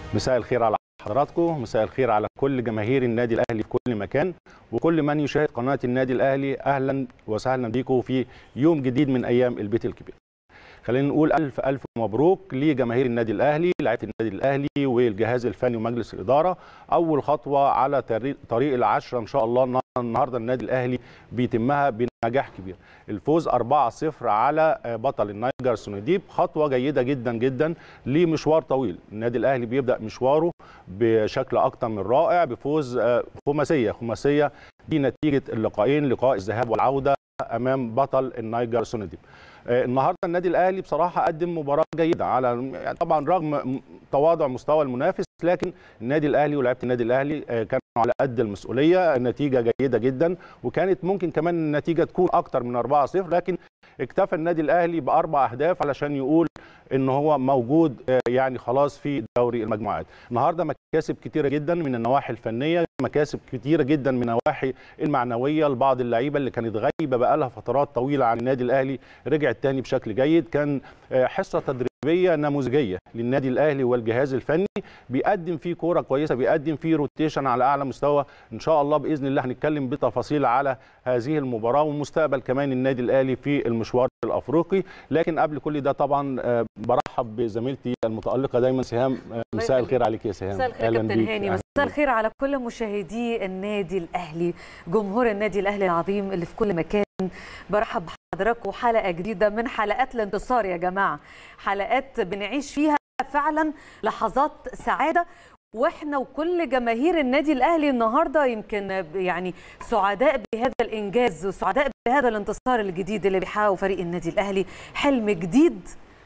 مساء الخير على حضراتكم مساء الخير على كل جماهير النادي الاهلي في كل مكان وكل من يشاهد قناه النادي الاهلي اهلا وسهلا بكم في يوم جديد من ايام البيت الكبير خلينا نقول الف الف مبروك لجماهير النادي الاهلي لعيبه النادي الاهلي والجهاز الفني ومجلس الاداره اول خطوه على طريق العشره ان شاء الله النهارده النادي الاهلي بيتمها بنجاح كبير الفوز 4-0 على بطل النيجر سونيديب خطوه جيده جدا جدا لمشوار طويل النادي الاهلي بيبدا مشواره بشكل اكتر من رائع بفوز خماسيه خماسيه دي نتيجه اللقاءين لقاء الذهاب والعوده امام بطل النيجر سونيديب النهارده النادي الاهلي بصراحه قدم مباراه جيده على يعني طبعا رغم تواضع مستوى المنافس لكن النادي الاهلي ولاعيبه النادي الاهلي كانوا على قد المسؤوليه النتيجه جيده جدا وكانت ممكن كمان النتيجه تكون اكتر من 4-0 لكن اكتفى النادي الاهلي باربع اهداف علشان يقول ان هو موجود يعني خلاص في دوري المجموعات النهارده مكاسب كتيره جدا من النواحي الفنيه مكاسب كتيره جدا من النواحي المعنويه لبعض اللعيبه اللي كانت غايبه بقى لها فترات طويله عن النادي الاهلي رجعت تاني بشكل جيد كان حصه تدريبيه نموذجيه للنادي الاهلي والجهاز الفني بيقدم فيه كوره كويسه بيقدم فيه روتيشن على اعلى مستوى ان شاء الله باذن الله هنتكلم بتفاصيل على هذه المباراه ومستقبل كمان النادي الاهلي في المشوار الافريقي لكن قبل كل ده طبعا برحب بزميلتي المتالقه دايما سهام مساء الخير عليك يا سهام مساء الخير كابتن هاني مساء الخير على كل مشاهدي النادي الاهلي جمهور النادي الاهلي العظيم اللي في كل مكان برحب بحضراتكم حلقه جديده من حلقات الانتصار يا جماعه حلقات بنعيش فيها فعلا لحظات سعاده واحنا وكل جماهير النادي الاهلي النهارده يمكن يعني سعداء بهذا الانجاز وسعداء بهذا الانتصار الجديد اللي بيحققه فريق النادي الاهلي حلم جديد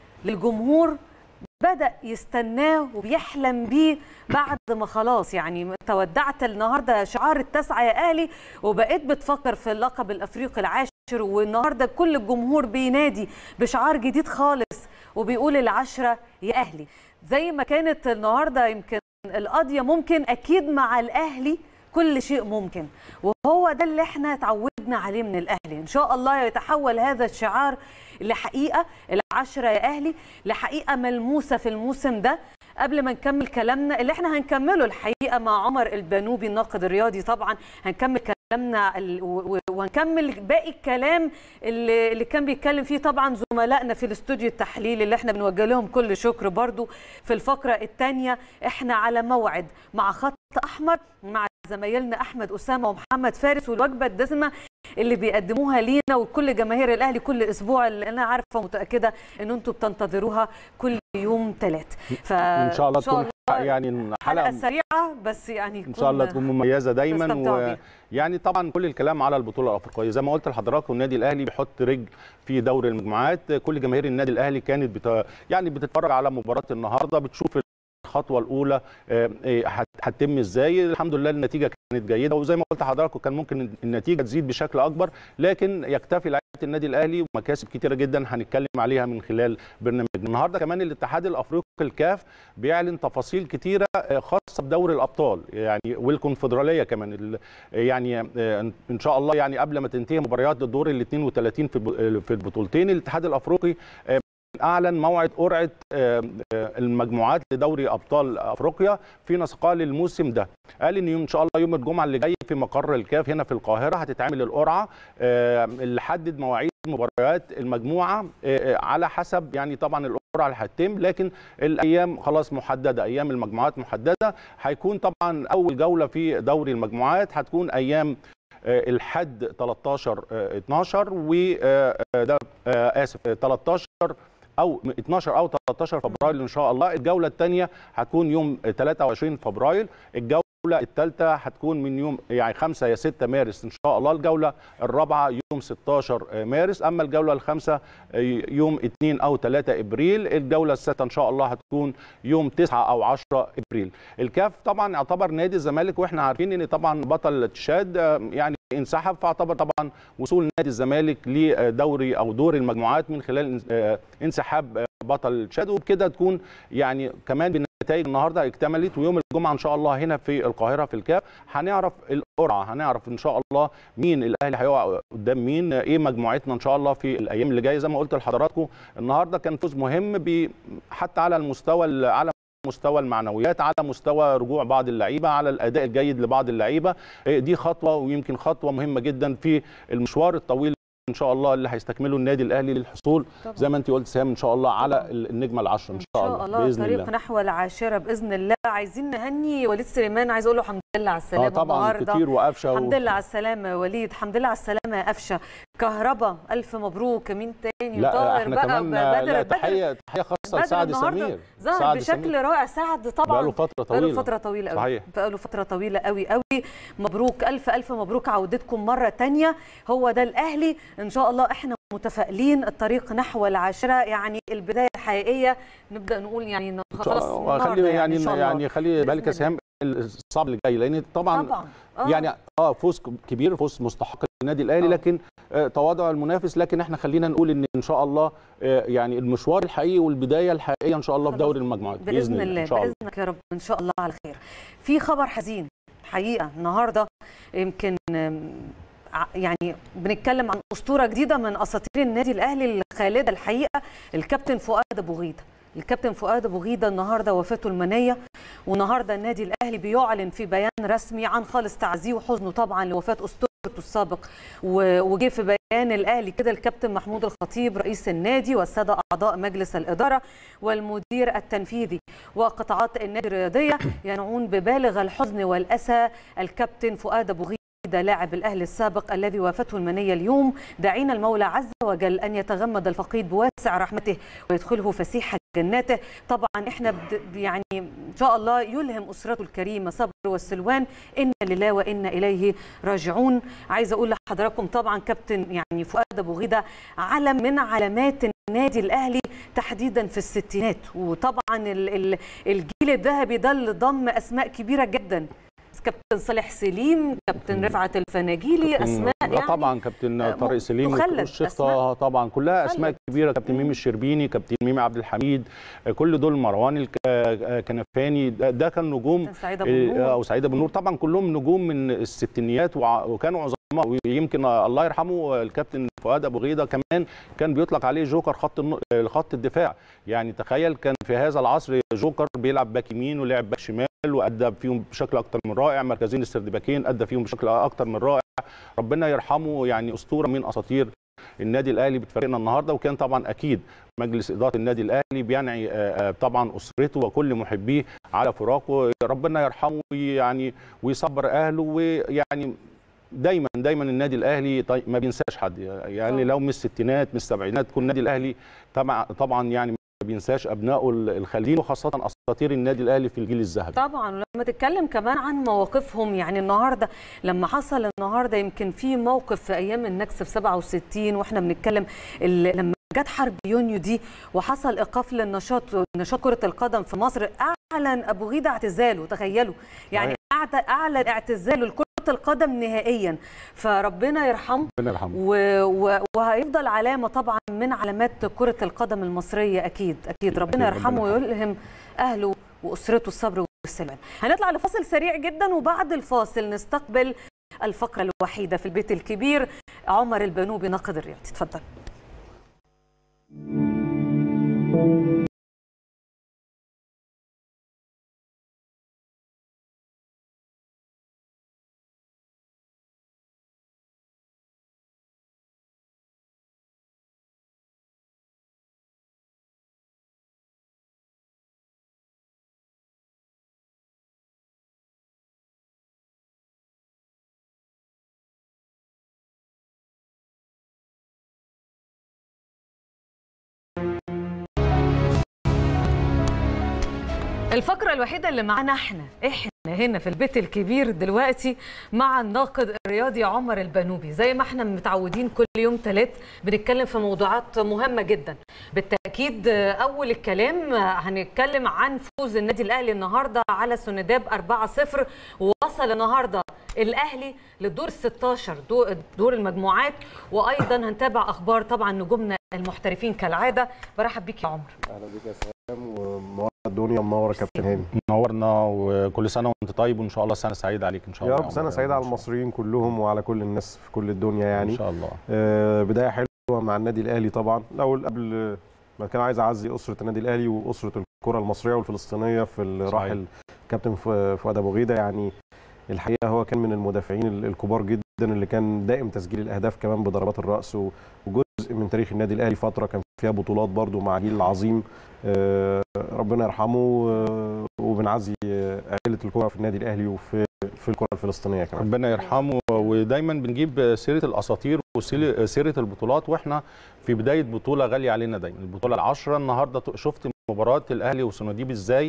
للجمهور بدا يستناه وبيحلم بيه بعد ما خلاص يعني تودعت النهارده شعار التسعه يا اهلي وبقيت بتفكر في اللقب الافريقي العاشر والنهارده كل الجمهور بينادي بشعار جديد خالص وبيقول العشره يا اهلي زي ما كانت النهارده يمكن القضيه ممكن اكيد مع الاهلي كل شيء ممكن وهو ده اللي احنا اتعودنا عليه من الاهلي ان شاء الله يتحول هذا الشعار لحقيقه العشره يا اهلي لحقيقه ملموسه في الموسم ده قبل ما نكمل كلامنا اللي احنا هنكمله الحقيقه مع عمر البنوبي الناقد الرياضي طبعا هنكمل كلامنا وهنكمل باقي الكلام اللي, اللي كان بيتكلم فيه طبعا زملائنا في الاستوديو التحليلي اللي احنا بنوجه لهم كل شكر برضو في الفقره الثانيه احنا على موعد مع خط احمر مع زمايلنا احمد اسامه ومحمد فارس والوجبه الدسمه اللي بيقدموها لينا وكل جماهير الاهلي كل اسبوع اللي انا عارفه ومتاكده ان انتم بتنتظروها كل يوم ثلاث فان شاء الله تكون يعني حلقه سريعه بس يعني ان شاء الله تكون مميزه دايما ويعني طبعا كل الكلام على البطوله الافريقيه زي ما قلت لحضراتكم النادي الاهلي بيحط رجل في دوري المجموعات كل جماهير النادي الاهلي كانت بت... يعني بتتفرج على مباراه النهارده بتشوف الخطوه الاولى هتتم ازاي الحمد لله النتيجه كانت جيده وزي ما قلت لحضراتكم كان ممكن النتيجه تزيد بشكل اكبر لكن يكتفي لعيبه النادي الاهلي ومكاسب كتيره جدا هنتكلم عليها من خلال برنامجنا النهارده كمان الاتحاد الافريقي الكاف بيعلن تفاصيل كتيره خاصه بدوري الابطال يعني والكونفدراليه كمان يعني ان شاء الله يعني قبل ما تنتهي مباريات الدور ال 32 في البطولتين الاتحاد الافريقي اعلن موعد قرعه المجموعات لدوري ابطال افريقيا في نسقها للموسم ده قال ان ان شاء الله يوم الجمعه اللي جاي في مقر الكاف هنا في القاهره هتتعمل القرعه اللي حدد مواعيد مباريات المجموعه على حسب يعني طبعا القرعه اللي هتتم لكن الايام خلاص محدده ايام المجموعات محدده هيكون طبعا اول جوله في دوري المجموعات هتكون ايام الحد 13 12 و ده اسف 13 او 12 او 13 فبراير ان شاء الله الجوله الثانيه هتكون يوم 23 فبراير الجوله الثالثه هتكون من يوم يعني 5 يا 6 مارس ان شاء الله الجوله الرابعه يوم 16 مارس اما الجوله الخامسه يوم 2 او 3 ابريل الجوله السادسه ان شاء الله هتكون يوم 9 او 10 ابريل الكاف طبعا يعتبر نادي الزمالك واحنا عارفين ان طبعا بطل تشاد يعني انسحب فاعتبر طبعا وصول نادي الزمالك لدوري او دور المجموعات من خلال انسحاب بطل تشاد وبكده تكون يعني كمان بالنتائج النهارده اكتملت ويوم الجمعه ان شاء الله هنا في القاهره في الكاف هنعرف القرعه هنعرف ان شاء الله مين الاهلي هيقع قدام مين ايه مجموعتنا ان شاء الله في الايام اللي جايه زي ما قلت لحضراتكم النهارده كان فوز مهم حتى على المستوى على مستوى المعنويات على مستوى رجوع بعض اللعيبه على الاداء الجيد لبعض اللعيبه دي خطوه ويمكن خطوه مهمه جدا في المشوار الطويل ان شاء الله اللي هيستكمله النادي الاهلي للحصول طبعا. زي ما انت قلت سام ان شاء الله على النجمه العشره ان شاء الله, إن شاء الله باذن طريق الله نحو العاشره باذن الله عايزين نهني وليد سليمان عايز اقول له الحمد لله على السلامه اه طبعا كتير وقفشه الحمد لله على السلامه وليد الحمد لله على السلامه يا قفشه كهربا الف مبروك مين تاني لا طاهر احنا بقى كمان بدر لا تحيه تحيه خاصه لسعد سمير ظهر بشكل سمير. رائع سعد طبعا بقاله فتره طويله بقاله فتره طويله قوي صحيح بقاله فتره طويله قوي قوي مبروك الف الف مبروك عودتكم مره تانية هو ده الاهلي ان شاء الله احنا متفائلين الطريق نحو العاشره يعني البدايه الحقيقيه نبدا نقول يعني خلاص خلي يعني يعني خلي بالك يا سهام الصعب اللي جاي لان طبعا, طبعا. آه. يعني اه فوز كبير فوز مستحق للنادي الاهلي آه. لكن آه تواضع المنافس لكن احنا خلينا نقول ان ان شاء الله آه يعني المشوار الحقيقي والبدايه الحقيقيه ان شاء الله في دوري المجموعات باذن, بإذن الله إن شاء الله. باذنك يا رب ان شاء الله على خير في خبر حزين حقيقه النهارده يمكن يعني بنتكلم عن اسطوره جديده من اساطير النادي الاهلي الخالده الحقيقه الكابتن فؤاد ابو غيده الكابتن فؤاد ابو غيده النهارده وفاته المنيه والنهارده النادي الاهلي بيعلن في بيان رسمي عن خالص تعزيه وحزنه طبعا لوفاه اسطورته السابق وجه في بيان الاهلي كده الكابتن محمود الخطيب رئيس النادي والساده اعضاء مجلس الاداره والمدير التنفيذي وقطاعات النادي الرياضيه ينعون ببالغ الحزن والاسى الكابتن فؤاد ابو غيده ده لاعب الاهلي السابق الذي وافته المنيه اليوم داعين المولى عز وجل ان يتغمد الفقيد بواسع رحمته ويدخله فسيح جناته طبعا احنا بد يعني ان شاء الله يلهم اسرته الكريمه صبر والسلوان ان لله وانا اليه راجعون عايزه اقول لحضراتكم طبعا كابتن يعني فؤاد ابو غيده علم من علامات النادي الاهلي تحديدا في الستينات وطبعا الجيل الذهبي ده اللي ضم اسماء كبيره جدا كابتن صالح سليم كابتن رفعت الفناجيلي اسماء يعني طبعا كابتن طارق سليم والشيخ طه طبعا كلها اسماء كبيره كابتن ميمي الشربيني كابتن ميمي عبد الحميد كل دول مروان الكنفاني ده كان نجوم سعيد ابو النور او سعيد ابو النور طبعا كلهم نجوم من الستينيات وكانوا عظماء ويمكن الله يرحمه الكابتن فؤاد ابو غيده كمان كان بيطلق عليه جوكر خط خط الدفاع يعني تخيل كان في هذا العصر جوكر بيلعب باك يمين ولعب باك شمال وادى فيهم بشكل اكتر من رائع مركزين السردباكين ادى فيهم بشكل اكتر من رائع ربنا يرحمه يعني اسطوره من اساطير النادي الاهلي بتفارقنا النهارده وكان طبعا اكيد مجلس اداره النادي الاهلي بينعي طبعا اسرته وكل محبيه على فراقه ربنا يرحمه يعني ويصبر اهله ويعني دايما دايما النادي الاهلي طيب ما بينساش حد يعني لو من الستينات من السبعينات كل النادي الاهلي طبعا طبعا يعني ما بينساش ابنائه الخالدين وخاصه اساطير النادي الاهلي في الجيل الذهبي طبعا ولما تتكلم كمان عن مواقفهم يعني النهارده لما حصل النهارده يمكن في موقف في ايام النكسه في 67 واحنا بنتكلم لما جت حرب يونيو دي وحصل ايقاف للنشاط نشاط كره القدم في مصر اعلن ابو غيده اعتزاله تخيلوا يعني اعلن اعتزاله لكره القدم نهائيا فربنا يرحمه ربنا يرحمه و... و... وهيفضل علامه طبعا من علامات كره القدم المصريه اكيد اكيد ربنا يرحمه ويلهم اهله واسرته الصبر والسلام هنطلع لفاصل سريع جدا وبعد الفاصل نستقبل الفقره الوحيده في البيت الكبير عمر البنوبي ناقد الرياضي اتفضل الفقرة الوحيدة اللي معانا احنا احنا هنا في البيت الكبير دلوقتي مع الناقد الرياضي عمر البنوبي زي ما احنا متعودين كل يوم ثلاث بنتكلم في موضوعات مهمة جدا بالتأكيد أول الكلام هنتكلم عن فوز النادي الأهلي النهاردة على سنداب 4-0 ووصل النهاردة الأهلي للدور 16 دور المجموعات وأيضا هنتابع أخبار طبعا نجومنا المحترفين كالعادة برحب بيك يا عمر أهلا بيك يا سلام ومنور الدنيا منور يا كابتن هاني منورنا وكل سنه وانت طيب وان شاء الله سنه سعيده عليك ان شاء الله يا رب سنه سعيده على المصريين كلهم وعلى كل الناس في كل الدنيا يعني ان شاء الله آه بدايه حلوه مع النادي الاهلي طبعا الاول قبل بعد كده عايز اعزي اسره النادي الاهلي واسره الكره المصريه والفلسطينيه في الراحل كابتن فؤاد ابو غيده يعني الحقيقه هو كان من المدافعين الكبار جدا اللي كان دائم تسجيل الاهداف كمان بضربات الراس وجزء من تاريخ النادي الاهلي فتره كان فيها بطولات برده مع جيل عظيم ربنا يرحمه وبنعزي عائله الكره في النادي الاهلي وفي في الكره الفلسطينيه كمان ربنا يرحمه ودايما بنجيب سيره الاساطير وسيره البطولات واحنا في بدايه بطوله غاليه علينا دايما البطوله العشرة النهارده شفت مباراه الاهلي وسناديب ازاي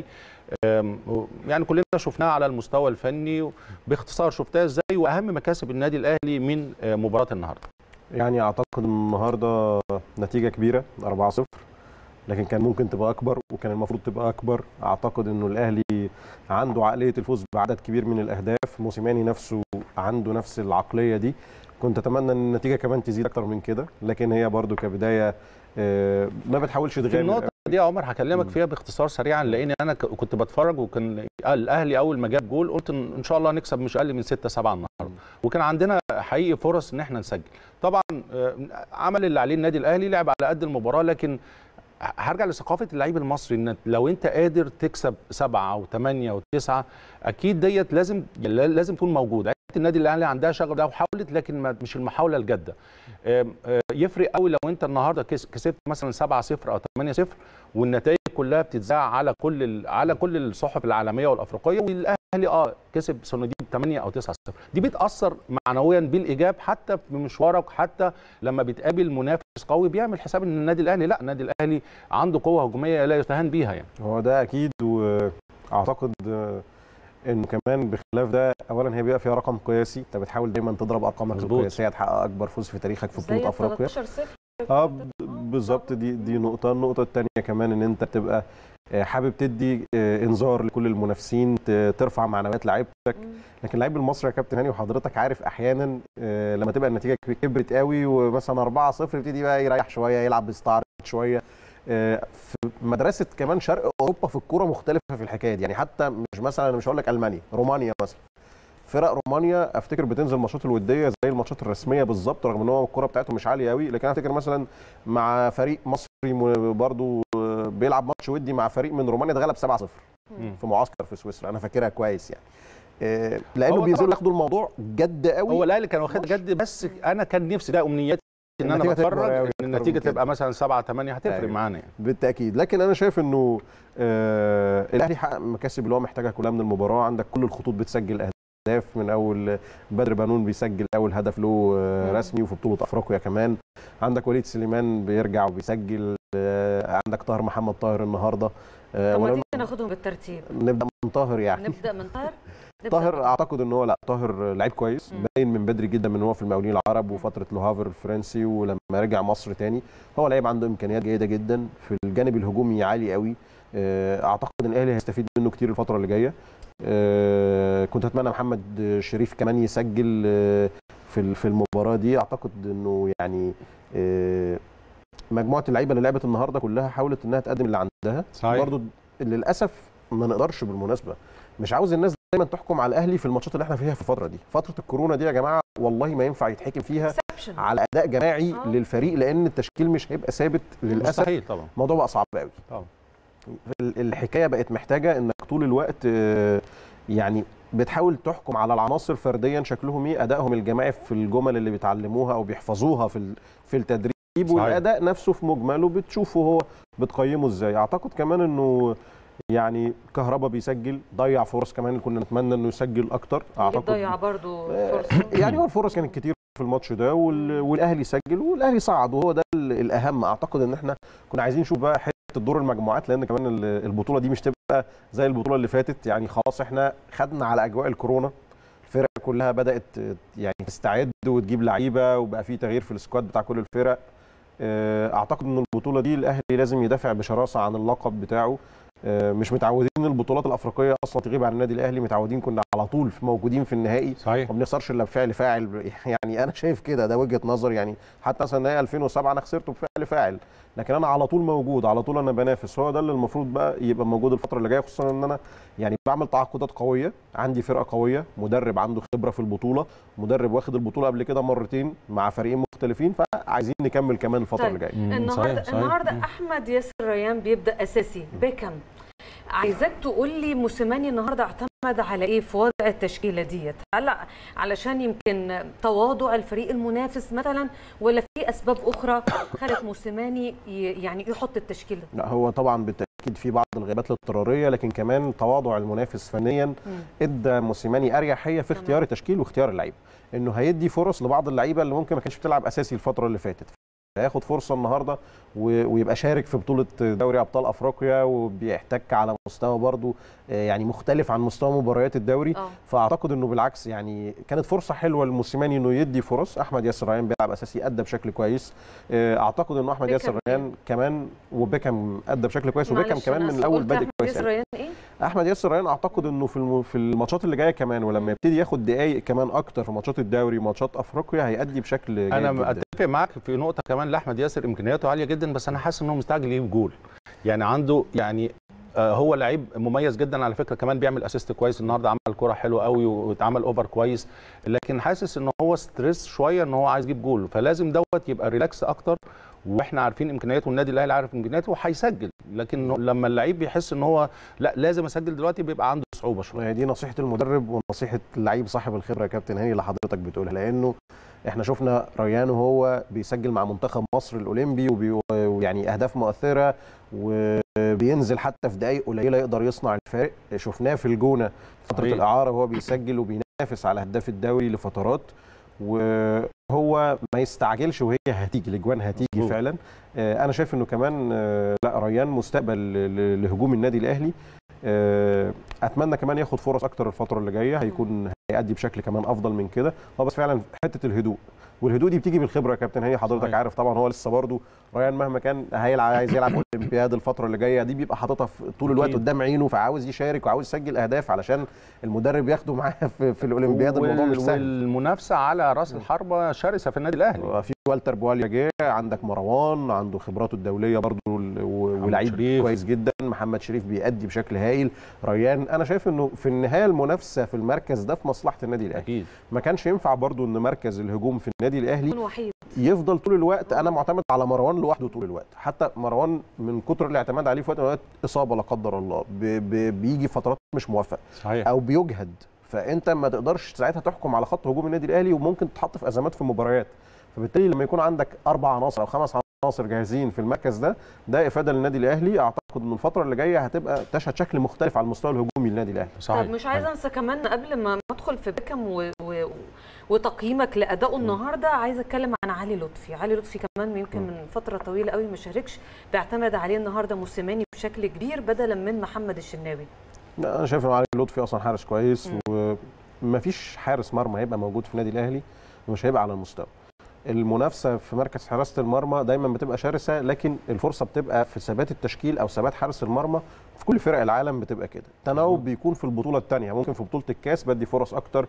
يعني كلنا شفناها على المستوى الفني باختصار شفتها ازاي واهم مكاسب النادي الاهلي من مباراه النهارده يعني اعتقد النهارده نتيجه كبيره 4-0 لكن كان ممكن تبقى اكبر وكان المفروض تبقى اكبر اعتقد انه الاهلي عنده عقليه الفوز بعدد كبير من الاهداف موسيماني نفسه عنده نفس العقليه دي كنت اتمنى ان النتيجه كمان تزيد اكتر من كده لكن هي برده كبدايه ما بتحاولش تغامر النقطه دي يا عمر هكلمك فيها باختصار سريعا لان انا كنت بتفرج وكان الاهلي اول ما جاب جول قلت ان شاء الله نكسب مش اقل من 6 7 النهارده وكان عندنا حقيقي فرص ان احنا نسجل طبعا عمل اللي عليه النادي الاهلي لعب على قد المباراه لكن هرجع لثقافه اللعيب المصري ان لو انت قادر تكسب سبعه او ثمانيه او تسعه اكيد ديت لازم لازم تكون موجود النادي الاهلي عندها شغف ده وحاولت لكن مش المحاوله الجاده يفرق قوي لو انت النهارده كسبت مثلا 7 0 او 8 0 والنتائج كلها بتتذاع على كل على كل الصحف العالميه والافريقيه والاهلي اه كسب صناديق 8 او 9 0 دي بتاثر معنويا بالايجاب حتى في مشوارك حتى لما بتقابل منافس قوي بيعمل حساب ان النادي الاهلي لا النادي الاهلي عنده قوه هجوميه لا يستهان بيها يعني هو ده اكيد واعتقد انه كمان بخلاف ده اولا هي بيبقى فيها رقم قياسي انت بتحاول دايما تضرب ارقامك القياسيه تحقق اكبر فوز في تاريخك في بطوله افريقيا 13 0 اه بالظبط دي دي نقطه النقطه الثانيه كمان ان انت بتبقى حابب تدي انذار لكل المنافسين ترفع معنويات لعيبتك لكن اللعيب المصري يا كابتن هاني وحضرتك عارف احيانا لما تبقى النتيجه كبرت قوي ومثلا 4 0 يبتدي بقى يريح شويه يلعب بيستعرض شويه في مدرسه كمان شرق اوروبا في الكوره مختلفه في الحكايه دي يعني حتى مش مثلا انا مش هقول لك المانيا رومانيا مثلا فرق رومانيا افتكر بتنزل ماتشات الوديه زي الماتشات الرسميه بالظبط رغم ان هو الكوره بتاعته مش عاليه قوي لكن انا افتكر مثلا مع فريق مصري برضو بيلعب ماتش ودي مع فريق من رومانيا اتغلب 7 0 في معسكر في سويسرا انا فاكرها كويس يعني لانه بينزلوا ياخدوا الموضوع جد قوي هو الاهلي كان واخد جد بس انا كان نفسي ده امنياتي ان انا بتفرج ان النتيجه تبقى مثلا 7 8 هتفرق أيوة. معانا يعني. بالتاكيد لكن انا شايف انه آه الاهلي حقق المكاسب اللي هو محتاجها كلها من المباراه عندك كل الخطوط بتسجل اهداف من اول بدر بنون بيسجل اول هدف له آه رسمي وفي بطوله افريقيا كمان عندك وليد سليمان بيرجع وبيسجل آه عندك طاهر محمد طاهر النهارده آه طب ناخدهم بالترتيب نبدا من طاهر يعني نبدا من طاهر طاهر اعتقد ان هو لا طاهر لعيب كويس باين من بدري جدا من هو في المقاولين العرب وفتره لوهافر الفرنسي ولما رجع مصر تاني هو لعيب عنده امكانيات جيده جدا في الجانب الهجومي عالي قوي اعتقد ان الاهلي هيستفيد منه كتير الفتره اللي جايه كنت اتمنى محمد شريف كمان يسجل في في المباراه دي اعتقد انه يعني مجموعه اللعيبه اللي لعبت النهارده كلها حاولت انها تقدم اللي عندها صحيح. برضو للاسف ما نقدرش بالمناسبه مش عاوز الناس دايما تحكم على الاهلي في الماتشات اللي احنا فيها في الفتره دي فتره الكورونا دي يا جماعه والله ما ينفع يتحكم فيها على اداء جماعي آه. للفريق لان التشكيل مش هيبقى ثابت للاسف مستحيل طبعا الموضوع بقى صعب قوي طبعا الحكايه بقت محتاجه انك طول الوقت يعني بتحاول تحكم على العناصر فرديا شكلهم ايه ادائهم الجماعي في الجمل اللي بيتعلموها او بيحفظوها في في التدريب والاداء نفسه في مجمله بتشوفه هو بتقيمه ازاي اعتقد كمان انه يعني كهربا بيسجل ضيع فرص كمان كنا نتمنى انه يسجل اكتر اعتقد ضيع برضه فرصه يعني هو الفرص كانت كتير في الماتش ده والاهلي سجل والاهلي صعد وهو ده الاهم اعتقد ان احنا كنا عايزين نشوف بقى حته دور المجموعات لان كمان البطوله دي مش تبقى زي البطوله اللي فاتت يعني خلاص احنا خدنا على اجواء الكورونا الفرق كلها بدات يعني تستعد وتجيب لعيبه وبقى في تغيير في السكواد بتاع كل الفرق اعتقد ان البطوله دي الاهلي لازم يدافع بشراسه عن اللقب بتاعه مش متعودين البطولات الافريقيه اصلا تغيب عن النادي الاهلي متعودين كنا على طول موجودين في النهائي صحيح ما بنخسرش الا بفعل فاعل يعني انا شايف كده ده وجهه نظر يعني حتى مثلا نهائي 2007 انا خسرته بفعل فاعل لكن انا على طول موجود على طول انا بنافس هو ده اللي المفروض بقى يبقى موجود الفتره اللي جايه خصوصا ان انا يعني بعمل تعاقدات قويه عندي فرقه قويه مدرب عنده خبره في البطوله مدرب واخد البطوله قبل كده مرتين مع فريقين مختلفين فعايزين نكمل كمان الفتره طيب. اللي جايه النهارده صحيح، صحيح. النهارده مم. احمد ياسر ريان بيبدا اساسي بيكم عايزاك تقول لي موسيماني النهارده اعتمد على ايه في وضع التشكيله ديت هل علشان يمكن تواضع الفريق المنافس مثلا ولا في اسباب اخرى خلت موسيماني ي- يعني يحط التشكيله لا هو طبعا بالتاكيد في بعض الغيابات الاضطراريه لكن كمان تواضع المنافس فنيا ادى موسيماني اريحيه في اختيار التشكيل واختيار اللعيبه انه هيدي فرص لبعض اللعيبه اللي ممكن ما كانتش بتلعب اساسي الفتره اللي فاتت هياخد فرصه النهارده و- ويبقى شارك في بطوله دوري ابطال افريقيا وبيحتك على مستوى برضو آه، يعني مختلف عن مستوى مباريات الدوري اه فاعتقد انه بالعكس يعني كانت فرصه حلوه للموسيماني انه يدي فرص احمد ياسر ريان بيلعب اساسي ادى بشكل كويس آه، اعتقد انه احمد بيكهام ياسر ريان كمان وبيكهام ادى بشكل كويس وبيكهام معلش كمان أنا من الاول قلت بادئ أحمد كويس ياسر أوي. ريان ايه احمد ياسر ريان اعتقد انه في الم- في الماتشات اللي جايه كمان ولما يبتدي ياخد دقائق كمان اكتر في ماتشات الدوري وماتشات افريقيا هيأدي بشكل جيد انا جدا. اتفق معاك في نقطه كمان لاحمد ياسر امكانياته عاليه جدا بس انا حاسس ان هو مستعجل يجيب جول يعني عنده يعني آه، هو لعيب مميز جدا على فكره كمان بيعمل اسيست كويس النهارده عمل كره حلوه قوي واتعمل اوفر كويس لكن حاسس ان هو ستريس شويه ان هو عايز يجيب جول فلازم دوت يبقى ريلاكس اكتر واحنا عارفين امكانياته والنادي الاهلي عارف امكانياته وهيسجل لكن لما اللعيب بيحس ان هو لا لازم اسجل دلوقتي بيبقى عنده صعوبه شويه هي دي نصيحه المدرب ونصيحه اللعيب صاحب الخبره يا كابتن هاني اللي حضرتك بتقولها لانه احنا شفنا ريان وهو بيسجل مع منتخب مصر الاولمبي وبي- ويعني اهداف مؤثره وبينزل حتى في دقائق قليله يقدر يصنع الفارق شفناه في الجونه فتره صحيح. الاعاره وهو بيسجل وبينافس على هداف الدوري لفترات وهو ما يستعجلش وهي هتيجي الاجوان هتيجي مظبوط. فعلا آه، انا شايف انه كمان آه، لا ريان مستقبل ل- ل- لهجوم النادي الاهلي آه، اتمنى كمان ياخد فرص اكتر الفتره اللي جايه هيكون هيأدي بشكل كمان افضل من كده هو بس فعلا حته الهدوء والهدوء دي بتيجي بالخبره يا كابتن هي حضرتك صحيح. عارف طبعا هو لسه برضه ريان مهما كان هيلعب عايز يلعب اولمبياد الفتره اللي جايه دي بيبقى حاططها في- طول الوقت أكيد. قدام عينه فعاوز يشارك وعاوز يسجل اهداف علشان المدرب ياخده معاه في, في الاولمبياد الموضوع مش وال- سهل والمنافسه على راس الحربه شرسه في النادي الاهلي في والتر بواليا جه عندك مروان عنده خبراته الدوليه برضو ال- و- ولعيب شريف. كويس جدا محمد شريف بيأدي بشكل هايل ريان انا شايف انه في النهايه المنافسه في المركز ده في مصلحه النادي الاهلي اكيد ما كانش ينفع برضو ان مركز الهجوم في النادي الاهلي يكون وحيد يفضل طول الوقت انا معتمد على مروان لوحده طول الوقت حتى مروان من كتر الاعتماد عليه في وقت من الأوقات اصابه لا قدر الله ب- ب- بيجي فترات مش موفق صحيح او بيجهد فانت ما تقدرش ساعتها تحكم على خط هجوم النادي الاهلي وممكن تتحط في ازمات في مباريات فبالتالي لما يكون عندك اربع عناصر او خمس عناصر جاهزين في المركز ده ده افاده للنادي الاهلي اعتقد ان الفتره اللي جايه هتبقى تشهد شكل مختلف على المستوى الهجومي للنادي الاهلي صحيح طب مش عايزه انسى كمان قبل ما ادخل في بيكم و... و... وتقييمك لادائه النهارده عايزه اتكلم عن علي لطفي علي لطفي كمان يمكن من فتره طويله قوي ما شاركش بيعتمد عليه النهارده موسيماني بشكل كبير بدلا من محمد الشناوي لا، انا شايف ان علي لطفي اصلا حارس كويس ومفيش حارس مرمى هيبقى موجود في النادي الاهلي ومش هيبقى على المستوى المنافسه في مركز حراسه المرمى دايما بتبقى شرسه لكن الفرصه بتبقى في ثبات التشكيل او ثبات حارس المرمى في كل فرق العالم بتبقى كده التناوب بيكون في البطوله الثانيه ممكن في بطوله الكاس بدي فرص اكتر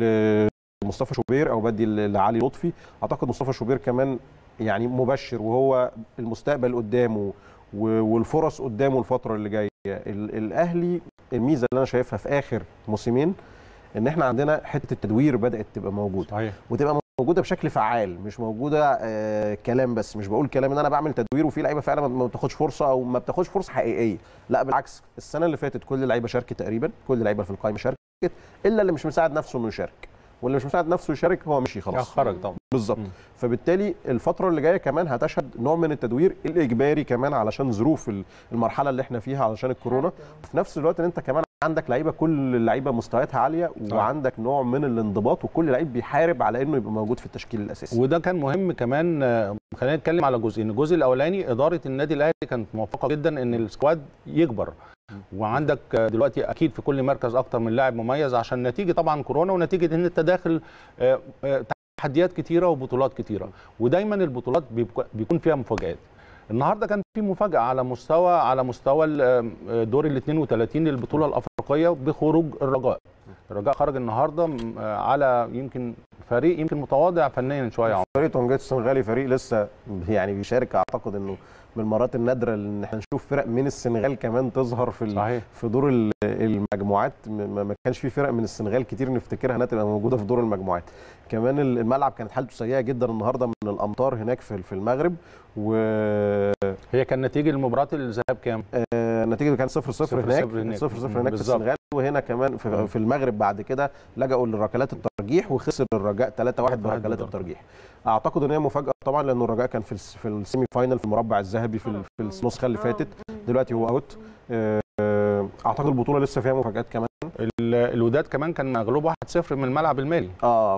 لمصطفى شوبير او بدي ل- لعلي لطفي اعتقد مصطفى شوبير كمان يعني مبشر وهو المستقبل قدامه و- والفرص قدامه الفتره اللي جايه ال- الاهلي الميزه اللي انا شايفها في اخر موسمين ان احنا عندنا حته التدوير بدات تبقى موجوده صحيح وتبقى موجوده بشكل فعال مش موجوده آه كلام بس مش بقول كلام ان انا بعمل تدوير وفي لعيبه فعلا ما بتاخدش فرصه او ما بتاخدش فرصه حقيقيه لا بالعكس السنه اللي فاتت كل اللعيبه شاركت تقريبا كل اللعيبه في القائمه شاركت الا اللي مش مساعد نفسه انه يشارك واللي مش مساعد نفسه يشارك هو مشي يا خلاص خرج طبعا بالظبط مم. فبالتالي الفتره اللي جايه كمان هتشهد نوع من التدوير الاجباري كمان علشان ظروف ال- المرحله اللي احنا فيها علشان الكورونا في نفس الوقت ان انت كمان عندك لعيبه كل اللعيبه مستوياتها عاليه صح. وعندك نوع من الانضباط وكل لعيب بيحارب على انه يبقى موجود في التشكيل الاساسي وده كان مهم كمان آه، خلينا نتكلم على جزئين الجزء الاولاني اداره النادي الاهلي كانت موفقه جدا ان السكواد يكبر وعندك آه، دلوقتي اكيد في كل مركز اكتر من لاعب مميز عشان نتيجه طبعا كورونا ونتيجه ان انت داخل آه، آه، تحديات كتيره وبطولات كتيره ودايما البطولات بيبقى- بيكون فيها مفاجات النهارده كان في مفاجاه على مستوى على مستوى ال- آه، دور ال 32 للبطوله الافريقيه بخروج الرجاء الرجاء خرج النهارده م- آه، على يمكن فريق يمكن متواضع فنيا شويه يا عمر. فريق تونجيت السنغالي فريق لسه يعني بيشارك اعتقد انه من المرات النادره ان احنا نشوف فرق من السنغال كمان تظهر في ال- صحيح في دور ال- المجموعات م- ما ما كانش في فرق من السنغال كتير نفتكرها انها تبقى موجوده في دور المجموعات كمان ال- الملعب كانت حالته سيئه جدا النهارده من الامطار هناك في في المغرب ونتيجه هي كان نتيجه المباراه الذهاب كام؟ كان 0 0 صفر هناك صفر هناك. 0 0 هناك في بالظبط. السنغال وهنا كمان في, في المغرب بعد كده لجأوا لركلات الترجيح وخسر الرجاء 3 1 بركلات بالضبط. الترجيح اعتقد ان هي مفاجاه طبعا لان الرجاء كان في الس- في السيمي فاينل في المربع الذهبي في ال- في النسخه اللي فاتت دلوقتي هو اوت آه، اعتقد البطوله لسه فيها مفاجات كمان ال- الوداد كمان كان مغلوب 1-0 من الملعب المالي اه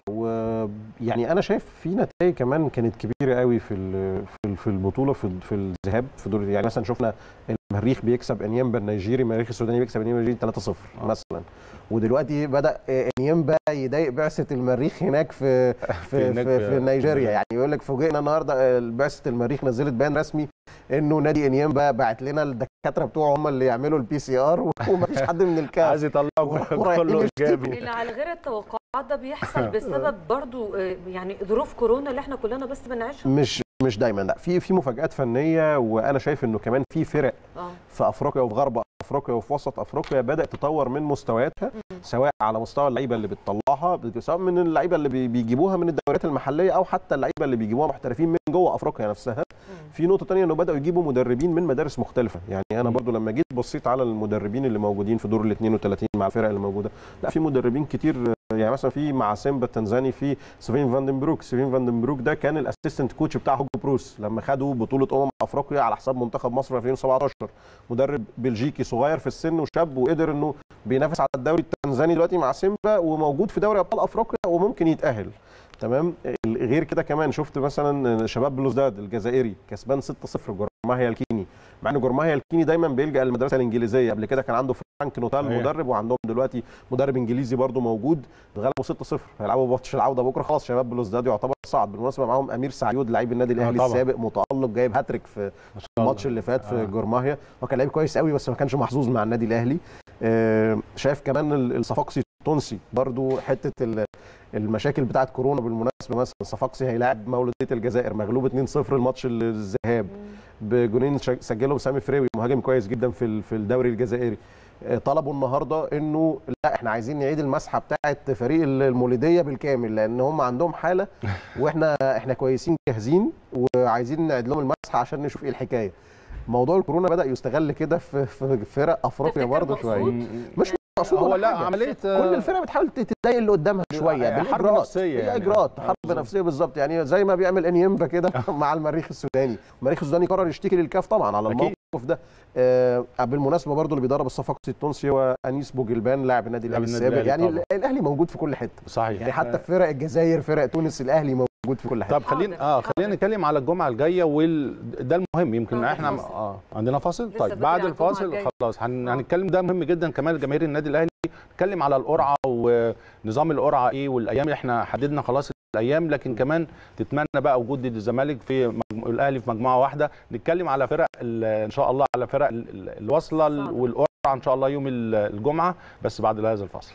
ويعني انا شايف في نتائج كمان كانت كبيره قوي في ال- في ال- في البطوله في في الذهاب في دور يعني مثلا شفنا المريخ بيكسب انيمبا النيجيري المريخ السوداني بيكسب انيمبا النيجيري 3-0 آه. مثلا ودلوقتي بدا انيمبا يضايق بعثه المريخ هناك في في في, هناك في, في- في نيجيريا يعني يقول لك فوجئنا النهارده بعثه المريخ نزلت بيان رسمي انه نادي انيمبا بعت لنا الدكاتره بتوعه هم اللي يعملوا البي سي ار ومفيش حد من الكاف عايز يطلعوا ورايحين كله يشتكوا. ايجابي اللي على غير التوقعات ده بيحصل بسبب برضو آه، يعني ظروف كورونا اللي احنا كلنا بس بنعيشها مش مش دايما لا في في مفاجات فنيه وانا شايف انه كمان في فرق اه في افريقيا وفي غرب افريقيا وفي وسط افريقيا بدات تطور من مستوياتها سواء على مستوى اللعيبه اللي بتطلعها سواء من اللعيبه اللي بي- بيجيبوها من الدوريات المحليه او حتى اللعيبه اللي بيجيبوها محترفين من جوه افريقيا نفسها في نقطه تانية انه بداوا يجيبوا مدربين من مدارس مختلفه يعني انا برضو لما جيت بصيت على المدربين اللي موجودين في دور ال 32 مع الفرق اللي موجوده لا في مدربين كتير يعني مثلا في مع سيمبا التنزاني في سيفين فاندن بروك سيفين فاندن بروك ده كان الاسيستنت كوتش بتاع هوجو بروس لما خدوا بطوله امم افريقيا على حساب منتخب مصر في 2017 مدرب بلجيكي صغير في السن وشاب وقدر انه بينافس على الدوري التنزاني دلوقتي مع سيمبا وموجود في دوري ابطال افريقيا وممكن يتاهل تمام غير كده كمان شفت مثلا شباب بلوزداد الجزائري كسبان 6-0 جورماهيا الكيني مع ان جورماهيا الكيني دايما بيلجا للمدرسه الانجليزيه قبل كده كان عنده فرانك نوتال صحيح. مدرب وعندهم دلوقتي مدرب انجليزي برضو موجود غلبوا 6-0 هيلعبوا ماتش العوده بكره خلاص شباب بلوزداد يعتبر صعد بالمناسبه معاهم امير سعيود لعيب النادي الاهلي طبعا. السابق متالق جايب هاتريك في ما شاء الماتش الله. اللي فات في آه. جورماهيا هو كان لعيب كويس قوي بس ما كانش محظوظ مع النادي الاهلي آه، شايف كمان ال- الصفاقسي التونسي برضو حته ال- المشاكل بتاعت كورونا بالمناسبه مثلا الصفاقسي هيلاعب مولوديه الجزائر مغلوب 2-0 الماتش الذهاب بجونين شا- سجلهم سامي فريوي مهاجم كويس جدا في ال- في الدوري الجزائري آه، طلبوا النهارده انه لا احنا عايزين نعيد المسحه بتاعت فريق المولوديه بالكامل لان هم عندهم حاله واحنا احنا كويسين جاهزين وعايزين نعيد لهم المسحه عشان نشوف ايه الحكايه موضوع الكورونا بدا يستغل كده في في فرق افريقيا تفتكر برضه مقصود؟ شويه مش مقصود هو ولا لا حاجة. عمليه كل الفرق بتحاول تضايق اللي قدامها شويه حرب بالإجراءات. نفسية هي يعني. اجراءات آه، حرب بالظبط. نفسيه بالظبط يعني زي ما بيعمل انيمبا كده مع المريخ السوداني المريخ السوداني قرر يشتكي للكاف طبعا على أكيد. الموقف ده آه بالمناسبه برضو اللي بيدرب الصفاقسي التونسي هو انيس بوجلبان لاعب النادي لاعب الاهلي النادي السابق الأهلي يعني طبعا. الاهلي موجود في كل حته صحيح يعني حتى في فرق الجزائر فرق تونس الاهلي موجود في كل حته طب خلينا حاضر، اه حاضر. خلينا نتكلم على الجمعه الجايه وال ده المهم يمكن عندنا احنا فاصل. اه عندنا فاصل لسه طيب بدري بعد على الجمعة الفاصل الجاية. خلاص هن... آه. هنتكلم ده مهم جدا كمان جماهير النادي الاهلي نتكلم على القرعه ونظام القرعه ايه والايام اللي احنا حددنا خلاص الايام لكن كمان تتمنى بقى وجود الزمالك في مجمو... الاهلي في مجموعه واحده نتكلم على فرق ال... ان شاء الله على فرق ال- ال- الواصله ال- صعب. والقرعه ان شاء الله يوم ال- الجمعه بس بعد هذا الفاصل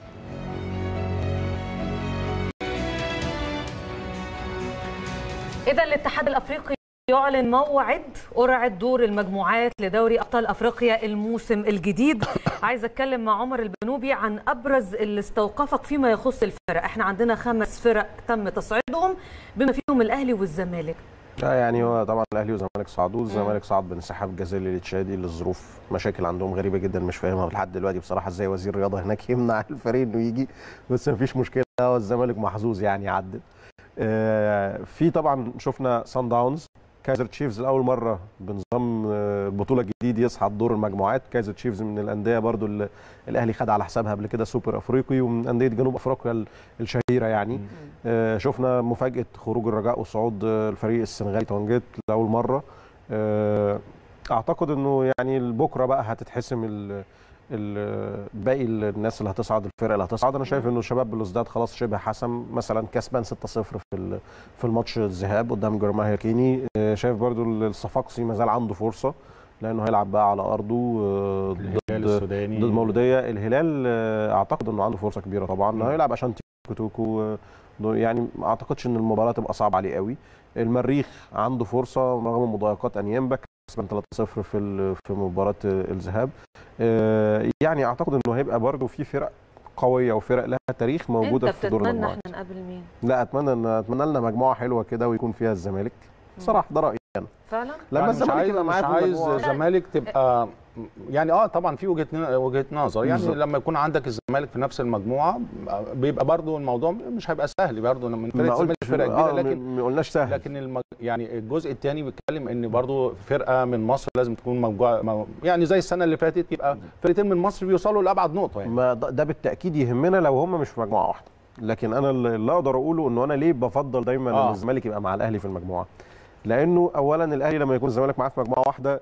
إذا الاتحاد الأفريقي يعلن موعد قرعة دور المجموعات لدوري أبطال أفريقيا الموسم الجديد عايز أتكلم مع عمر البنوبي عن أبرز اللي استوقفك فيما يخص الفرق احنا عندنا خمس فرق تم تصعيدهم بما فيهم الأهلي والزمالك لا يعني هو طبعا الاهلي والزمالك صعدوا الزمالك صعد بانسحاب جزيري للتشادي للظروف مشاكل عندهم غريبه جدا مش فاهمها لحد دلوقتي بصراحه ازاي وزير الرياضه هناك يمنع الفريق انه يجي بس مفيش مشكله هو الزمالك محظوظ يعني عدل آه، في طبعا شفنا سان داونز كايزر تشيفز لاول مره بنظام آه، البطوله الجديد يصعد دور المجموعات كايزر تشيفز من الانديه برضو اللي الاهلي خد على حسابها قبل كده سوبر افريقي ومن انديه جنوب افريقيا ال- الشهيره يعني آه، شفنا مفاجاه خروج الرجاء وصعود آه، الفريق السنغالي تونجيت لاول مره آه، اعتقد انه يعني بكره بقى هتتحسم ال ال- باقي الناس اللي هتصعد الفرق اللي هتصعد انا شايف انه شباب بلوزداد خلاص شبه حسم مثلا كسبان 6-0 في ال- في الماتش الذهاب قدام جرماهيا كيني آه، شايف برضو الصفاقسي ما زال عنده فرصه لانه هيلعب بقى على ارضه آه، ضد السوداني ضد مولوديه الهلال آه، اعتقد انه عنده فرصه كبيره طبعا انه هيلعب عشان تيكو توكو آه، يعني ما اعتقدش ان المباراه تبقى صعبه عليه قوي المريخ عنده فرصه رغم مضايقات انيمبا كسبان 3-0 في ال- في مباراه الذهاب آه، يعني اعتقد انه هيبقى برضه في فرق قويه وفرق لها تاريخ موجوده انت في دور بتتمنى المجموعات احنا نقابل مين لا اتمنى ان اتمنى لنا مجموعه حلوه كده ويكون فيها الزمالك بصراحه ده رايي انا فعلا لما يعني مش الزمالك عايز يبقى مش معاه في عايز المجموعه الزمالك تبقى يعني اه طبعا في وجهه ن- وجهه نظر يعني بالظبط. لما يكون عندك الزمالك في نفس المجموعه بيبقى برضو الموضوع مش هيبقى سهل برضو من فرقه ما الزمالك قلتش فرقه كبيره آه، لكن ما قلناش سهل لكن المج... يعني الجزء الثاني بيتكلم ان برضو فرقه من مصر لازم تكون موجوده مو- يعني زي السنه اللي فاتت يبقى فرقتين من مصر بيوصلوا لابعد نقطه يعني ما ده ده بالتاكيد يهمنا لو هم مش في مجموعه واحده لكن انا اللي اللي اقدر اقوله انه انا ليه بفضل دايما آه. ان الزمالك يبقى مع الاهلي في المجموعه لانه اولا الاهلي لما يكون الزمالك معاه في مجموعه واحده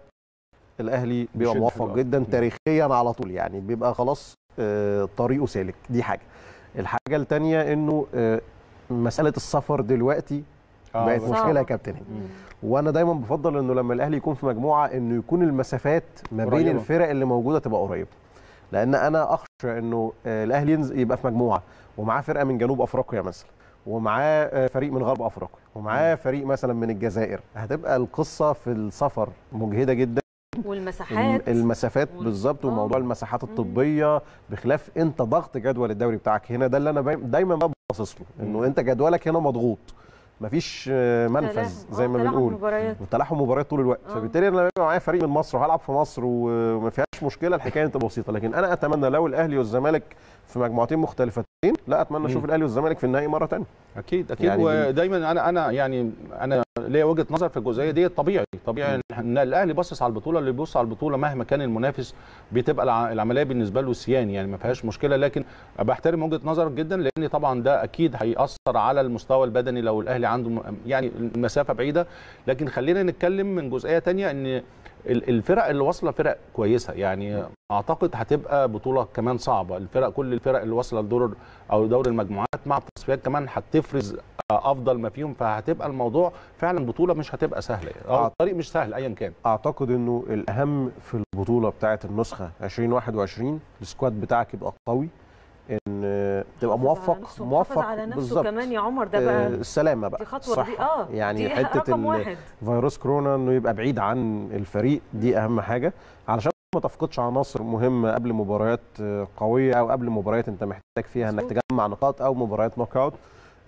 الاهلي بيبقى بيشد موفق حلو. جدا مم. تاريخيا على طول يعني بيبقى خلاص آه، طريقه سالك دي حاجه الحاجه الثانيه انه آه، مساله السفر دلوقتي آه، بقت بس- مشكله يا صعبة. كابتن هاني. مم. وانا دايما بفضل انه لما الاهلي يكون في مجموعه انه يكون المسافات ما بين قريبة. الفرق اللي موجوده تبقى قريبه لان انا اخشى انه آه، الاهلي ينزل يبقى في مجموعه ومعاه فرقه من جنوب افريقيا مثلا ومعاه آه، فريق من غرب افريقيا ومعاه فريق مثلا من الجزائر هتبقى القصه في السفر مجهده جدا والمساحات المسافات وال- بالظبط آه. وموضوع المساحات الطبيه بخلاف انت ضغط جدول الدوري بتاعك هنا ده اللي انا باي- دايما بقى باصص له انه مم. انت جدولك هنا مضغوط مفيش آه، منفذ تلاحم. زي آه، ما تلاحم بنقول مباريات وتلاحم مباريات طول الوقت آه. فبالتالي انا لما يبقى معايا فريق من مصر وهلعب في مصر وما فيهاش مشكله الحكايه تبقى بسيطه لكن انا اتمنى لو الاهلي والزمالك في مجموعتين مختلفتين لا اتمنى اشوف مم. الاهلي والزمالك في النهائي مره ثانيه اكيد اكيد يعني يعني دي- ودايما انا انا يعني انا ليا وجهه نظر في الجزئيه دي طبيعي طبيعي ان الاهلي باصص على البطوله اللي بيبص على البطوله مهما كان المنافس بتبقى الع- العمليه بالنسبه له سيان يعني ما فيهاش مشكله لكن بحترم وجهه نظرك جدا لان طبعا ده اكيد هياثر على المستوى البدني لو الاهلي عنده م- يعني المسافه بعيده لكن خلينا نتكلم من جزئيه تانية ان ال- الفرق اللي واصله فرق كويسه يعني اعتقد هتبقى بطوله كمان صعبه الفرق كل الفرق اللي واصله لدور او دور المجموعات مع التصفيات كمان هتفرز افضل ما فيهم فهتبقى الموضوع فعلا بطوله مش هتبقى سهله او آه. الطريق مش سهل ايا كان اعتقد انه الاهم في البطوله بتاعه النسخه 2021 السكواد بتاعك يبقى قوي ان آه، تبقى حافظ على موفق نفسه- موفق حافظ على نفسه بالظبط. كمان يا عمر ده آه، بقى السلامه بقى دي خطوه الصحة. دي اه يعني دي حته رقم ال- واحد فيروس كورونا انه يبقى بعيد عن الفريق دي اهم حاجه علشان ما تفقدش عناصر مهمه قبل مباريات آه، قويه او قبل مباريات انت محتاج فيها انك مظبوط. تجمع نقاط او مباريات نوك اوت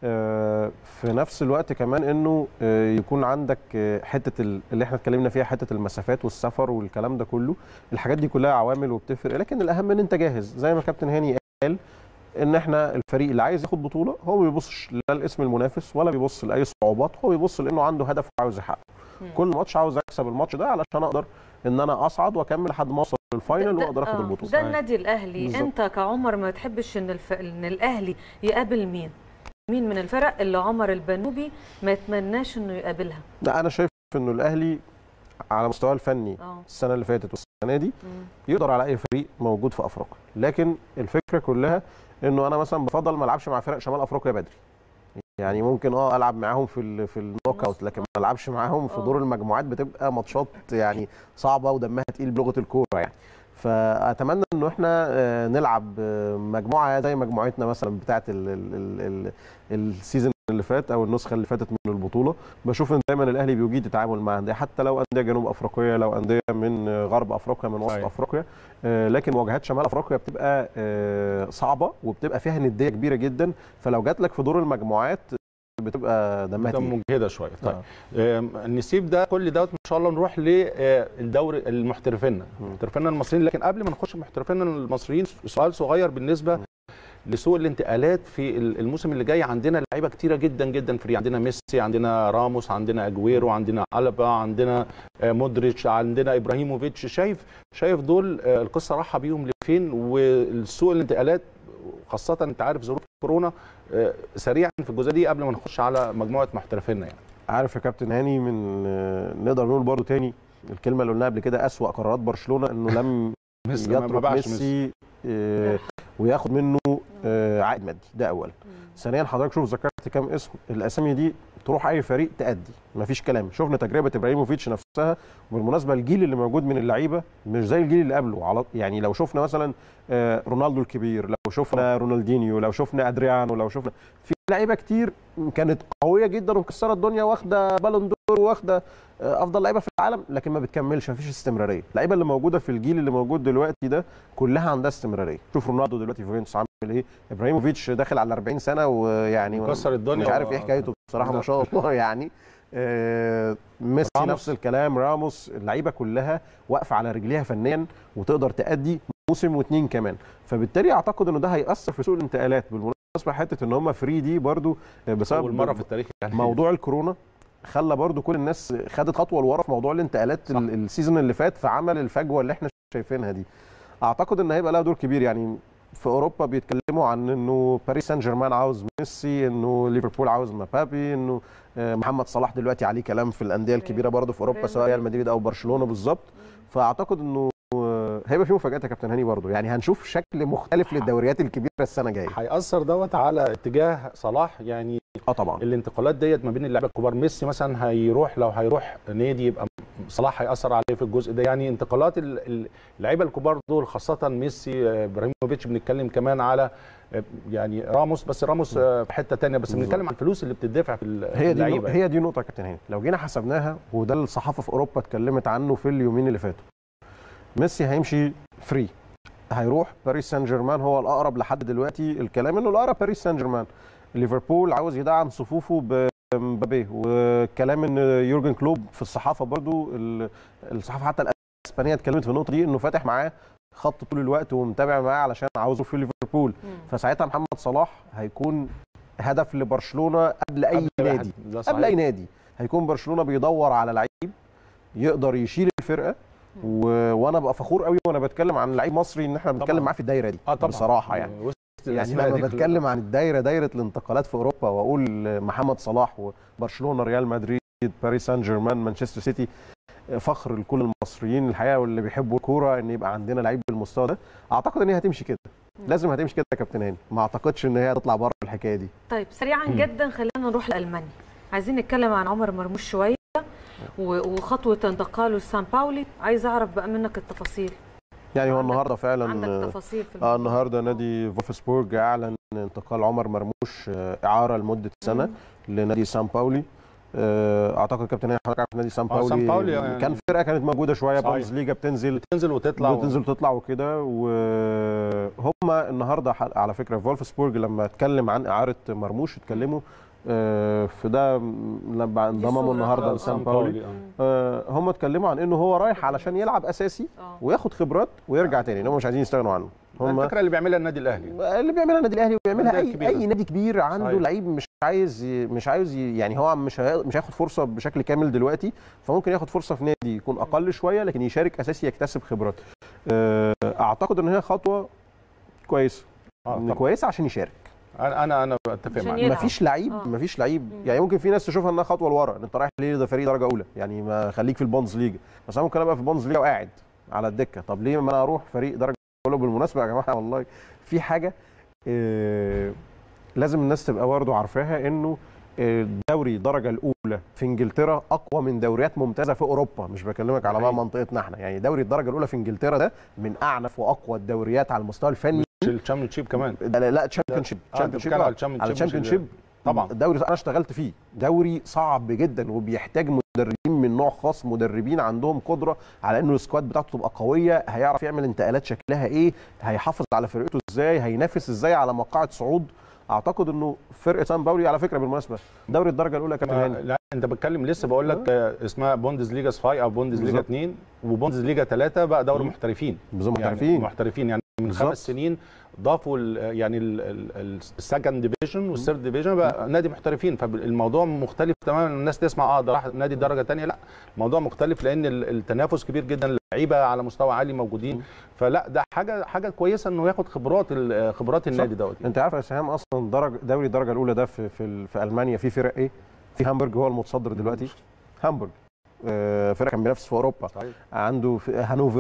آه، في نفس الوقت كمان انه آه، يكون عندك آه، حته ال- اللي احنا اتكلمنا فيها حته المسافات والسفر والكلام ده كله الحاجات دي كلها عوامل وبتفرق لكن الاهم ان انت جاهز زي ما كابتن هاني قال ان احنا الفريق اللي عايز ياخد بطوله هو ما بيبصش لا لاسم المنافس ولا بيبص لاي صعوبات هو بيبص لانه عنده هدف وعاوز يحققه مم. كل ماتش عاوز اكسب الماتش ده علشان اقدر ان انا اصعد واكمل لحد ما اوصل للفاينل ده- واقدر اخد آه، البطوله ده النادي الاهلي بالظبط. انت كعمر ما تحبش ان الف... ان الاهلي يقابل مين مين من الفرق اللي عمر البنوبي ما يتمناش انه يقابلها لا انا شايف انه الاهلي على مستواه الفني اه السنه اللي فاتت والسنه دي مم. يقدر على اي فريق موجود في افريقيا لكن الفكره كلها انه انا مثلا بفضل ما العبش مع فرق شمال افريقيا بدري يعني ممكن اه العب معاهم في ال في النوك اوت لكن ما العبش معاهم في آه. دور المجموعات بتبقى ماتشات يعني صعبه ودمها تقيل بلغه الكوره يعني فاتمنى انه احنا آه، نلعب آه، مجموعه زي مجموعتنا مثلا بتاعه ال- ال- ال- ال- السيزون اللي فات او النسخه اللي فاتت من البطوله بشوف ان دايما الاهلي بيجيد التعامل مع انديه حتى لو انديه جنوب افريقيه لو انديه من آه، غرب افريقيا من وسط صحيح. افريقيا آه، لكن مواجهات شمال افريقيا بتبقى آه، صعبه وبتبقى فيها نديه كبيره جدا فلو جات لك في دور المجموعات بتبقى دمها ده تقيل مجهده شويه طيب آه. آم، نسيب ده كل دوت ان شاء الله نروح للدوري المحترفين المحترفين المصريين لكن قبل ما نخش المحترفين المصريين سؤال صغير بالنسبه لسوق الانتقالات في الموسم اللي جاي عندنا لعيبه كتيره جدا جدا فري عندنا ميسي عندنا راموس عندنا اجويرو عندنا البا عندنا آه، مودريتش عندنا ابراهيموفيتش شايف شايف دول آه، القصه رايحه بيهم لفين والسوق الانتقالات خاصه انت عارف ظروف كورونا آه، سريعا في الجزئيه دي قبل ما نخش على مجموعه محترفينا يعني عارف يا كابتن هاني من آه، نقدر نقول برضو تاني الكلمه اللي قلناها قبل كده اسوا قرارات برشلونه انه لم ميسي ما يترك باعش ميسي آه، وياخد منه آه، عائد مادي ده اولا ثانيا حضرتك شوف ذكرت كام اسم الاسامي دي تروح اي فريق تأدي مفيش كلام شفنا تجربه ابراهيموفيتش نفسها وبالمناسبه الجيل اللي موجود من اللعيبه مش زي الجيل اللي قبله على يعني لو شفنا مثلا آه، رونالدو الكبير لو شفنا رونالدينيو لو شفنا ادريانو لو شفنا في لعيبه كتير كانت قويه جدا ومكسره الدنيا واخده بالون دور واخده آه، افضل لعيبه في العالم لكن ما بتكملش مفيش استمراريه اللعيبه اللي موجوده في الجيل اللي موجود دلوقتي ده كلها عندها استمراريه شوف رونالدو دلوقتي في يوفنتوس عامل ايه ابراهيموفيتش داخل على 40 سنه ويعني مكسر الدنيا مش عارف و- ايه حكايته بصراحه ما شاء الله يعني آه، ميسي راموس. نفس الكلام راموس اللعيبه كلها واقفه على رجليها فنيا وتقدر تأدي موسم واتنين كمان فبالتالي اعتقد انه ده هيأثر في سوق الانتقالات بالمناسبه حته ان هم فري دي برضو آه، بسبب اول مره في التاريخ يعني موضوع الكورونا خلى برضو كل الناس خدت خطوه لورا في موضوع الانتقالات صح. ال- السيزون اللي فات فعمل الفجوه اللي احنا شايفينها دي اعتقد ان هيبقى لها دور كبير يعني في اوروبا بيتكلموا عن انه باريس سان جيرمان عاوز ميسي انه ليفربول عاوز مبابي انه آه، محمد صلاح دلوقتي عليه كلام في الانديه الكبيره برضو في اوروبا ريال سواء ريال مدريد او برشلونه بالظبط فاعتقد انه آه، هيبقى في مفاجات يا كابتن هاني برضو يعني هنشوف شكل مختلف للدوريات الكبيره السنه الجايه هيأثر دوت على اتجاه صلاح يعني اه طبعا الانتقالات ديت ما بين اللعيبه الكبار ميسي مثلا هيروح لو هيروح نادي يبقى صلاح هيأثر عليه في الجزء ده يعني انتقالات ال- ال- اللعيبه الكبار دول خاصه ميسي آه، ابراهيموفيتش بنتكلم كمان على آه، يعني راموس بس راموس آه، في حته تانية بس بنتكلم عن الفلوس اللي بتدفع في ال- هي دي اللعيبه هي دي نقطه يا كابتن هاني لو جينا حسبناها وده الصحافه في اوروبا اتكلمت عنه في اليومين اللي فاتوا ميسي هيمشي فري هيروح باريس سان جيرمان هو الاقرب لحد دلوقتي الكلام انه الاقرب باريس سان جيرمان ليفربول عاوز يدعم صفوفه بمبابي والكلام ان يورجن كلوب في الصحافه برضو ال- الصحافه حتى الاسبانيه اتكلمت في النقطه دي انه فاتح معاه خط طول الوقت ومتابع معاه علشان عاوزه في ليفربول فساعتها محمد صلاح هيكون هدف لبرشلونه قبل اي قبل نادي واحد. ده قبل صحيح. اي نادي هيكون برشلونه بيدور على لعيب يقدر يشيل الفرقه و... وانا ببقى فخور قوي وانا بتكلم عن لعيب مصري ان احنا بنتكلم طبعاً. معاه في الدايره دي اه طبعا بصراحه يعني وسط يعني الأسماء لما دي كلها. بتكلم عن الدايره دايره الانتقالات في اوروبا واقول محمد صلاح وبرشلونه ريال مدريد باريس سان جيرمان مانشستر سيتي فخر لكل المصريين الحقيقه واللي بيحبوا الكوره ان يبقى عندنا لعيب بالمستوى ده اعتقد ان هي هتمشي كده لازم هتمشي كده يا كابتن هاني ما اعتقدش ان هي هتطلع بره الحكايه دي طيب سريعا جدا خلينا نروح لالمانيا عايزين نتكلم عن عمر مرموش شويه و- وخطوه انتقاله لسان باولي عايز اعرف بقى منك التفاصيل يعني هو عندك- النهارده فعلا عندك تفاصيل في اه الموضوع. النهارده نادي فولفسبورج اعلن انتقال عمر مرموش آه، اعاره لمده سنه مم. لنادي سان باولي آه، اعتقد كابتن هاني حضرتك عارف نادي سان آه، باولي, سان باولي يعني- كان فرقه كانت موجوده شويه صحيح. بونز ليجا بتنزل تنزل وتطلع بتنزل وتطلع وكده وهم النهارده ح- على فكره فولفسبورج لما اتكلم عن اعاره مرموش اتكلموا آه، في ده م- لما انضمموا صورة. النهارده آه، لسان سان باولي آه. آه، هم اتكلموا عن انه هو رايح علشان يلعب اساسي آه. وياخد خبرات ويرجع تاني إن هم مش عايزين يستغنوا عنه هم الفكره اللي بيعملها النادي الاهلي اللي بيعملها النادي الاهلي وبيعملها الأندية اي الكبيرة. اي نادي كبير عنده صحيح. لعيب مش عايز ي- مش عايز ي- يعني هو مش هي- مش هياخد فرصه بشكل كامل دلوقتي فممكن ياخد فرصه في نادي يكون اقل شويه لكن يشارك اساسي يكتسب خبرات آه، اعتقد ان هي خطوه كويسه آه، إن طبعاً. كويسه عشان يشارك انا انا انا بتفق عشان معاك يلعب. مفيش لعيب آه. مفيش لعيب مم. يعني ممكن في ناس تشوفها انها خطوه لورا ان انت رايح ليه ده فريق درجه اولى يعني ما خليك في البونز ليجا بس انا ممكن ابقى في البونز ليجا وقاعد على الدكه طب ليه ما انا اروح فريق درجه اولى بالمناسبه يا جماعه والله في حاجه آه لازم الناس تبقى برضه عارفاها انه آه، دوري الدرجه الاولى في انجلترا اقوى من دوريات ممتازه في اوروبا مش بكلمك على بقى صحيح. منطقتنا احنا يعني دوري الدرجه الاولى في انجلترا ده من اعنف واقوى الدوريات على المستوى الفني الشامبيون شيب كمان ده لا- لا تشامبيون شيب اه انت بتتكلم على الشامبيون على الشامبيون شيب طبعا الدوري انا اشتغلت فيه دوري صعب جدا وبيحتاج مدربين من نوع خاص مدربين عندهم قدره على انه السكواد بتاعته تبقى قويه هيعرف يعمل انتقالات شكلها ايه هيحافظ على فرقته ازاي هينافس ازاي على مقاعد صعود اعتقد انه فرقه سان باولي على فكره بالمناسبه دوري الدرجه الاولى يا كابتن ما- هاني لا انت بتكلم لسه بقول لك آه، اسمها بوندز ليجا سفاي او بوندز ليجا بالظبط. 2 وبوندز ليجا 3 بقى دوري مم. محترفين بالظبط يعني محترفين محترفين يعني من بالظبط. خمس سنين ضافوا ال- يعني السكند ديفيجن والثيرد ديفيجن بقى نادي محترفين فالموضوع مختلف تماما الناس تسمع اه ده راح نادي درجه ثانيه لا الموضوع مختلف لان ال- التنافس كبير جدا اللعيبه على مستوى عالي موجودين فلا ده حاجه حاجه كويسه انه ياخد خبرات ال- خبرات النادي دوت انت عارف يا سهام اصلا درجه دوري الدرجه الاولى ده في في, ال- في المانيا في فرق ايه في هامبورج هو المتصدر دلوقتي هامبورج آه، فرقه كان بينافس في اوروبا صحيح عنده في هانوفر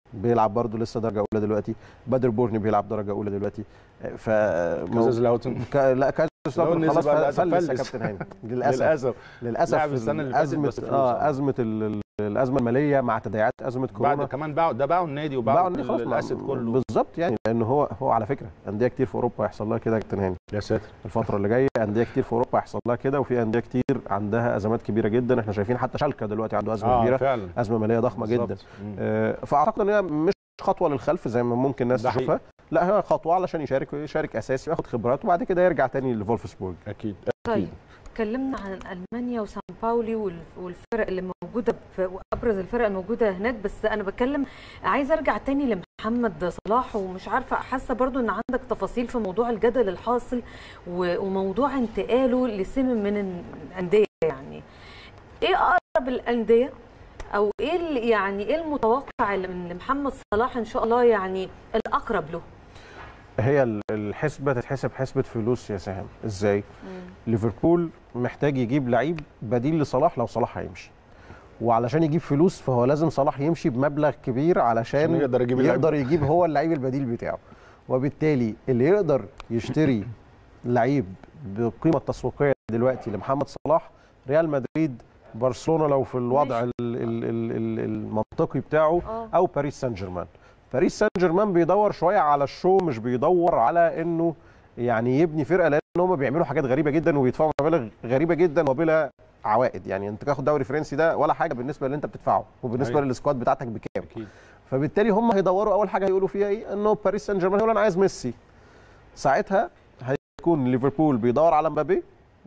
بيلعب برضه لسه درجه اولى دلوقتي بدر بورني بيلعب درجه اولى دلوقتي ف كازازلاوتن ك... لا كازازلاوتن خلاص بقى للأسف فلس يا فلس. كابتن هاني للاسف للاسف للاسف لعب السنة اللي فاتت ازمه بس فلوس اه طبعاً. ازمه ال- ال- الازمه الماليه مع تداعيات ازمه بعد كورونا كمان باعوا ده باعوا النادي باعوا وباعوا النادي خلاص مع- الاسد كله بالظبط يعني لان هو هو على فكره انديه كتير في اوروبا هيحصل لها كده يا كابتن هاني يا ساتر الفتره اللي جايه انديه كتير في اوروبا هيحصل لها كده وفي انديه كتير عندها ازمات كبيره جدا احنا شايفين حتى شالكه دلوقتي عنده ازمه اه كبيره فعلا ازمه ماليه ضخمه بالظبط. جدا مم. آه، فاعتقد ان هي مش خطوه للخلف زي ما ممكن الناس ده حقيقي. تشوفها لا هي خطوه علشان يشارك يشارك اساسي وياخد خبرات وبعد كده يرجع تاني لفولفسبورج اكيد طيب اتكلمنا عن المانيا وسان باولي والف- والفرق اللي موجوده في وابرز الفرق الموجوده هناك بس انا بتكلم عايز ارجع تاني لمحمد صلاح ومش عارفه حاسه برضو ان عندك تفاصيل في موضوع الجدل الحاصل و- وموضوع انتقاله لسم من الانديه يعني ايه اقرب الانديه او ايه اللي- يعني ايه المتوقع اللي من محمد صلاح ان شاء الله يعني الاقرب له هي ال- الحسبه تتحسب حسبه فلوس يا سهام ازاي ليفربول محتاج يجيب لعيب بديل لصلاح لو صلاح هيمشي وعلشان يجيب فلوس فهو لازم صلاح يمشي بمبلغ كبير علشان عشان يقدر يجيب اللعيب. يقدر يجيب هو اللعيب البديل بتاعه وبالتالي اللي يقدر يشتري لعيب بالقيمه التسويقيه دلوقتي لمحمد صلاح ريال مدريد برشلونه لو في الوضع ال- ال- ال- ال- المنطقي بتاعه اه او باريس سان جيرمان باريس سان جيرمان بيدور شويه على الشو مش بيدور على انه يعني يبني فرقه لان هم بيعملوا حاجات غريبه جدا وبيدفعوا مبالغ غريبه جدا وبلا عوائد يعني انت تاخد دوري فرنسي ده ولا حاجه بالنسبه اللي انت بتدفعه وبالنسبه أيوة. للسكواد بتاعتك بكام اكيد فبالتالي هم هيدوروا اول حاجه هيقولوا فيها ايه انه باريس سان جيرمان هيقول انا عايز ميسي ساعتها هيكون ليفربول بيدور على مبابي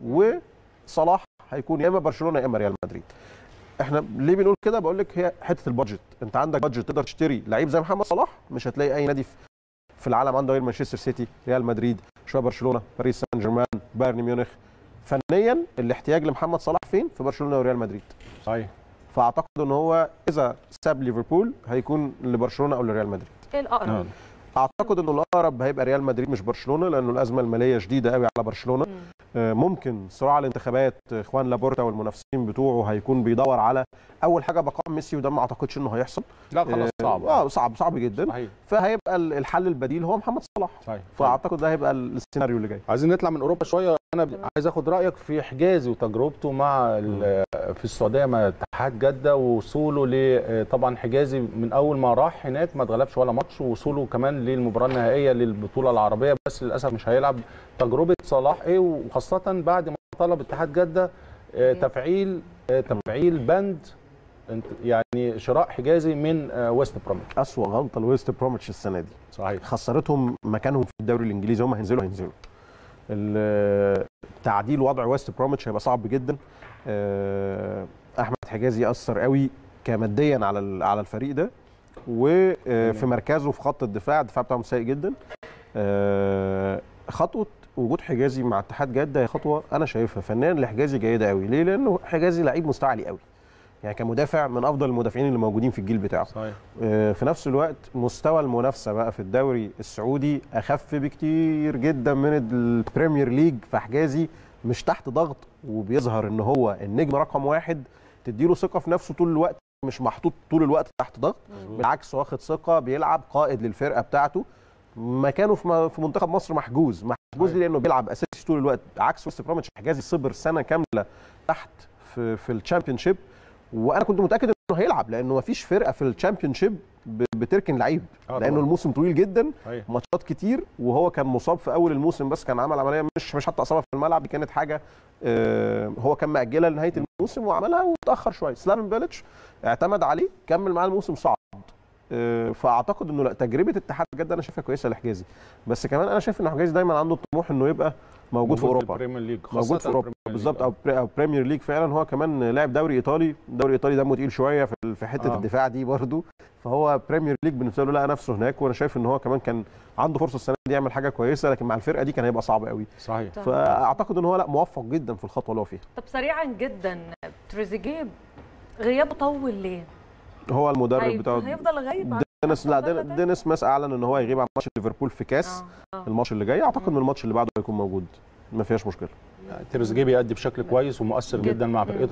وصلاح هيكون يا اما برشلونه يا اما ريال مدريد احنا ليه بنقول كده بقول لك هي حته البادجت انت عندك بادجت تقدر تشتري لعيب زي محمد صلاح مش هتلاقي اي نادي في- في العالم عنده غير مانشستر سيتي ريال مدريد شويه برشلونه باريس سان جيرمان بايرن ميونخ فنيا الاحتياج لمحمد صلاح فين في برشلونه وريال مدريد صحيح فاعتقد ان هو اذا ساب ليفربول هيكون لبرشلونه او لريال مدريد ايه الاقرب نعم. اعتقد انه الاقرب هيبقى ريال مدريد مش برشلونه لانه الازمه الماليه شديده قوي على برشلونه مم. آه، ممكن صراع الانتخابات آه، اخوان لابورتا والمنافسين بتوعه هيكون بيدور على اول حاجه بقاء ميسي وده ما اعتقدش انه هيحصل لا خلاص آه، صعب اه صعب صعب جدا صحيح فهيبقى ال- الحل البديل هو محمد صلاح صحيح فاعتقد ده هيبقى السيناريو اللي جاي عايزين نطلع من اوروبا شويه انا ب- عايز اخد رايك في حجازي وتجربته مع ال- في السعوديه مع اتحاد جده ووصوله ل طبعا حجازي من اول ما راح هناك ما اتغلبش ولا ماتش ووصوله كمان للمباراه النهائيه للبطوله العربيه بس للاسف مش هيلعب تجربه صلاح ايه وخاصه بعد ما طلب اتحاد جده آه، تفعيل آه، تفعيل بند انت- يعني شراء حجازي من آه، ويست بروميتش اسوأ غلطه لويست بروميتش السنه دي صحيح خسرتهم مكانهم في الدوري الانجليزي هم هينزلوا هينزلوا ال- تعديل وضع ويست بروميتش هيبقى صعب جدا آه، احمد حجازي اثر قوي كماديا على ال- على الفريق ده وفي مركزه في خط الدفاع الدفاع بتاعهم سيء جدا آه، خطوه وجود حجازي مع اتحاد جده هي خطوه انا شايفها فنيا لحجازي جيده قوي ليه لانه حجازي لعيب مستوى عالي قوي يعني كمدافع من افضل المدافعين اللي موجودين في الجيل بتاعه صحيح آه، في نفس الوقت مستوى المنافسه بقى في الدوري السعودي اخف بكتير جدا من البريمير ليج فحجازي مش تحت ضغط وبيظهر ان هو النجم رقم واحد تديله ثقه في نفسه طول الوقت مش محطوط طول الوقت تحت ضغط بالعكس واخد ثقه بيلعب قائد للفرقه بتاعته مكانه في م- في منتخب مصر محجوز محجوز ليه لانه بيلعب اساسي طول الوقت عكس وست بروميتش حجازي صبر سنه كامله تحت في في الشامبيونشيب وانا كنت متاكد انه هيلعب لانه مفيش فرقه في الشامبيونشيب ب- بتركن لعيب آه لانه طبعاً. الموسم طويل جدا صحيح ماتشات كتير وهو كان مصاب في اول الموسم بس كان عمل عمليه مش مش حتى اصابه في الملعب دي كانت حاجه آه، هو كان ماجلها لنهايه الموسم وعملها وتاخر شويه سلافن بيلتش اعتمد عليه كمل معاه الموسم صعد آه، فاعتقد انه لا تجربه اتحاد جده انا شايفها كويسه لحجازي بس كمان انا شايف ان حجازي دايما عنده الطموح انه يبقى موجود في اوروبا البريمير ليج موجود في اوروبا بالظبط او بري- او بريمير ليج فعلا هو كمان لاعب دوري ايطالي الدوري الايطالي دمه تقيل شويه في في حته آه. آه. الدفاع دي برده فهو بريمير ليج بالنسبه له لقى نفسه هناك وانا شايف ان هو كمان كان عنده فرصه السنه دي يعمل حاجه كويسه لكن مع الفرقه دي كان هيبقى صعب قوي صحيح طب- فاعتقد ان هو لا موفق جدا في الخطوه اللي هو فيها طب سريعا جدا تريزيجيه غيابه طول ليه؟ هو المدرب هي- بتاعه هيفضل غايب عن دينيس لا الفترة دين- ده؟ دينيس ماس اعلن ان هو هيغيب عن ماتش ليفربول في كاس آه، آه. الماتش اللي جاي اعتقد ان الماتش اللي بعده هيكون موجود ما فيهاش مشكله تريزيجيه بيأدي بشكل كويس ومؤثر جدا. جدا مع فرقته مم. بصراحه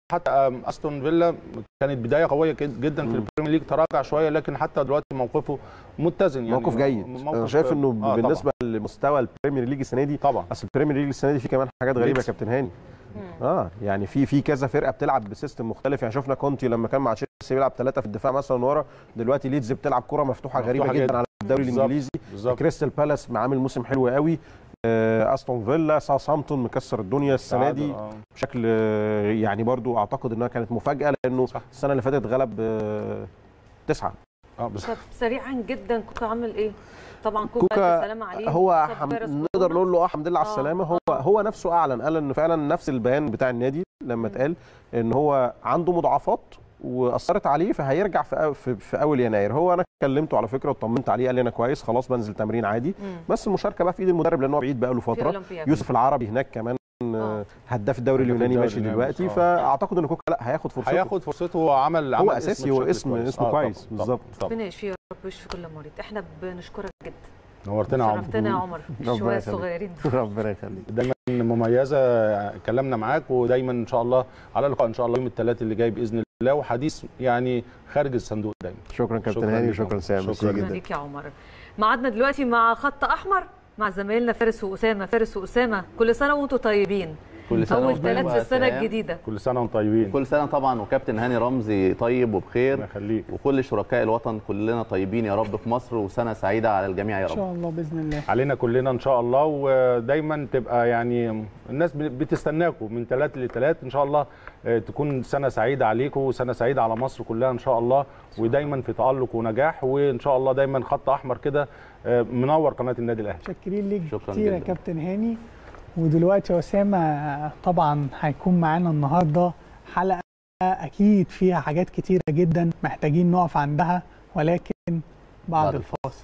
حتى آم، استون فيلا كانت بدايه قويه جد- جدا في مم. البريمير ليج تراجع شويه لكن حتى دلوقتي موقفه متزن يعني موقف جيد موقف- انا شايف انه آه، بالنسبه لمستوى البريمير ليج السنه دي طبعا اصل البريمير ليج السنه دي في كمان حاجات غريبه يا ليدز. كابتن هاني اه يعني في في كذا فرقه بتلعب بسيستم مختلف يعني شفنا كونتي لما كان مع تشيلسي بيلعب ثلاثه في الدفاع مثلا ورا دلوقتي ليدز بتلعب كره مفتوحه, مفتوحة غريبه جدا, جدا. على الدوري بالظبط. الانجليزي بالظبط كريستال بالاس عامل موسم حلو قوي آه، استون فيلا ساوثهامبتون مكسر الدنيا السنه تعادل، دي آه. بشكل آه، يعني برضو اعتقد انها كانت مفاجاه لانه صح. السنه اللي فاتت غلب آه، تسعه اه بس طب سريعا جدا كوكا عامل ايه؟ طبعا كوكا, كوكا ألف سلامة عليه هو مصاب حم... بفيروس نقدر كورونا. نقول له اه الحمد لله على آه، السلامه هو آه. هو نفسه اعلن قال انه فعلا نفس البيان بتاع النادي لما اتقال ان هو عنده مضاعفات واثرت عليه فهيرجع في أو- في, في اول يناير هو انا كلمته على فكره وطمنت عليه قال لي انا كويس خلاص بنزل تمرين عادي مم. بس المشاركه بقى في ايد المدرب لان هو بعيد بقى له في فتره أولمبياد. يوسف العربي هناك كمان آه. هداف الدوري هداف اليوناني الدوري ماشي اليوناني، دلوقتي آه. فاعتقد ان كوكا لا هياخد فرصته هياخد فرصته هو عمل هو عمل أساسي، هو بشكل اسم- كويس. اسمه آه، كويس، طبعاً، بالظبط. طبعاً. ربنا يشفيه يا رب ويشفي كل مريض احنا بنشكرك جدا نورتنا يا عمر شرفتنا يا عمر ربنا شويه يخليك. صغيرين ربنا يخليك دايما مميزه اتكلمنا معاك ودايما ان شاء الله على لقاء ان شاء الله يوم الثلاث اللي جاي باذن الله وحديث يعني خارج الصندوق دايما شكرا كابتن شكراً هاني لك. وشكرا سام شكراً ميرسي جداً. شكرا جدا ليك يا عمر معادنا دلوقتي مع خط احمر مع زمايلنا فارس واسامه فارس واسامه كل سنه وانتم طيبين كل سنه اول وانتم ثلاث طيب في السنه وسام. الجديده كل سنه وانتم طيبين كل سنه طبعا وكابتن هاني رمزي طيب الله وبخير يخليك وكل شركاء الوطن كلنا طيبين يا رب في مصر وسنه سعيده على الجميع يا ان رب شاء الله باذن الله علينا كلنا ان شاء الله ودايما تبقى يعني الناس بتستناكم من ثلاث لثلاث ان شاء الله آه، تكون سنه سعيده عليكم وسنه سعيده على مصر كلها ان شاء الله ودايما في تالق ونجاح وان شاء الله دايما خط احمر كده آه، منور قناه النادي الاهلي متشكرين ليك شكراً كتير يا جداً. كابتن هاني ودلوقتي يا اسامه طبعا هيكون معانا النهارده حلقه اكيد فيها حاجات كتيره جدا محتاجين نقف عندها ولكن بعد بعد الفاصل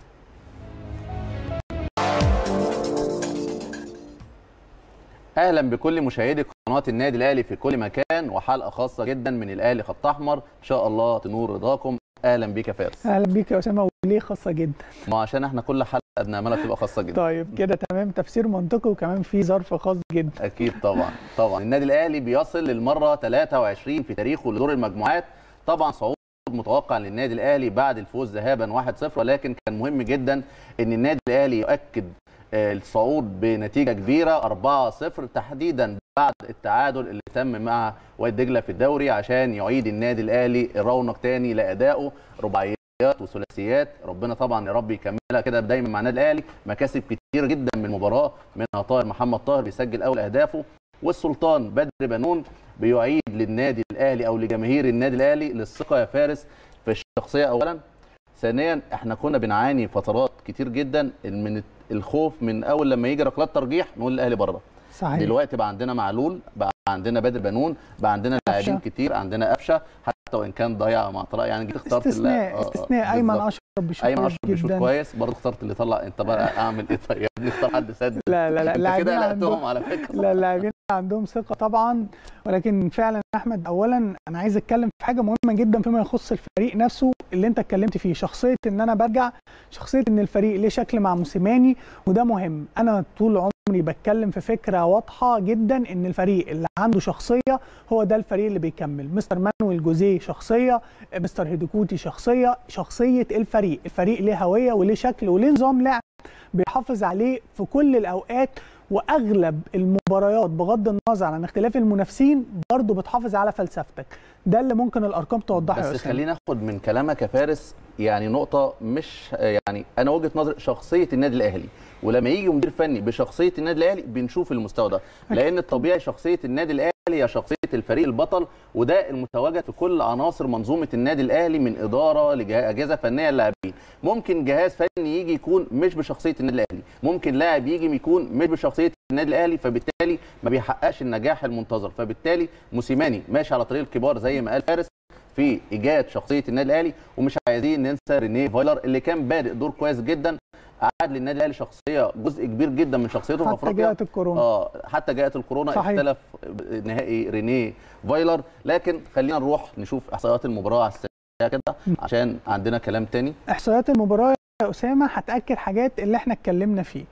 اهلا بكل مشاهدي قناه النادي الاهلي في كل مكان وحلقه خاصه جدا من الاهلي خط احمر ان شاء الله تنور رضاكم اهلا بيك يا فارس اهلا بيك يا اسامه وليه خاصه جدا ما عشان احنا كل حلقه بنعملها تبقى خاصه جدا طيب كده تمام تفسير منطقي وكمان في ظرف خاص جدا اكيد طبعا طبعا النادي الاهلي بيصل للمره 23 في تاريخه لدور المجموعات طبعا صعود متوقع للنادي الاهلي بعد الفوز ذهابا 1-0 ولكن كان مهم جدا ان النادي الاهلي يؤكد آه، الصعود بنتيجه كبيره 4-0 تحديدا بعد التعادل اللي تم مع وادي دجله في الدوري عشان يعيد النادي الاهلي رونق تاني لادائه رباعيات وثلاثيات ربنا طبعا يا رب يكملها كده دايما مع النادي الاهلي مكاسب كتير جدا من المباراه منها طاهر محمد طاهر بيسجل اول اهدافه والسلطان بدر بنون بيعيد للنادي الاهلي او لجماهير النادي الاهلي للثقه يا فارس في الشخصيه اولا ثانيا احنا كنا بنعاني فترات كتير جدا من الخوف من اول لما يجي ركلات ترجيح نقول الاهلي بره صحيح دلوقتي بقى عندنا معلول بقى عندنا بدر بنون بقى عندنا لاعبين قفشة. كتير عندنا قفشه حتى وان كان ضيع مع طلع يعني جيت اخترت استثناء اللاعب- آه، آه، استثناء ايمن بالظبط. اشرف بيشوط ايمن كويس اشرف بيشوط جدا كويس برضه اخترت اللي طلع انت بقى اعمل ايه طيب نختار حد سد لا لا لا انت اللاعبين كده عندهم قلقتهم على فكره لا اللاعبين عندهم ثقه طبعا ولكن فعلا يا احمد اولا انا عايز اتكلم في حاجه مهمه جدا فيما يخص الفريق نفسه اللي انت اتكلمت فيه شخصيه ان انا برجع شخصيه ان الفريق ليه شكل مع موسيماني وده مهم انا طول عمري بتكلم في فكره واضحه جدا ان الفريق اللي عنده شخصيه هو ده الفريق اللي بيكمل مستر مانويل جوزيه شخصيه مستر هيديكوتي شخصيه شخصيه الفريق الفريق ليه هويه وليه شكل وليه نظام لعب بيحافظ عليه في كل الاوقات واغلب المباريات بغض النظر عن اختلاف المنافسين برضه بتحافظ على فلسفتك ده اللي ممكن الارقام توضحه يا بس أسامة. خلينا ناخد من كلامك يا فارس يعني نقطة مش يعني أنا وجهة نظري شخصية النادي الأهلي ولما يجي مدير فني بشخصية النادي الأهلي بنشوف المستوى ده لأن الطبيعي شخصية النادي الأهلي هي شخصية الفريق البطل وده المتواجد في كل عناصر منظومة النادي الأهلي من إدارة لأجهزة فنية للاعبين ممكن جهاز فني يجي يكون مش بشخصية النادي الأهلي ممكن لاعب يجي يكون مش بشخصية النادي الأهلي فبالتالي ما بيحققش النجاح المنتظر فبالتالي موسيماني ماشي على طريق الكبار زي ما قال فارس في ايجاد شخصيه النادي الاهلي ومش عايزين ننسى رينيه فايلر اللي كان بادئ دور كويس جدا عاد للنادي الاهلي شخصيه جزء كبير جدا من شخصيته في حتى افريقيا جاءت الكورونا اه حتى جاءت الكورونا صحيح. اختلف نهائي رينيه فايلر لكن خلينا نروح نشوف احصائيات المباراه على السريع كده عشان عندنا كلام تاني احصائيات المباراه يا اسامه هتاكد حاجات اللي احنا اتكلمنا فيه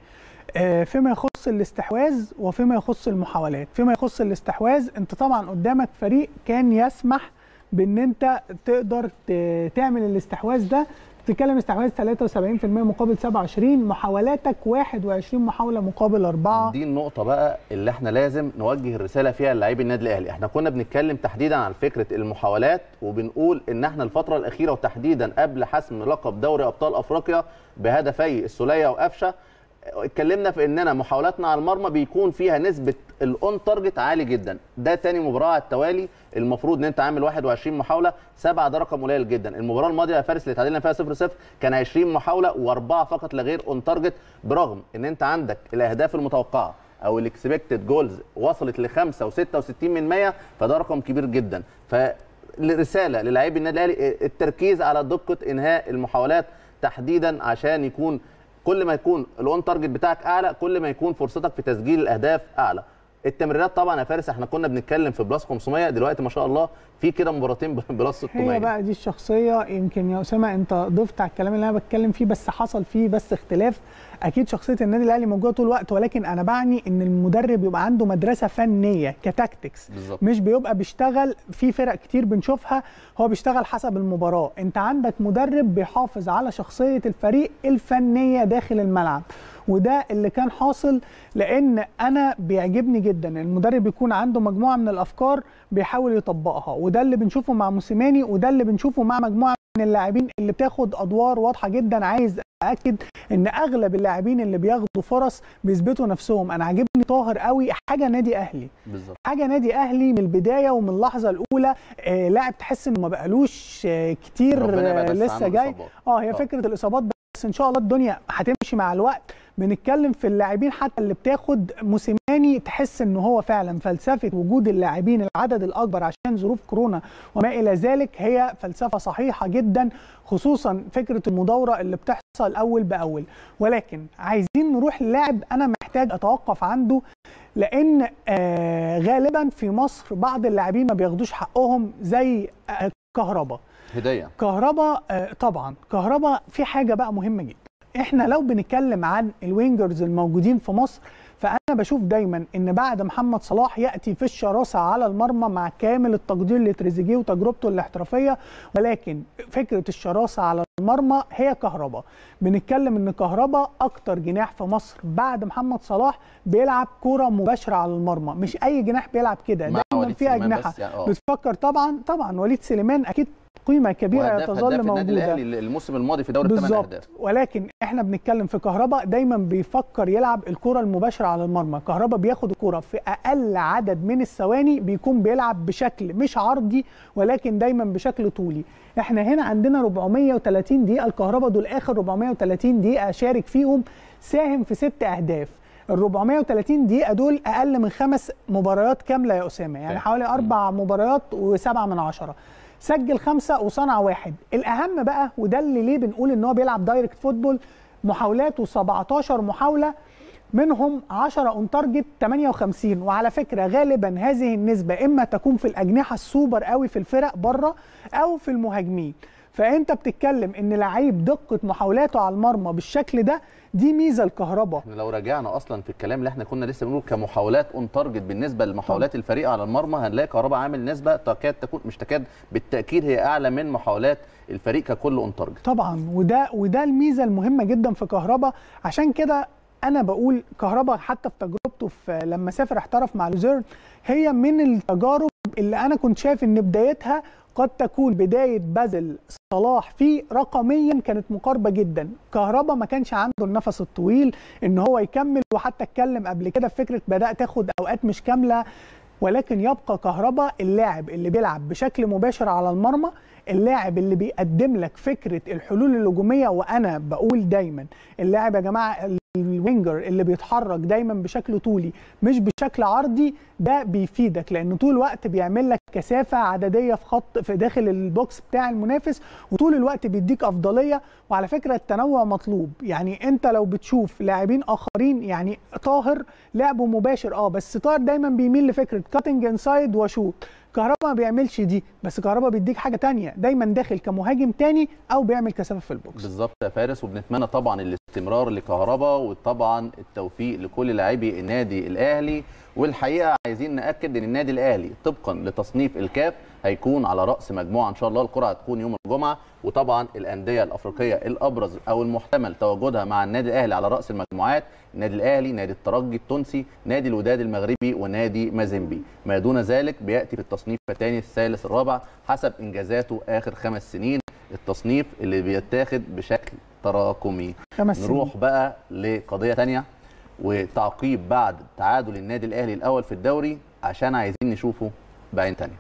آه، فيما يخص الاستحواذ وفيما يخص المحاولات فيما يخص الاستحواذ انت طبعا قدامك فريق كان يسمح بان انت تقدر ت- تعمل الاستحواذ ده تتكلم استحواذ 73% مقابل 27 محاولاتك 21 محاوله مقابل 4 دي النقطة بقى اللي احنا لازم نوجه الرسالة فيها للاعبي النادي الأهلي، احنا كنا بنتكلم تحديدا عن فكرة المحاولات وبنقول إن احنا الفترة الأخيرة وتحديدا قبل حسم لقب دوري أبطال أفريقيا بهدفي السولية وقفشة اتكلمنا في اننا محاولاتنا على المرمى بيكون فيها نسبه الاون تارجت عالي جدا ده تاني مباراه على التوالي المفروض ان انت عامل 21 محاوله سبعه ده رقم قليل جدا المباراه الماضيه يا فارس اللي تعادلنا فيها 0 0 كان 20 محاوله واربعه فقط لا غير اون تارجت برغم ان انت عندك الاهداف المتوقعه او الاكسبكتد جولز وصلت ل 5 و66 من 100 فده رقم كبير جدا فالرساله للاعبي النادي الاهلي التركيز على دقه انهاء المحاولات تحديدا عشان يكون كل ما يكون الاون تارجت بتاعك اعلى كل ما يكون فرصتك في تسجيل الاهداف اعلى التمريرات طبعا يا فارس احنا كنا بنتكلم في بلس 500 دلوقتي ما شاء الله في كده مباراتين بلس 600 هي بقى دي الشخصيه يمكن يا اسامه انت ضفت على الكلام اللي انا بتكلم فيه بس حصل فيه بس اختلاف اكيد شخصيه النادي الاهلي موجوده طول الوقت ولكن انا بعني ان المدرب يبقى عنده مدرسه فنيه كتاكتكس بالظبط. مش بيبقى بيشتغل في فرق كتير بنشوفها هو بيشتغل حسب المباراه انت عندك مدرب بيحافظ على شخصيه الفريق الفنيه داخل الملعب وده اللي كان حاصل لان انا بيعجبني جدا المدرب يكون عنده مجموعه من الافكار بيحاول يطبقها وده اللي بنشوفه مع موسيماني وده اللي بنشوفه مع مجموعه من اللاعبين اللي بتاخد ادوار واضحه جدا عايز اكد ان اغلب اللاعبين اللي بياخدوا فرص بيثبتوا نفسهم انا عاجبني طاهر قوي حاجه نادي اهلي بالظبط حاجه نادي اهلي من البدايه ومن اللحظه الاولى آه لاعب تحس انه ما بقالوش آه كتير ربنا يبعد آه بس لسه عنه جاي الإصابات. اه هي آه. فكره الاصابات بس ان شاء الله الدنيا هتمشي مع الوقت بنتكلم في اللاعبين حتى اللي بتاخد موسيماني تحس ان هو فعلا فلسفه وجود اللاعبين العدد الاكبر عشان ظروف كورونا وما الى ذلك هي فلسفه صحيحه جدا خصوصا فكره المداوره اللي بتحصل اول باول ولكن عايزين نروح للاعب انا محتاج اتوقف عنده لان آه غالبا في مصر بعض اللاعبين ما بياخدوش حقهم زي آه كهربا هديه كهربا آه، طبعا كهربا في حاجه بقى مهمه جدا احنا لو بنتكلم عن الوينجرز الموجودين في مصر فانا بشوف دايما ان بعد محمد صلاح ياتي في الشراسه على المرمى مع كامل التقدير لتريزيجيه وتجربته الاحترافيه ولكن فكره الشراسه على المرمى هي كهربا بنتكلم ان كهربا اكتر جناح في مصر بعد محمد صلاح بيلعب كره مباشره على المرمى مش اي جناح بيلعب كده مع دايما وليد في سليمان اجنحه بس يعني آه. بتفكر طبعا طبعا وليد سليمان اكيد قيمه كبيره وهداف- تظل هداف النادي موجوده الاهلي الموسم الماضي في دوري الثمان بالظبط اهداف ولكن احنا بنتكلم في كهربا دايما بيفكر يلعب الكره المباشره على المرمى كهربا بياخد الكره في اقل عدد من الثواني بيكون بيلعب بشكل مش عرضي ولكن دايما بشكل طولي احنا هنا عندنا 430 دقيقه الكهربا دول اخر 430 دقيقه شارك فيهم ساهم في ست اهداف ال 430 دقيقة دول أقل من خمس مباريات كاملة يا أسامة يعني فاهم. حوالي أربع مباريات وسبعة من عشرة سجل خمسة وصنع واحد الأهم بقى وده اللي ليه بنقول إن هو بيلعب دايركت فوتبول محاولاته 17 محاولة منهم 10 اون تارجت 58 وعلى فكره غالبا هذه النسبه اما تكون في الاجنحه السوبر قوي في الفرق بره او في المهاجمين فانت بتتكلم ان لعيب دقه محاولاته على المرمى بالشكل ده دي ميزه الكهرباء احنا لو رجعنا اصلا في الكلام اللي احنا كنا لسه بنقول كمحاولات اون تارجت بالنسبه لمحاولات الفريق على المرمى هنلاقي كهربا عامل نسبه تكاد تكون مش تكاد بالتاكيد هي اعلى من محاولات الفريق ككل اون تارجت طبعا وده وده الميزه المهمه جدا في كهربا عشان كده انا بقول كهربا حتى في تجربته في لما سافر احترف مع لوزيرن هي من التجارب اللي انا كنت شايف ان بدايتها قد تكون بدايه بازل صلاح في رقميا كانت مقاربه جدا كهربا ما كانش عنده النفس الطويل ان هو يكمل وحتى اتكلم قبل كده في فكره بدات اخد اوقات مش كامله ولكن يبقى كهربا اللاعب اللي بيلعب بشكل مباشر على المرمى اللاعب اللي بيقدم لك فكره الحلول الهجوميه وانا بقول دايما اللاعب يا جماعه الوينجر اللي بيتحرك دايما بشكل طولي مش بشكل عرضي ده بيفيدك لان طول الوقت بيعمل لك كثافه عدديه في خط في داخل البوكس بتاع المنافس وطول الوقت بيديك افضليه وعلى فكره التنوع مطلوب يعني انت لو بتشوف لاعبين اخرين يعني طاهر لعبه مباشر اه بس طاهر دايما بيميل لفكره كاتنج انسايد وشوت كهربا ما بيعملش دي بس كهربا بيديك حاجه تانية دايما داخل كمهاجم تاني او بيعمل كثافه في البوكس بالظبط يا فارس وبنتمنى طبعا الاستمرار لكهربا وطبعا التوفيق لكل لاعبي النادي الاهلي والحقيقه عايزين ناكد ان النادي الاهلي طبقا لتصنيف الكاف هيكون على راس مجموعه ان شاء الله القرعه هتكون يوم الجمعه وطبعا الانديه الافريقيه الابرز او المحتمل تواجدها مع النادي الاهلي على راس المجموعات النادي الاهلي نادي الترجي التونسي نادي الوداد المغربي ونادي مازيمبي ما دون ذلك بياتي في التصنيف الثاني الثالث الرابع حسب انجازاته اخر خمس سنين التصنيف اللي بيتاخد بشكل تراكمي خمس سنين. نروح بقى لقضيه ثانيه وتعقيب بعد تعادل النادي الاهلي الاول في الدوري عشان عايزين نشوفه بعين ثانيه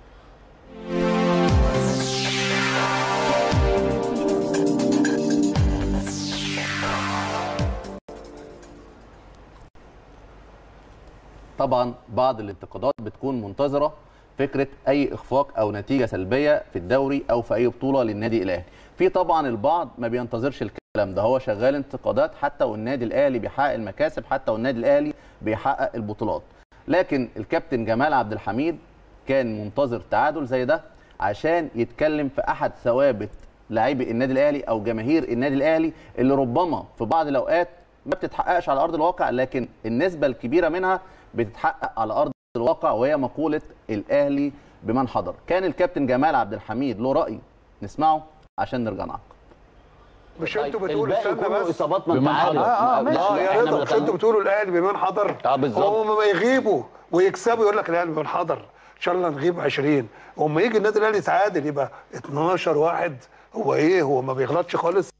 طبعا بعض الانتقادات بتكون منتظره فكره اي اخفاق او نتيجه سلبيه في الدوري او في اي بطوله للنادي الاهلي في طبعا البعض ما بينتظرش الكلام ده هو شغال انتقادات حتى والنادي الاهلي بيحقق المكاسب حتى والنادي الاهلي بيحقق البطولات لكن الكابتن جمال عبد الحميد كان منتظر تعادل زي ده عشان يتكلم في احد ثوابت لاعبي النادي الاهلي او جماهير النادي الاهلي اللي ربما في بعض الاوقات ما بتتحققش على ارض الواقع لكن النسبه الكبيره منها بتتحقق على ارض الواقع وهي مقوله الاهلي بمن حضر كان الكابتن جمال عبد الحميد له راي نسمعه عشان نرجع نعقب مش انتوا بتقولوا الباقي استنى كله بس اصابات ما انت بمن عارف حضر. اه اه ماشي، اه يا احنا رضا مش انتوا بتقولوا الاهلي بمن حضر اه بالظبط. هم ما يغيبوا ويكسبوا يقول لك الاهلي بمن حضر ان شاء الله نغيب 20 وما يجي النادي الاهلي يتعادل يبقى 12 واحد هو ايه هو ما بيغلطش خالص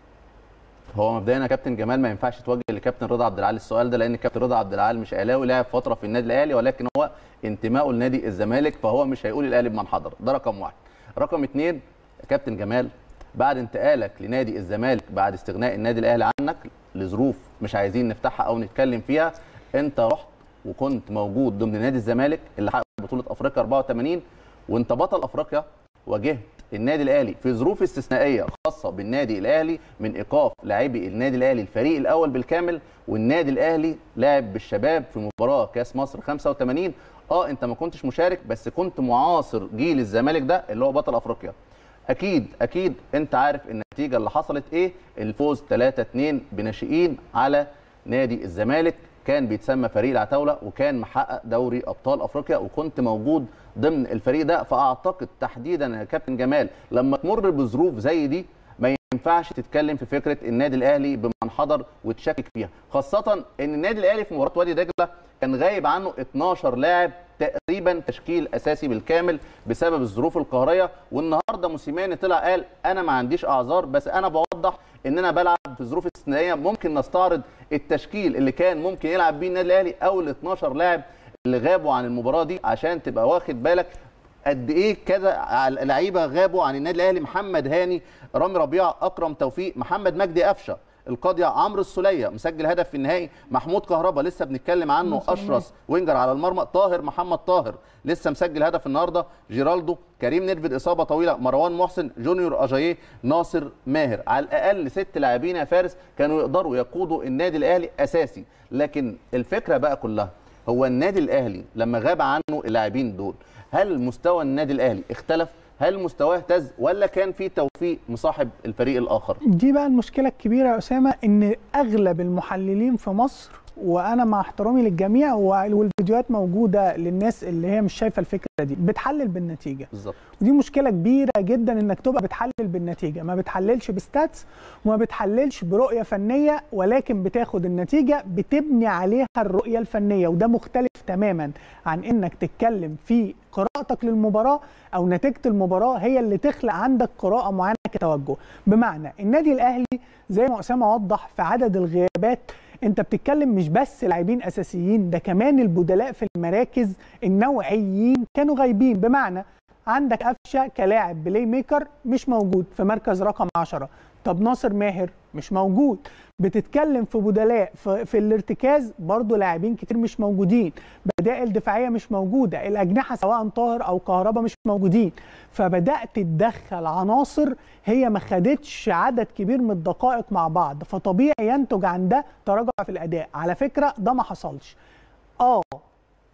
هو مبدئيا يا كابتن جمال ما ينفعش توجه لكابتن رضا عبد العال السؤال ده لان كابتن رضا عبد العال مش اهلاوي لعب فتره في النادي الاهلي ولكن هو انتمائه لنادي الزمالك فهو مش هيقول الاهلي بمن حضر ده رقم واحد رقم اثنين يا كابتن جمال بعد انتقالك لنادي الزمالك بعد استغناء النادي الاهلي عنك لظروف مش عايزين نفتحها او نتكلم فيها انت رحت وكنت موجود ضمن نادي الزمالك اللي حقق بطوله افريقيا 84 وانت بطل افريقيا واجهت النادي الاهلي في ظروف استثنائيه خاصه بالنادي الاهلي من ايقاف لاعبي النادي الاهلي الفريق الاول بالكامل والنادي الاهلي لعب بالشباب في مباراه كاس مصر 85 اه انت ما كنتش مشارك بس كنت معاصر جيل الزمالك ده اللي هو بطل افريقيا اكيد اكيد انت عارف النتيجه اللي حصلت ايه الفوز 3 2 بناشئين على نادي الزمالك كان بيتسمى فريق العتاوله وكان محقق دوري ابطال افريقيا وكنت موجود ضمن الفريق ده فاعتقد تحديدا يا كابتن جمال لما تمر بظروف زي دي ما ينفعش تتكلم في فكره النادي الاهلي بمن حضر وتشكك فيها خاصه ان النادي الاهلي في مباراه وادي دجله كان غايب عنه 12 لاعب تقريبا تشكيل اساسي بالكامل بسبب الظروف القهريه والنهارده موسيماني طلع قال انا ما عنديش اعذار بس انا بوضح ان انا بلعب في ظروف استثنائيه ممكن نستعرض التشكيل اللي كان ممكن يلعب بيه النادي الاهلي او ال 12 لاعب اللي غابوا عن المباراه دي عشان تبقى واخد بالك قد ايه كذا لعيبه غابوا عن النادي الاهلي محمد هاني رامي ربيعه اكرم توفيق محمد مجدي قفشه القاضية عمرو السولية مسجل هدف في النهائي محمود كهربا لسه بنتكلم عنه اشرس وينجر على المرمى طاهر محمد طاهر لسه مسجل هدف النهارده جيرالدو كريم نيرفيد اصابه طويله مروان محسن جونيور اجاييه ناصر ماهر على الاقل ست لاعبين يا فارس كانوا يقدروا يقودوا النادي الاهلي اساسي لكن الفكره بقى كلها هو النادي الاهلي لما غاب عنه اللاعبين دول هل مستوى النادي الاهلي اختلف هل مستواه اهتز ولا كان في توفيق مصاحب الفريق الاخر دي بقى المشكله الكبيره يا اسامه ان اغلب المحللين في مصر وانا مع احترامي للجميع والفيديوهات موجوده للناس اللي هي مش شايفه الفكره دي بتحلل بالنتيجه بالظبط ودي مشكله كبيره جدا انك تبقى بتحلل بالنتيجه ما بتحللش بستاتس وما بتحللش برؤيه فنيه ولكن بتاخد النتيجه بتبني عليها الرؤيه الفنيه وده مختلف تماما عن انك تتكلم في قراءتك للمباراه او نتيجه المباراه هي اللي تخلق عندك قراءه معينه كتوجه بمعنى النادي الاهلي زي ما اسامه وضح في عدد الغيابات انت بتتكلم مش بس لاعبين اساسيين ده كمان البدلاء في المراكز النوعيين كانوا غايبين بمعنى عندك قفشه كلاعب بلاي ميكر مش موجود في مركز رقم 10 طب ناصر ماهر مش موجود بتتكلم في بدلاء في, في الارتكاز برضو لاعبين كتير مش موجودين بدائل دفاعيه مش موجوده الاجنحه سواء طاهر او كهربا مش موجودين فبدات تدخل عناصر هي ما خدتش عدد كبير من الدقائق مع بعض فطبيعي ينتج عن ده تراجع في الاداء على فكره ده ما حصلش اه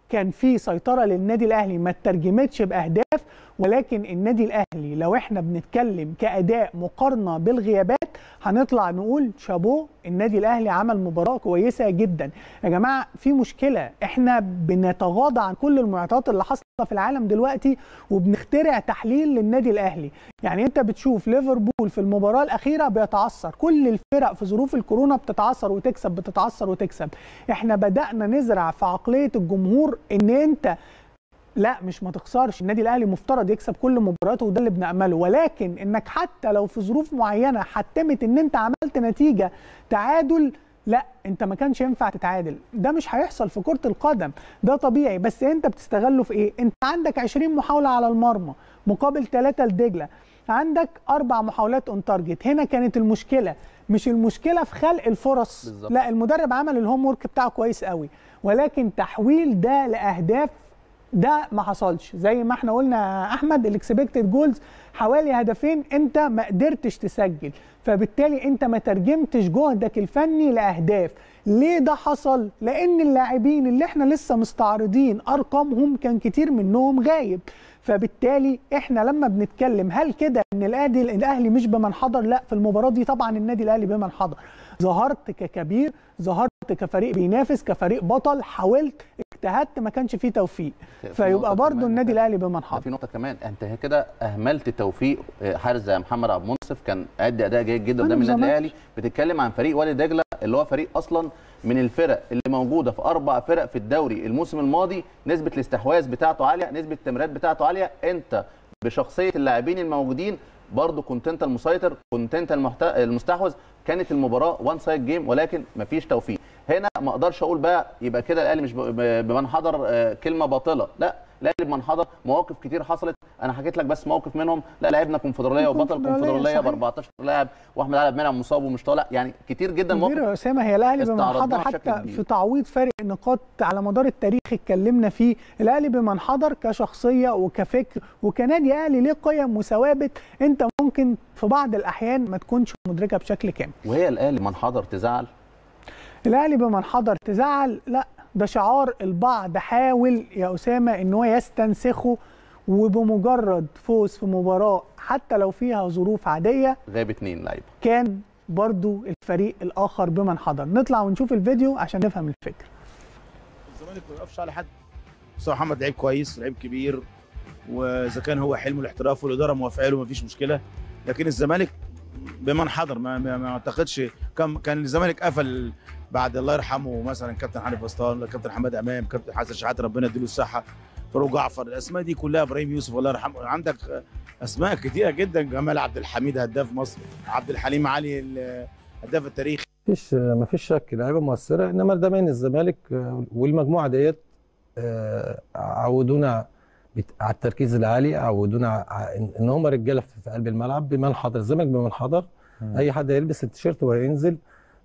كان في سيطره للنادي الاهلي ما ترجمتش باهداف ولكن النادي الاهلي لو احنا بنتكلم كاداء مقارنه بالغيابات هنطلع نقول شابو النادي الاهلي عمل مباراه كويسه جدا يا جماعه في مشكله احنا بنتغاضى عن كل المعطيات اللي حاصله في العالم دلوقتي وبنخترع تحليل للنادي الاهلي يعني انت بتشوف ليفربول في المباراه الاخيره بيتعثر كل الفرق في ظروف الكورونا بتتعثر وتكسب بتتعثر وتكسب احنا بدانا نزرع في عقليه الجمهور ان انت لا مش ما تخسرش النادي الاهلي مفترض يكسب كل مباراته وده اللي بنامله ولكن انك حتى لو في ظروف معينه حتمت ان انت عملت نتيجه تعادل لا انت ما كانش ينفع تتعادل ده مش هيحصل في كره القدم ده طبيعي بس انت بتستغله في ايه انت عندك 20 محاوله على المرمى مقابل 3 لدجله عندك اربع محاولات اون تارجت هنا كانت المشكله مش المشكله في خلق الفرص بالظبط. لا المدرب عمل الهوم ورك بتاعه كويس قوي ولكن تحويل ده لاهداف ده ما حصلش زي ما احنا قلنا يا احمد الاكسبكتد جولز حوالي هدفين انت ما قدرتش تسجل فبالتالي انت ما ترجمتش جهدك الفني لاهداف ليه ده حصل لان اللاعبين اللي احنا لسه مستعرضين ارقامهم كان كتير منهم غايب فبالتالي احنا لما بنتكلم هل كده ان الاهلي الاهلي مش بمن حضر لا في المباراه دي طبعا النادي الاهلي بمن حضر ظهرت ككبير ظهرت كفريق بينافس كفريق بطل حاولت اجتهدت ما كانش فيه توفيق في نقطة فيبقى برضو كمان النادي انت- الاهلي بمن ده حضر في نقطه كمان انت كده اهملت توفيق آه، حارس زي محمد عبد المنصف كان ادى اداء جيد جدا أنا قدام النادي مش الاهلي بتتكلم عن فريق وادي دجله اللي هو فريق اصلا من الفرق اللي موجوده في اربع فرق في الدوري الموسم الماضي نسبه الاستحواذ بتاعته عاليه نسبه التمريرات بتاعته عاليه انت بشخصيه اللاعبين الموجودين برضه كنت انت المسيطر كنت انت المحت... المستحوذ كانت المباراه وان سايد جيم ولكن مفيش توفيق هنا ما اقدرش اقول بقى يبقى كده الاهلي مش ب- ب- بمن حضر آه، كلمه باطله لا الاهلي بمن حضر مواقف كتير حصلت انا حكيت لك بس موقف منهم لا لعبنا كونفدراليه وبطل الكونفدرالية، كونفدراليه ب صحيح. 14 لاعب واحمد علي منعم مصاب ومش طالع يعني كتير جدا كبير مواقف يا اسامه هي الاهلي بمن استعرضناها حضر بشكل حتى كبير. في تعويض فارق النقاط على مدار التاريخ اتكلمنا فيه الاهلي بمن حضر كشخصيه وكفكر وكنادي اهلي ليه قيم وثوابت انت ممكن في بعض الاحيان ما تكونش مدركها بشكل كامل وهي الاهلي من حضر تزعل الاهلي بمن حضر تزعل لا ده شعار البعض حاول يا اسامه ان هو يستنسخه وبمجرد فوز في مباراه حتى لو فيها ظروف عاديه غاب اتنين لعيبه كان برضو الفريق الاخر بمن حضر نطلع ونشوف الفيديو عشان نفهم الفكره الزمالك ما بيقفش على حد بس هو محمد لعيب كويس لعيب كبير واذا كان هو حلمه الاحتراف والاداره موافقه له مفيش مشكله لكن الزمالك بمن حضر ما, ما, ما اعتقدش كان كان الزمالك قفل بعد الله يرحمه مثلا كابتن حنيف اسطان كابتن حماد امام كابتن حسن شحاته ربنا يديله الصحه فاروق جعفر الاسماء دي كلها ابراهيم يوسف الله يرحمه عندك اسماء كتيره جدا جمال عبد الحميد هداف مصر عبد الحليم علي الهداف التاريخي مفيش مفيش شك لعيبه مؤثره انما ده من الزمالك آه، والمجموعه ديت آه، عودونا بت- على التركيز العالي عودونا ع- إن- ان هم رجاله في في قلب الملعب بمن حضر الزمالك بمن حضر اي حد هيلبس التيشيرت وهينزل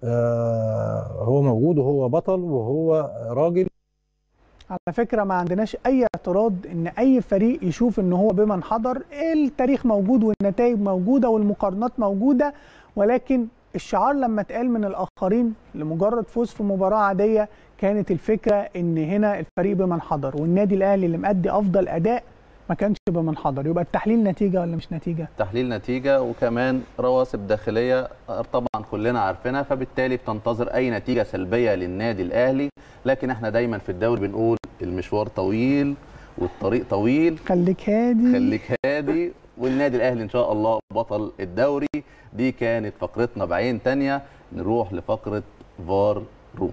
آه، هو موجود وهو بطل وهو راجل على فكره ما عندناش اي اعتراض ان اي فريق يشوف ان هو بمن حضر التاريخ موجود والنتائج موجوده والمقارنات موجوده ولكن الشعار لما اتقال من الاخرين لمجرد فوز في مباراه عاديه كانت الفكره ان هنا الفريق بمن حضر والنادي الاهلي اللي مأدي افضل اداء ما كانش بمن حضر يبقى التحليل نتيجه ولا مش نتيجه تحليل نتيجه وكمان رواسب داخليه طبعا كلنا عارفينها فبالتالي بتنتظر اي نتيجه سلبيه للنادي الاهلي لكن احنا دايما في الدوري بنقول المشوار طويل والطريق طويل خليك هادي خليك هادي والنادي الاهلي ان شاء الله بطل الدوري دي كانت فقرتنا بعين تانية نروح لفقره فار روم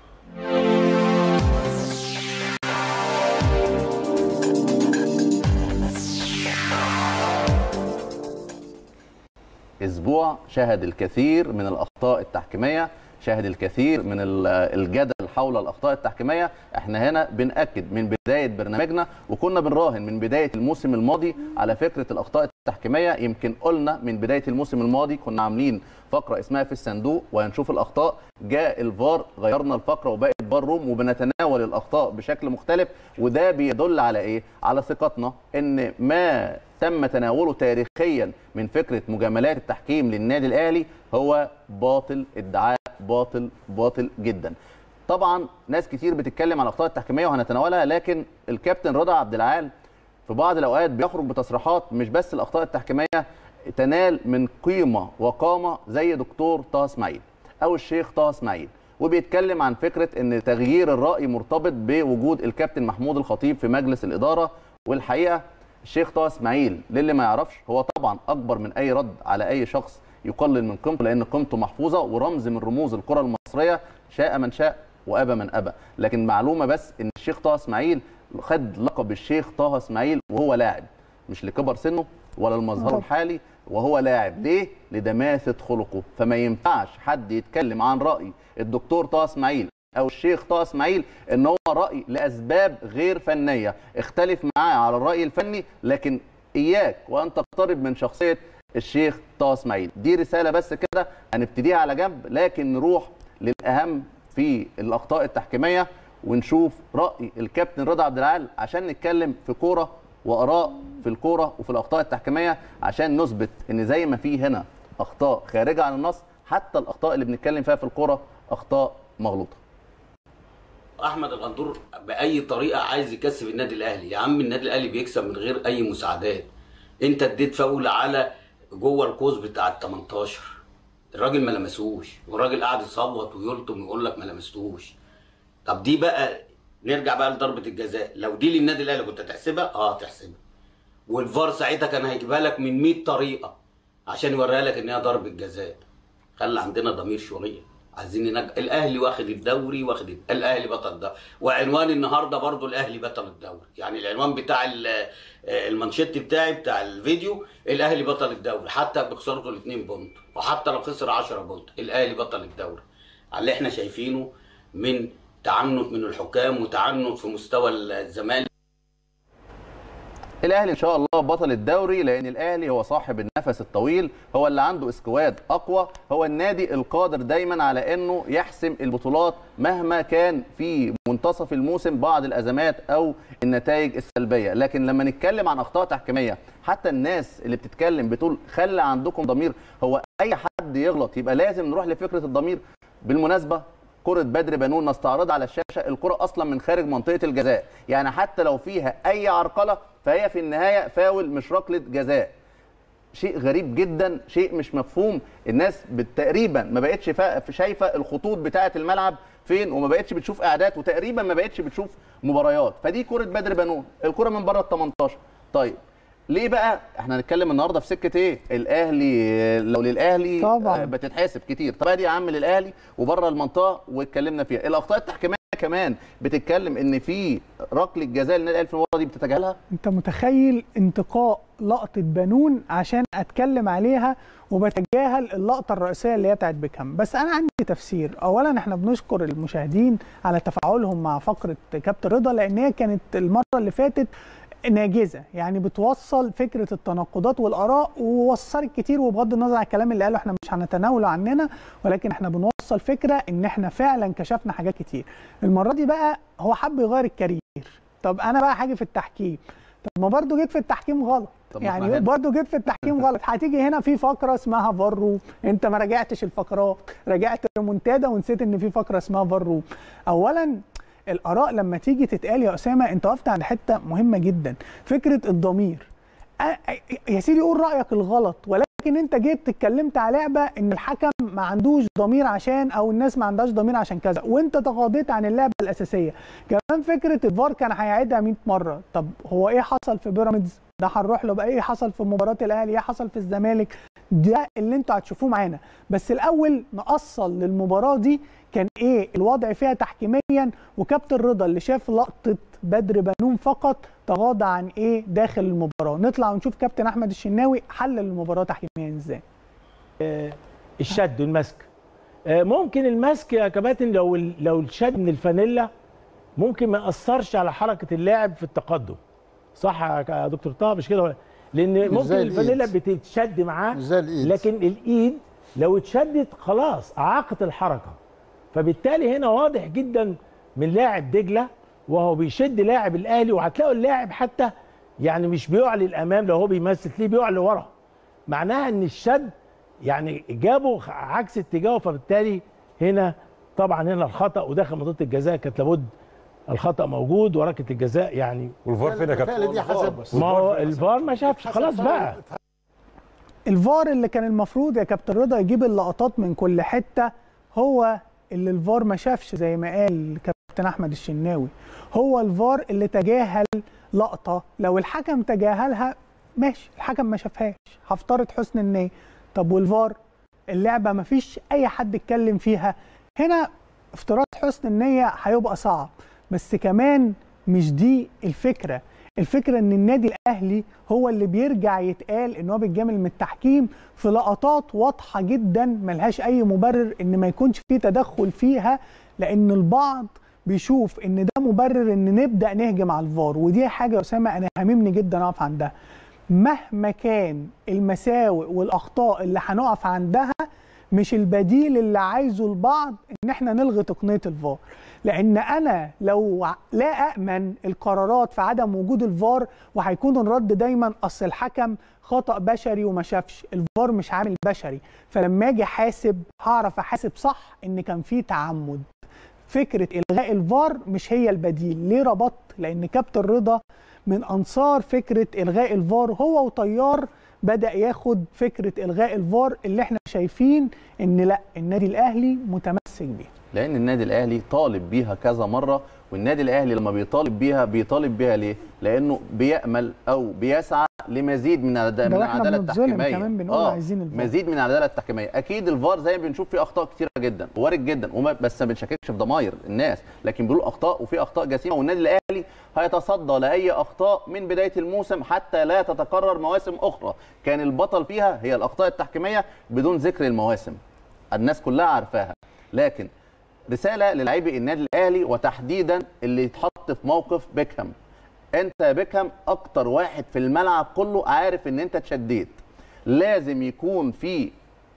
اسبوع شهد الكثير من الاخطاء التحكيميه شهد الكثير من ال- الجدل حول الاخطاء التحكيميه احنا هنا بناكد من بدايه برنامجنا وكنا بنراهن من بدايه الموسم الماضي على فكره الاخطاء التحكيميه يمكن قلنا من بدايه الموسم الماضي كنا عاملين فقره اسمها في الصندوق وهنشوف الاخطاء جاء الفار غيرنا الفقره وبقت فار روم وبنتناول الاخطاء بشكل مختلف وده بيدل على ايه على ثقتنا ان ما تم تناوله تاريخيا من فكره مجاملات التحكيم للنادي الاهلي هو باطل ادعاء باطل باطل جدا طبعا ناس كتير بتتكلم عن الاخطاء التحكيميه وهنتناولها لكن الكابتن رضا عبد العال في بعض الاوقات بيخرج بتصريحات مش بس الاخطاء التحكيميه تنال من قيمه وقامه زي دكتور طه اسماعيل او الشيخ طه اسماعيل وبيتكلم عن فكره ان تغيير الراي مرتبط بوجود الكابتن محمود الخطيب في مجلس الاداره والحقيقه الشيخ طه اسماعيل للي ما يعرفش هو طبعا اكبر من اي رد على اي شخص يقلل من قيمته لان قيمته محفوظه ورمز من رموز الكره المصريه شاء من شاء وابى من ابى لكن معلومه بس ان الشيخ طه اسماعيل خد لقب الشيخ طه اسماعيل وهو لاعب مش لكبر سنه ولا لمظهره الحالي وهو لاعب ليه لدماثه خلقه فما ينفعش حد يتكلم عن راي الدكتور طه اسماعيل او الشيخ طه اسماعيل ان هو راي لاسباب غير فنيه اختلف معاه على الراي الفني لكن اياك وان تقترب من شخصيه الشيخ طه اسماعيل دي رساله بس كده هنبتديها على جنب لكن نروح للاهم في الاخطاء التحكيميه ونشوف راي الكابتن رضا عبد العال عشان نتكلم في كوره واراء في الكوره وفي الاخطاء التحكيميه عشان نثبت ان زي ما في هنا اخطاء خارجه عن النص حتى الاخطاء اللي بنتكلم فيها في الكوره اخطاء مغلوطه احمد الغندور باي طريقه عايز يكسب النادي الاهلي يا عم النادي الاهلي بيكسب من غير اي مساعدات انت اديت فاول على جوه القوس بتاع ال 18 الراجل ما لمسوش والراجل قاعد يصوت ويلطم ويقول لك ما لمستوش طب دي بقى نرجع بقى لضربه الجزاء لو دي للنادي الاهلي كنت هتحسبها اه تحسبها والفار ساعتها كان هيجيبها لك من 100 طريقه عشان يوريها لك ان هي ضربه جزاء خلي عندنا ضمير شويه عايزين ننج... الاهلي واخد الدوري واخد الد- الاهلي بطل الدوري وعنوان النهارده برضو الاهلي بطل الدوري يعني العنوان بتاع ال- آه، المانشيت بتاعي بتاع الفيديو الاهلي بطل الدوري حتى بخسارته الاثنين بونت وحتى لو خسر 10 بونت الاهلي بطل الدوري على اللي احنا شايفينه من تعنت من الحكام وتعنت في مستوى الزمالك الاهلي ان شاء الله بطل الدوري لان الاهلي هو صاحب النفس الطويل هو اللي عنده اسكواد اقوى هو النادي القادر دايما على انه يحسم البطولات مهما كان في منتصف الموسم بعض الازمات او النتائج السلبيه لكن لما نتكلم عن اخطاء تحكيميه حتى الناس اللي بتتكلم بتقول خلي عندكم ضمير هو اي حد يغلط يبقى لازم نروح لفكره الضمير بالمناسبه كرة بدر بنون نستعرضها على الشاشة الكرة أصلا من خارج منطقة الجزاء يعني حتى لو فيها أي عرقلة فهي في النهاية فاول مش ركلة جزاء شيء غريب جدا شيء مش مفهوم الناس بت- تقريبا ما بقتش فا- شايفه الخطوط بتاعه الملعب فين وما بقتش بتشوف اعداد وتقريبا ما بقتش بتشوف مباريات فدي كره بدر بنون الكره من بره ال 18 طيب ليه بقى احنا هنتكلم النهارده في سكه ايه الاهلي لو للاهلي طبعاً. آه، بتتحاسب كتير طب ادي يا عم للاهلي وبره المنطقه واتكلمنا فيها الاخطاء التحكيميه كمان بتتكلم ان في ركله جزاء للنادي الاهلي في المباراه دي بتتجاهلها انت متخيل انتقاء لقطه بنون عشان اتكلم عليها وبتجاهل اللقطه الرئيسيه اللي هي بتاعت بيكهام بس انا عندي تفسير اولا احنا بنشكر المشاهدين على تفاعلهم مع فقره كابتن رضا لان هي كانت المره اللي فاتت ناجزه يعني بتوصل فكره التناقضات والاراء ووصلت كتير وبغض النظر عن الكلام اللي قاله احنا مش هنتناوله عننا ولكن احنا بنوصل فكره ان احنا فعلا كشفنا حاجات كتير المره دي بقى هو حب يغير الكارير طب انا بقى حاجه في التحكيم طب ما برضه جيت في التحكيم غلط طب ما احنا يعني هنا. برضه جيت في التحكيم غلط هتيجي هنا في فقره اسمها فارو انت ما راجعتش الفقرات راجعت المنتدى ونسيت ان في فقره اسمها فارو اولا الاراء لما تيجي تتقال يا اسامه انت وقفت عند حته مهمه جدا فكره الضمير أ- أ- يا سيدي قول رايك الغلط ولكن انت جيت اتكلمت على لعبه ان الحكم ما عندوش ضمير عشان او الناس ما عندهاش ضمير عشان كذا وانت تغاضيت عن اللعبه الاساسيه كمان فكره الفار كان هيعيدها 100 مره طب هو ايه حصل في بيراميدز ده هنروح له بقى ايه حصل في مباراه الاهلي ايه حصل في الزمالك ده اللي انتوا هتشوفوه معانا بس الاول نأصل للمباراه دي كان ايه الوضع فيها تحكيميا وكابتن رضا اللي شاف لقطه بدر بنون فقط تغاضى عن ايه داخل المباراه نطلع ونشوف كابتن احمد الشناوي حلل المباراه تحكيميا ازاي الشد والمسك آه، ممكن المسك يا كباتن لو ال- لو الشد من الفانيلا ممكن ما ياثرش على حركه اللاعب في التقدم صح يا ك- يا دكتور طه مش كده ولا- لان ممكن زي الفانيلا الإيد. بتتشد معاه مش زي الإيد. لكن الايد لو اتشدت خلاص اعاقت الحركه فبالتالي هنا واضح جدا من لاعب دجله وهو بيشد لاعب الاهلي وهتلاقوا اللاعب حتى يعني مش بيعلي الامام لو هو بيمثل ليه بيعلي ورا معناها ان الشد يعني جابه عكس اتجاهه فبالتالي هنا طبعا هنا الخطا وداخل منطقه الجزاء كانت لابد الخطا موجود وركله الجزاء يعني والفار فين يا كابتن؟ دي حسب ما هو الفار ما شافش خلاص بقى الفار اللي كان المفروض يا كابتن رضا يجيب اللقطات من كل حته هو اللي الفار ما شافش زي ما قال كابتن احمد الشناوي هو الفار اللي تجاهل لقطه لو الحكم تجاهلها ماشي الحكم ما شافهاش هفترض حسن النيه طب والفار اللعبه ما فيش اي حد اتكلم فيها هنا افتراض حسن النيه هيبقى صعب بس كمان مش دي الفكره الفكره ان النادي الاهلي هو اللي بيرجع يتقال ان هو بيتجامل من التحكيم في لقطات واضحه جدا ملهاش اي مبرر ان ما يكونش فيه تدخل فيها لان البعض بيشوف ان ده مبرر ان نبدا نهجم على الفار ودي حاجه يا اسامه انا هاممني جدا اقف عندها مهما كان المساوئ والاخطاء اللي هنقف عندها مش البديل اللي عايزه البعض ان احنا نلغي تقنيه الفار لان انا لو لا امن القرارات في عدم وجود الفار وهيكون الرد دايما اصل الحكم خطا بشري وما شافش الفار مش عامل بشري فلما اجي احاسب هعرف احاسب صح ان كان في تعمد فكره الغاء الفار مش هي البديل ليه ربطت لان كابتن رضا من انصار فكره الغاء الفار هو وطيار بدا ياخد فكره الغاء الفار اللي احنا شايفين ان لا النادي الاهلي متمسك بيها لان النادي الاهلي طالب بيها كذا مره والنادي الاهلي لما بيطالب بيها بيطالب بيها ليه لانه بيامل او بيسعى لمزيد من العد- من ده احنا العداله بنتظلم التحكيميه كمان بنقول عايزين الفار. مزيد من العداله التحكيميه اكيد الفار زي ما بنشوف فيه اخطاء كتيره جدا وارد جدا وما بس ما بنشككش في ضماير الناس لكن بيقولوا اخطاء وفي اخطاء جسيمه والنادي الاهلي هيتصدى لاي اخطاء من بدايه الموسم حتى لا تتكرر مواسم اخرى كان البطل فيها هي الاخطاء التحكيميه بدون ذكر المواسم الناس كلها عارفاها لكن رساله للاعبي النادي الاهلي وتحديدا اللي يتحط في موقف بيكهام انت يا بيكهام اكتر واحد في الملعب كله عارف ان انت اتشديت لازم يكون في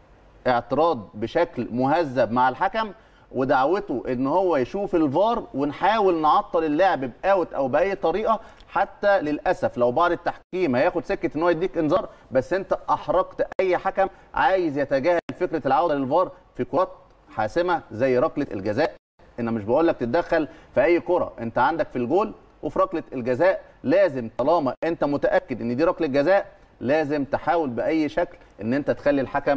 اعتراض بشكل مهذب مع الحكم ودعوته ان هو يشوف الفار ونحاول نعطل اللعب باوت او باي طريقه حتى للاسف لو بعض التحكيم هياخد سكه ان هو يديك انذار بس انت احرجت اي حكم عايز يتجاهل فكره العوده للفار في كرات حاسمه زي ركله الجزاء انا مش بقول لك تتدخل في اي كره انت عندك في الجول وفي ركله الجزاء لازم طالما انت متاكد ان دي ركله جزاء لازم تحاول باي شكل ان انت تخلي الحكم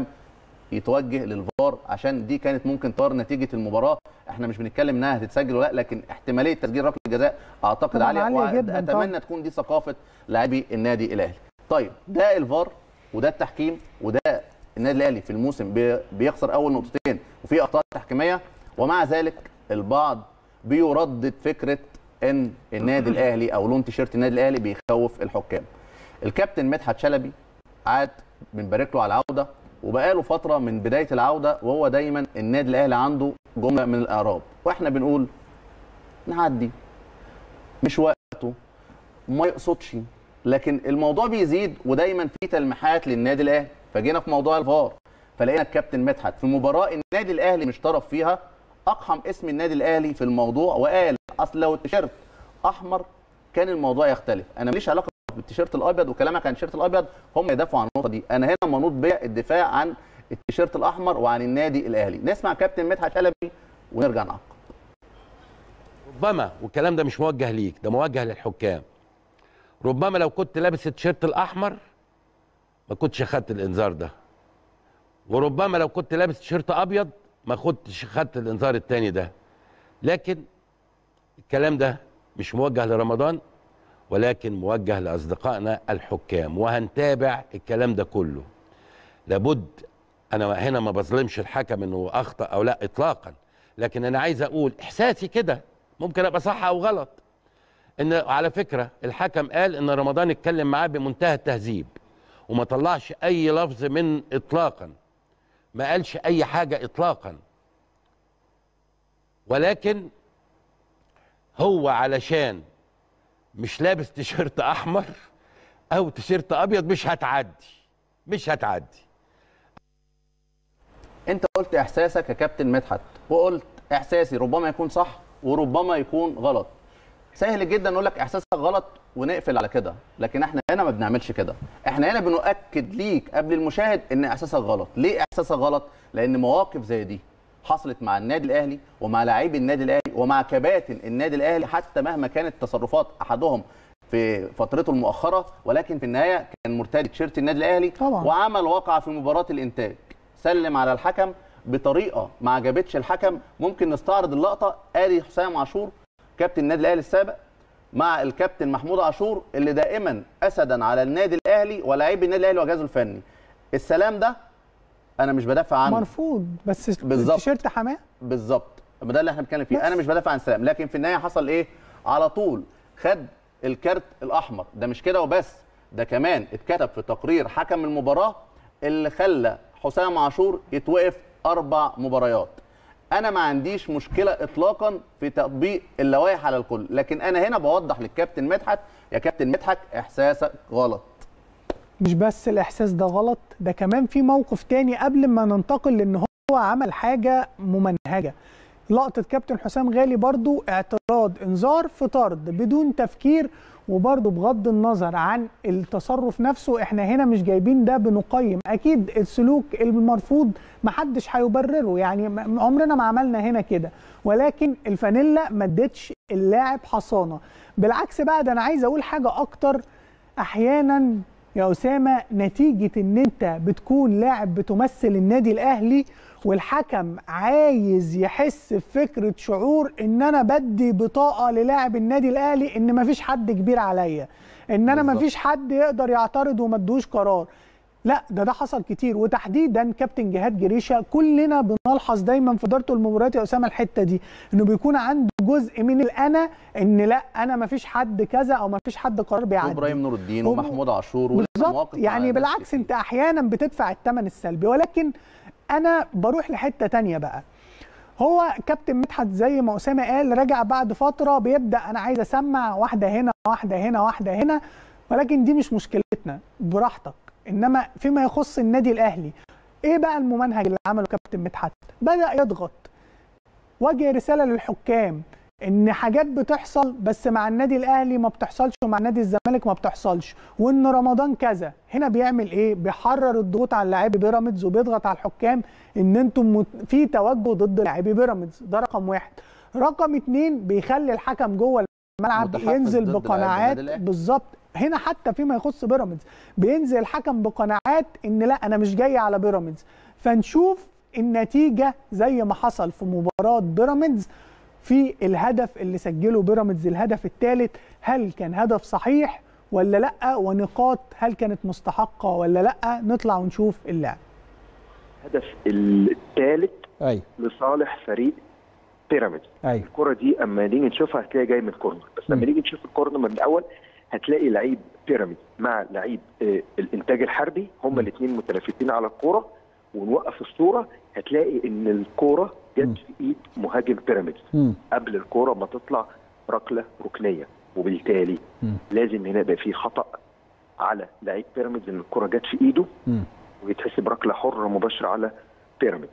يتوجه للفار عشان دي كانت ممكن تغير نتيجه المباراه احنا مش بنتكلم انها هتتسجل ولا لا لكن احتماليه تسجيل ركله الجزاء اعتقد طبعاً عاليه, عالية جداً واتمنى طبعاً. تكون دي ثقافه لاعبي النادي الاهلي طيب ده الفار وده التحكيم وده النادي الاهلي في الموسم بي- بيخسر اول نقطتين وفي اخطاء تحكيميه ومع ذلك البعض بيردد فكره ان النادي الاهلي او لون تيشيرت النادي الاهلي بيخوف الحكام الكابتن مدحت شلبي عاد بنبارك له على العوده وبقاله فتره من بدايه العوده وهو دايما النادي الاهلي عنده جمله من الاعراب واحنا بنقول نعدي مش وقته ما يقصدش لكن الموضوع بيزيد ودايما في تلميحات للنادي الاهلي فجينا في موضوع الفار فلقينا الكابتن مدحت في مباراه النادي الاهلي مش طرف فيها اقحم اسم النادي الاهلي في الموضوع وقال اصل لو التيشيرت احمر كان الموضوع يختلف انا ماليش علاقه بالتيشيرت الابيض وكلامك عن التيشيرت الابيض هم يدافعوا عن النقطه دي انا هنا منوط بيا الدفاع عن التيشيرت الاحمر وعن النادي الاهلي نسمع كابتن مدحت شلبي ونرجع نعقب ربما والكلام ده مش موجه ليك ده موجه للحكام ربما لو كنت لابس التيشيرت الاحمر ما كنتش اخدت الانذار ده وربما لو كنت لابس تيشيرت ابيض ما كنتش اخدت الانذار التاني ده لكن الكلام ده مش موجه لرمضان ولكن موجه لاصدقائنا الحكام وهنتابع الكلام ده كله لابد انا هنا ما بظلمش الحكم انه اخطا او لا اطلاقا لكن انا عايز اقول احساسي كده ممكن ابقى صح او غلط ان على فكره الحكم قال ان رمضان اتكلم معاه بمنتهى التهذيب وما طلعش اي لفظ من اطلاقا ما قالش اي حاجه اطلاقا ولكن هو علشان مش لابس تيشيرت احمر او تيشيرت ابيض مش هتعدي مش هتعدي انت قلت احساسك يا كابتن مدحت وقلت احساسي ربما يكون صح وربما يكون غلط سهل جدا نقول لك احساسك غلط ونقفل على كده لكن احنا هنا ما بنعملش كده احنا هنا بنؤكد ليك قبل المشاهد ان احساسك غلط ليه احساسك غلط لان مواقف زي دي حصلت مع النادي الاهلي ومع لاعبي النادي الاهلي ومع كباتن النادي الاهلي حتى مهما كانت تصرفات احدهم في فترته المؤخره ولكن في النهايه كان مرتدي تيشيرت النادي الاهلي طبعاً. وعمل واقعه في مباراه الانتاج سلم على الحكم بطريقه ما عجبتش الحكم ممكن نستعرض اللقطه ادي حسام عاشور كابتن النادي الاهلي السابق مع الكابتن محمود عاشور اللي دائما اسدا على النادي الاهلي ولاعبي النادي الاهلي وجهازه الفني السلام ده انا مش بدافع عنه مرفوض بس بالظبط. التيشيرت حماه بالظبط ما ده اللي احنا بنتكلم فيه بس. انا مش بدافع عن سلام لكن في النهايه حصل ايه على طول خد الكارت الاحمر ده مش كده وبس ده كمان اتكتب في تقرير حكم المباراه اللي خلى حسام عاشور يتوقف اربع مباريات انا ما عنديش مشكله اطلاقا في تطبيق اللوائح على الكل لكن انا هنا بوضح للكابتن مدحت يا كابتن مدحت احساسك غلط مش بس الاحساس ده غلط ده كمان في موقف تاني قبل ما ننتقل لان هو عمل حاجه ممنهجه لقطه كابتن حسام غالي برضو اعتراض انذار في طرد بدون تفكير وبرضو بغض النظر عن التصرف نفسه احنا هنا مش جايبين ده بنقيم اكيد السلوك المرفوض محدش هيبرره يعني م- عمرنا ما عملنا هنا كده ولكن الفانيلا ما ادتش اللاعب حصانه بالعكس بقى ده انا عايز اقول حاجه اكتر احيانا يا اسامه نتيجه ان انت بتكون لاعب بتمثل النادي الاهلي والحكم عايز يحس بفكره شعور ان انا بدي بطاقه للاعب النادي الاهلي ان مفيش حد كبير عليا ان انا بالظبط. مفيش حد يقدر يعترض وما ادوش قرار لا ده ده حصل كتير وتحديدا كابتن جهاد جريشه كلنا بنلحظ دايما في اداره المباريات يا اسامه الحته دي انه بيكون عنده جزء من الانا ان لا انا مفيش حد كذا او مفيش حد قرار بيعدي وابراهيم نور الدين وم- ومحمود عاشور ولها بالظبط مواقف مع يعني ناس بالعكس كتير. انت احيانا بتدفع الثمن السلبي ولكن انا بروح لحته تانية بقى هو كابتن مدحت زي ما اسامه قال رجع بعد فتره بيبدا انا عايز اسمع واحده هنا واحده هنا واحده هنا ولكن دي مش مشكلتنا براحتك انما فيما يخص النادي الاهلي ايه بقى الممنهج اللي عمله كابتن مدحت بدا يضغط وجه رساله للحكام ان حاجات بتحصل بس مع النادي الاهلي ما بتحصلش ومع نادي الزمالك ما بتحصلش وان رمضان كذا هنا بيعمل ايه بيحرر الضغوط على لاعبي بيراميدز وبيضغط على الحكام ان انتم مت- في توجه ضد لاعبي بيراميدز ده رقم واحد رقم اتنين بيخلي الحكم جوه الملعب متحفز ينزل ضد لاعبي بقناعات النادي الأهلي. بالظبط هنا حتى فيما يخص بيراميدز بينزل الحكم بقناعات ان لا انا مش جاي على بيراميدز فنشوف النتيجه زي ما حصل في مباراه بيراميدز في الهدف اللي سجله بيراميدز الهدف الثالث هل كان هدف صحيح ولا لا ونقاط هل كانت مستحقه ولا لا نطلع ونشوف اللعب الهدف الثالث ايوه لصالح فريق بيراميدز ايوه الكره دي اما نيجي نشوفها هتلاقي جاي من كورنر بس لما نيجي نشوف الكورنر من الاول هتلاقي لعيب بيراميدز مع لعيب آه، الانتاج الحربي هما الاثنين متنافسين على الكوره ونوقف الصوره هتلاقي ان الكوره جت في ايد مهاجم بيراميدز مم. قبل الكوره ما تطلع ركله ركنيه وبالتالي مم. لازم هنا يبقى في خطا على لعيب بيراميدز ان الكوره جت في ايده مم. ويتحسب ركله حره مباشره على بيراميدز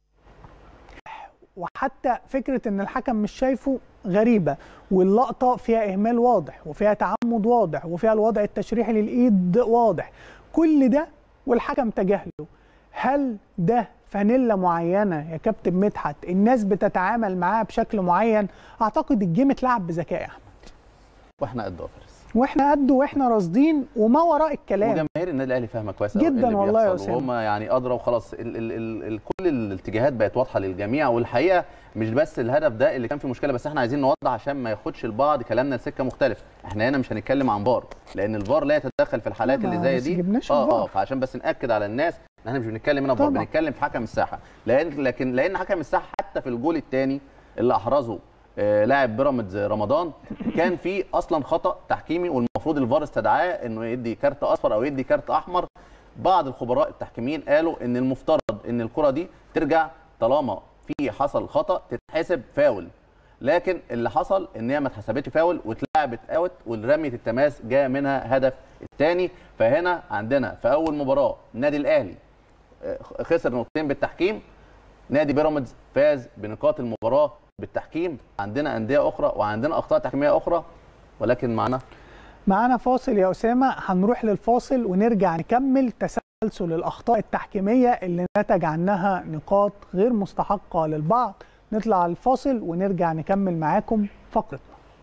وحتى فكره ان الحكم مش شايفه غريبه واللقطه فيها اهمال واضح وفيها تعمد واضح وفيها الوضع التشريحي للايد واضح كل ده والحكم تجاهله هل ده فانيلا معينه يا كابتن مدحت الناس بتتعامل معاها بشكل معين اعتقد الجيم اتلعب بذكاء يا احمد واحنا قد فارس واحنا قده واحنا راصدين وما وراء الكلام وجماهير النادي الاهلي فاهمه كويس أوي إيه جداً اللي والله يا بيحصل، أسامة. وهم يعني ادرى وخلاص ال ال ال ال كل الاتجاهات بقت واضحه للجميع والحقيقه مش بس الهدف ده اللي كان فيه مشكله بس احنا عايزين نوضح عشان ما ياخدش البعض كلامنا لسكه مختلفه احنا هنا مش هنتكلم عن فار لان الفار لا يتدخل في الحالات ما اللي زي بس دي جبناش اه الفار. اه فعشان بس ناكد على الناس ان احنا مش بنتكلم هنا في فار طبعاً. بنتكلم في حكم الساحه لان لكن لان حكم الساحه حتى في الجول الثاني اللي احرزه آه، لاعب بيراميدز رمضان كان في اصلا خطا تحكيمي والمفروض الفار استدعاه انه يدي كارت اصفر او يدي كارت احمر بعض الخبراء التحكيمين قالوا ان المفترض ان الكره دي ترجع طالما في حصل خطا تتحسب فاول لكن اللي حصل ان هي ما اتحسبتش فاول واتلعبت اوت ورميه التماس جاء منها هدف الثاني فهنا عندنا في اول مباراه النادي الاهلي آه، خسر نقطتين بالتحكيم نادي بيراميدز فاز بنقاط المباراه بالتحكيم عندنا انديه اخرى وعندنا اخطاء تحكيميه اخرى ولكن معنا معانا فاصل يا اسامه هنروح للفاصل ونرجع نكمل تسلسل تسلسل الاخطاء التحكيميه اللي نتج عنها نقاط غير مستحقه للبعض نطلع الفاصل ونرجع نكمل معاكم فقرتنا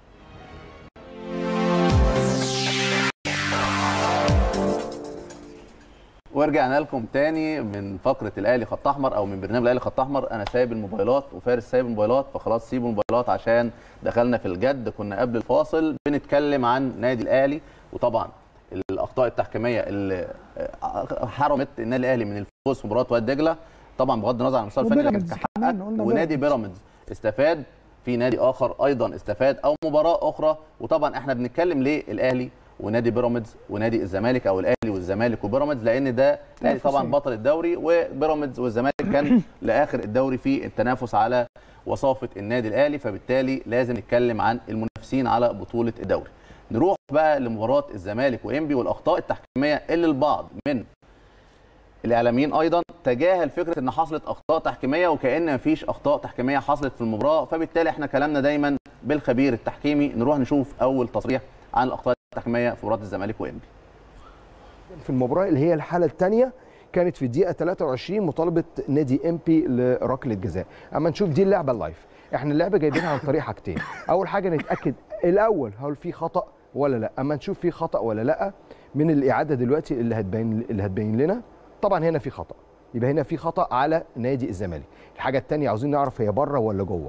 ورجعنا لكم تاني من فقره الاهلي خط احمر او من برنامج الاهلي خط احمر انا سايب الموبايلات وفارس سايب الموبايلات فخلاص سيبوا الموبايلات عشان دخلنا في الجد كنا قبل الفاصل بنتكلم عن نادي الاهلي وطبعا الاخطاء التحكيميه اللي حرمت النادي الاهلي من الفوز في مباراه وادي دجله طبعا بغض النظر عن المستوى الفني لكن تحقق ونادي بيراميدز استفاد في نادي اخر ايضا استفاد او مباراه اخرى وطبعا احنا بنتكلم ليه الاهلي ونادي بيراميدز ونادي الزمالك او الاهلي والزمالك وبيراميدز لان ده الاهلي طبعا بطل الدوري وبيراميدز والزمالك كان لاخر الدوري في التنافس على وصافه النادي الاهلي فبالتالي لازم نتكلم عن المنافسين على بطوله الدوري نروح بقى لمباراه الزمالك وانبي والاخطاء التحكيميه اللي البعض من الاعلاميين ايضا تجاهل فكره ان حصلت اخطاء تحكيميه وكان مفيش اخطاء تحكيميه حصلت في المباراه فبالتالي احنا كلامنا دايما بالخبير التحكيمي نروح نشوف اول تصريح عن الاخطاء التحكيميه في مباراه الزمالك وانبي في المباراه اللي هي الحاله الثانيه كانت في الدقيقه 23 مطالبه نادي امبي لركله جزاء اما نشوف دي اللعبه اللايف احنا اللعبه جايبينها عن طريق حاجتين اول حاجه نتاكد الاول هل في خطا ولا لا اما نشوف في خطا ولا لا من الاعاده دلوقتي اللي هتبين اللي هتبين لنا طبعا هنا في خطا يبقى هنا في خطا على نادي الزمالك الحاجه الثانيه عاوزين نعرف هي بره ولا جوه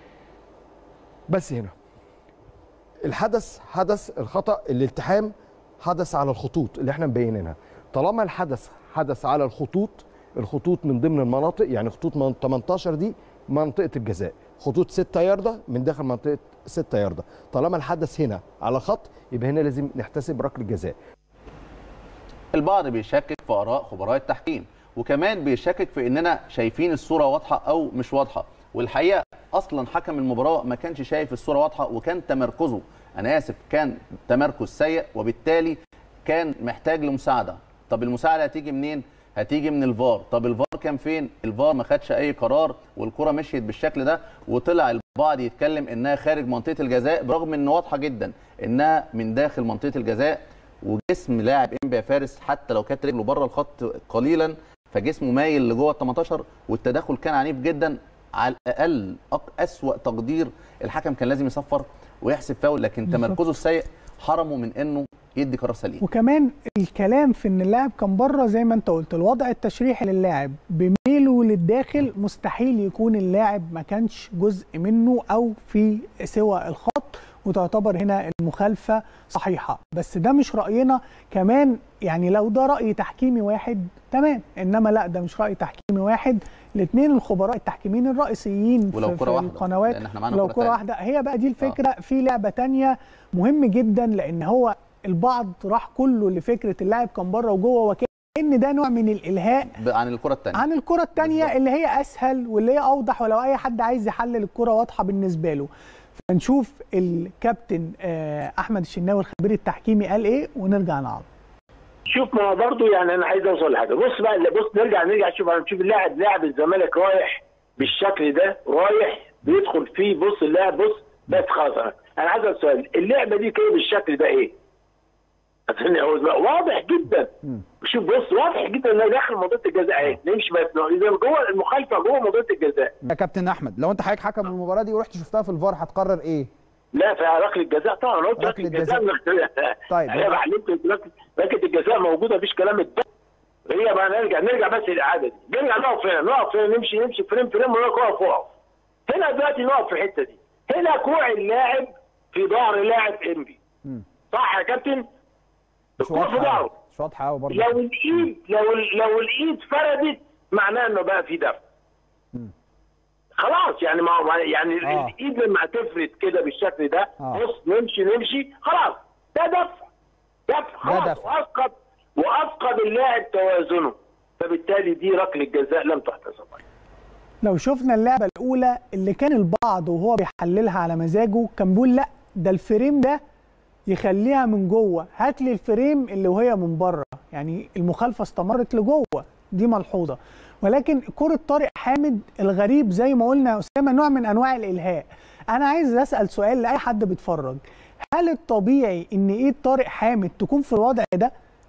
بس هنا الحدث حدث الخطا الالتحام حدث على الخطوط اللي احنا مبينينها طالما الحدث حدث على الخطوط الخطوط من ضمن المناطق يعني خطوط من 18 دي منطقه الجزاء خطوط 6 ياردة من داخل منطقه 6 ياردة طالما الحدث هنا على خط يبقى هنا لازم نحتسب ركله جزاء البعض بيشكك في اراء خبراء التحكيم وكمان بيشكك في اننا شايفين الصوره واضحه او مش واضحه والحقيقه اصلا حكم المباراه ما كانش شايف الصوره واضحه وكان تمركزه انا اسف كان تمركز سيء وبالتالي كان محتاج لمساعده طب المساعده هتيجي منين هتيجي من الفار طب الفار كان فين الفار ما خدش اي قرار والكره مشيت بالشكل ده وطلع البعض يتكلم انها خارج منطقه الجزاء برغم ان واضحه جدا انها من داخل منطقه الجزاء وجسم لاعب انبي يا فارس حتى لو كانت رجله بره الخط قليلا فجسمه مايل لجوه ال 18 والتدخل كان عنيف جدا على الاقل اسوا تقدير الحكم كان لازم يصفر ويحسب فاول لكن تمركزه السيء حرمه من انه يدي قرار سليم وكمان الكلام في ان اللاعب كان بره زي ما انت قلت الوضع التشريحي للاعب بميله للداخل مستحيل يكون اللاعب ما كانش جزء منه او في سوى الخط وتعتبر هنا المخالفه صحيحه بس ده مش راينا كمان يعني لو ده راي تحكيمي واحد تمام انما لا ده مش راي تحكيمي واحد الاثنين الخبراء التحكيميين الرئيسيين ولو في, كرة في واحدة، القنوات لأن إحنا معانا لو كرة كره تانية. واحده هي بقى دي الفكره آه. في لعبه تانية مهم جدا لان هو البعض راح كله لفكره اللاعب كان بره وجوه وكان ده نوع من الالهاء عن الكره الثانيه عن الكره الثانيه اللي هي اسهل واللي هي اوضح ولو اي حد عايز يحلل الكره واضحه بالنسبه له فنشوف الكابتن آه، احمد الشناوي الخبير التحكيمي قال ايه ونرجع نعرض شوف ما هو برضه يعني انا عايز اوصل لحاجه بص بقى بص نرجع نرجع شوف هنشوف اللاعب لاعب الزمالك رايح بالشكل ده رايح بيدخل فيه بص اللاعب بص بس خلاص انا انا عايز اسال سؤال اللعبه دي كده بالشكل ده ايه؟ عشان هو واضح جدا شوف بص واضح جدا انه داخل منطقه الجزاء اهي نمشي بس اذا جوه المخالفه جوه منطقه الجزاء يا كابتن احمد لو انت حضرتك حكم المباراه دي ورحت شفتها في الفار هتقرر ايه؟ لا في ركله الجزاء طبعا انا قلت ركلة ركله الجزاء طيب. انا بعلمك ركله ركلة الجزاء موجوده مفيش كلام الدم هي بقى نرجع نرجع بس للاعاده دي نرجع نقف هنا نقف هنا نمشي نمشي فريم فريم ونقف اقف اقف هنا دلوقتي نقف في الحته دي هنا كوع اللاعب في ظهر لاعب انبي صح يا كابتن؟ مش الكوع في واضحه ظهره مش واضحه قوي برضه لو الايد لو ال- لو الايد فردت معناه انه بقى في دفع خلاص يعني ما هو- يعني آه. الايد لما هتفرد كده بالشكل ده آه. بص نمشي نمشي خلاص ده دفع دفع خلاص دفع. وافقد وافقد اللاعب توازنه فبالتالي دي ركله جزاء لم تحتسب لو شفنا اللعبه الاولى اللي كان البعض وهو بيحللها على مزاجه كان بيقول لا ده الفريم ده يخليها من جوه هات لي الفريم اللي وهي من بره يعني المخالفه استمرت لجوه دي ملحوظه ولكن كره طارق حامد الغريب زي ما قلنا يا اسامه نوع من انواع الالهاء انا عايز اسال سؤال لاي حد بيتفرج هل الطبيعي ان ايد طارق حامد تكون في الوضع ده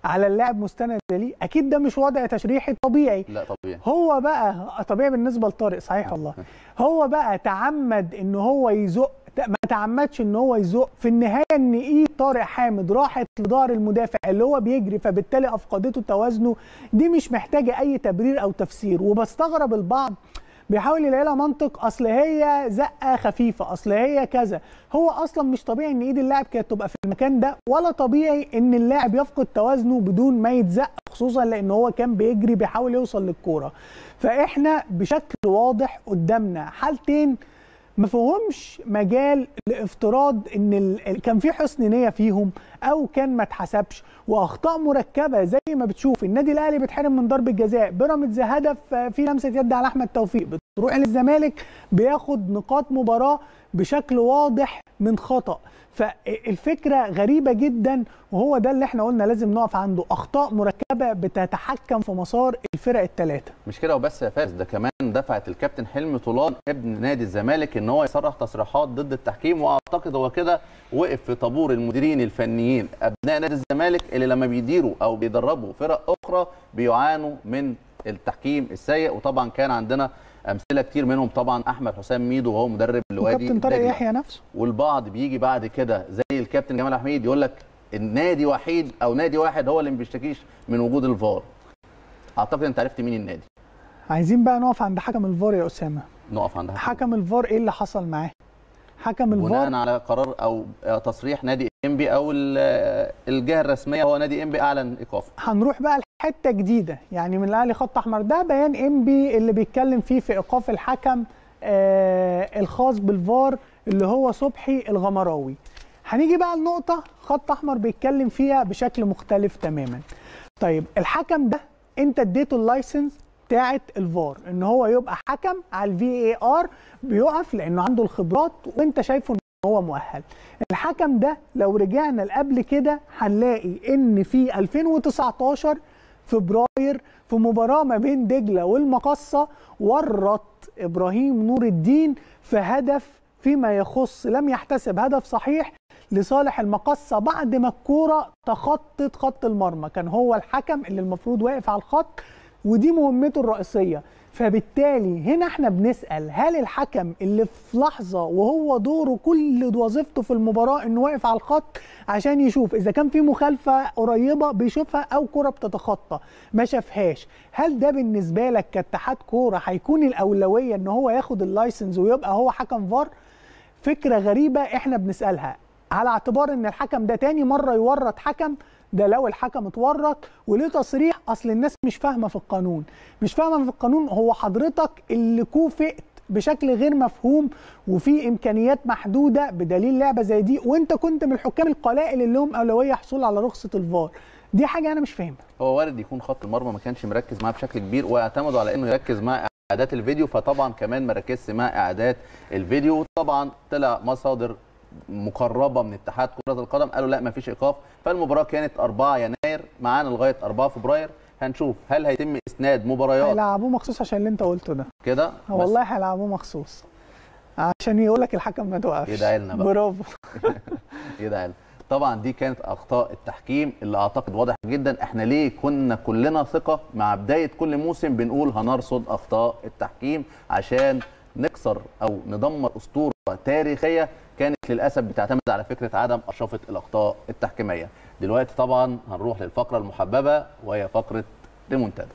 على اللاعب مستند ليه اكيد ده مش وضع تشريحي طبيعي لا طبيعي هو بقى طبيعي بالنسبه لطارق صحيح والله هو بقى تعمد ان هو يزق ما تعمدش ان هو يزق في النهايه ان ايد طارق حامد راحت لظهر المدافع اللي هو بيجري فبالتالي افقدته توازنه دي مش محتاجه اي تبرير او تفسير وبستغرب البعض بيحاول يلاقي لها منطق اصل هي زقه خفيفه اصل هي كذا هو اصلا مش طبيعي ان ايد اللاعب كانت تبقى في المكان ده ولا طبيعي ان اللاعب يفقد توازنه بدون ما يتزق خصوصا لان هو كان بيجري بيحاول يوصل للكوره فاحنا بشكل واضح قدامنا حالتين ما فيهمش مجال لافتراض ان ال... كان في حسن نيه فيهم او كان ما اتحسبش واخطاء مركبه زي ما بتشوف النادي الاهلي بيتحرم من ضربه جزاء بيراميدز هدف في لمسه يد على احمد توفيق بتروح للزمالك بياخد نقاط مباراه بشكل واضح من خطا فالفكره غريبه جدا وهو ده اللي احنا قلنا لازم نقف عنده اخطاء مركبه بتتحكم في مسار الفرق الثلاثه مش كده وبس يا فارس ده كمان دفعت الكابتن حلمي طولان ابن نادي الزمالك ان هو يصرح تصريحات ضد التحكيم واعتقد هو كده وقف في طابور المديرين الفنيين ابناء نادي الزمالك اللي لما بيديروا او بيدربوا فرق اخرى بيعانوا من التحكيم السيء وطبعا كان عندنا امثله كتير منهم طبعا احمد حسام ميدو وهو مدرب الوادي وكابتن طارق يحيى نفسه والبعض بيجي بعد كده زي الكابتن جمال حميد يقول لك النادي وحيد او نادي واحد هو اللي ما بيشتكيش من وجود الفار اعتقد انت عرفت مين النادي عايزين بقى نقف عند حكم الفار يا اسامه نقف عند حكم الفار ايه اللي حصل معاه حكم الفار بناء على قرار او تصريح نادي انبي او الجهه الرسميه هو نادي انبي اعلن ايقافه هنروح بقى لحته جديده يعني من الاهلي خط احمر ده بيان انبي اللي بيتكلم فيه في ايقاف الحكم آه الخاص بالفار اللي هو صبحي الغمراوي هنيجي بقى لنقطه خط احمر بيتكلم فيها بشكل مختلف تماما طيب الحكم ده انت اديته اللايسنس بتاعه الفار ان هو يبقى حكم على الفي اي ار بيقف لانه عنده الخبرات وانت شايفه ان هو مؤهل الحكم ده لو رجعنا لقبل كده هنلاقي ان في 2019 فبراير في مباراه ما بين دجله والمقصه ورط ابراهيم نور الدين في هدف فيما يخص لم يحتسب هدف صحيح لصالح المقصه بعد ما الكوره تخطت خط المرمى كان هو الحكم اللي المفروض واقف على الخط ودي مهمته الرئيسيه فبالتالي هنا احنا بنسال هل الحكم اللي في لحظه وهو دوره كل وظيفته في المباراه انه واقف على الخط عشان يشوف اذا كان في مخالفه قريبه بيشوفها او كره بتتخطى ما شافهاش هل ده بالنسبه لك كاتحاد كوره هيكون الاولويه ان هو ياخد اللايسنس ويبقى هو حكم فار فكره غريبه احنا بنسالها على اعتبار ان الحكم ده تاني مره يورط حكم ده لو الحكم اتورط وليه تصريح اصل الناس مش فاهمه في القانون مش فاهمه في القانون هو حضرتك اللي كوفئت بشكل غير مفهوم وفي امكانيات محدوده بدليل لعبه زي دي وانت كنت من الحكام القلائل اللي لهم اولويه حصول على رخصه الفار دي حاجه انا مش فاهمها هو وارد يكون خط المرمى ما كانش مركز معاه بشكل كبير واعتمدوا على انه يركز مع اعدادات الفيديو فطبعا كمان ما ركزش مع اعداد الفيديو طبعا طلع مصادر مقربه من اتحاد كره القدم قالوا لا ما فيش ايقاف فالمباراه كانت 4 يناير معانا لغايه 4 فبراير هنشوف هل هيتم اسناد مباريات هيلعبوه مخصوص عشان اللي انت قلته ده كده والله هيلعبوه مخصوص عشان يقول لك الحكم ما توقفش يدعي لنا بقى برافو يدعي لنا طبعا دي كانت اخطاء التحكيم اللي اعتقد واضح جدا احنا ليه كنا كلنا ثقه مع بدايه كل موسم بنقول هنرصد اخطاء التحكيم عشان نكسر او ندمر اسطوره تاريخيه كانت للاسف بتعتمد على فكره عدم اشرفه الاخطاء التحكيميه دلوقتي طبعا هنروح للفقره المحببه وهي فقره ريمونتادا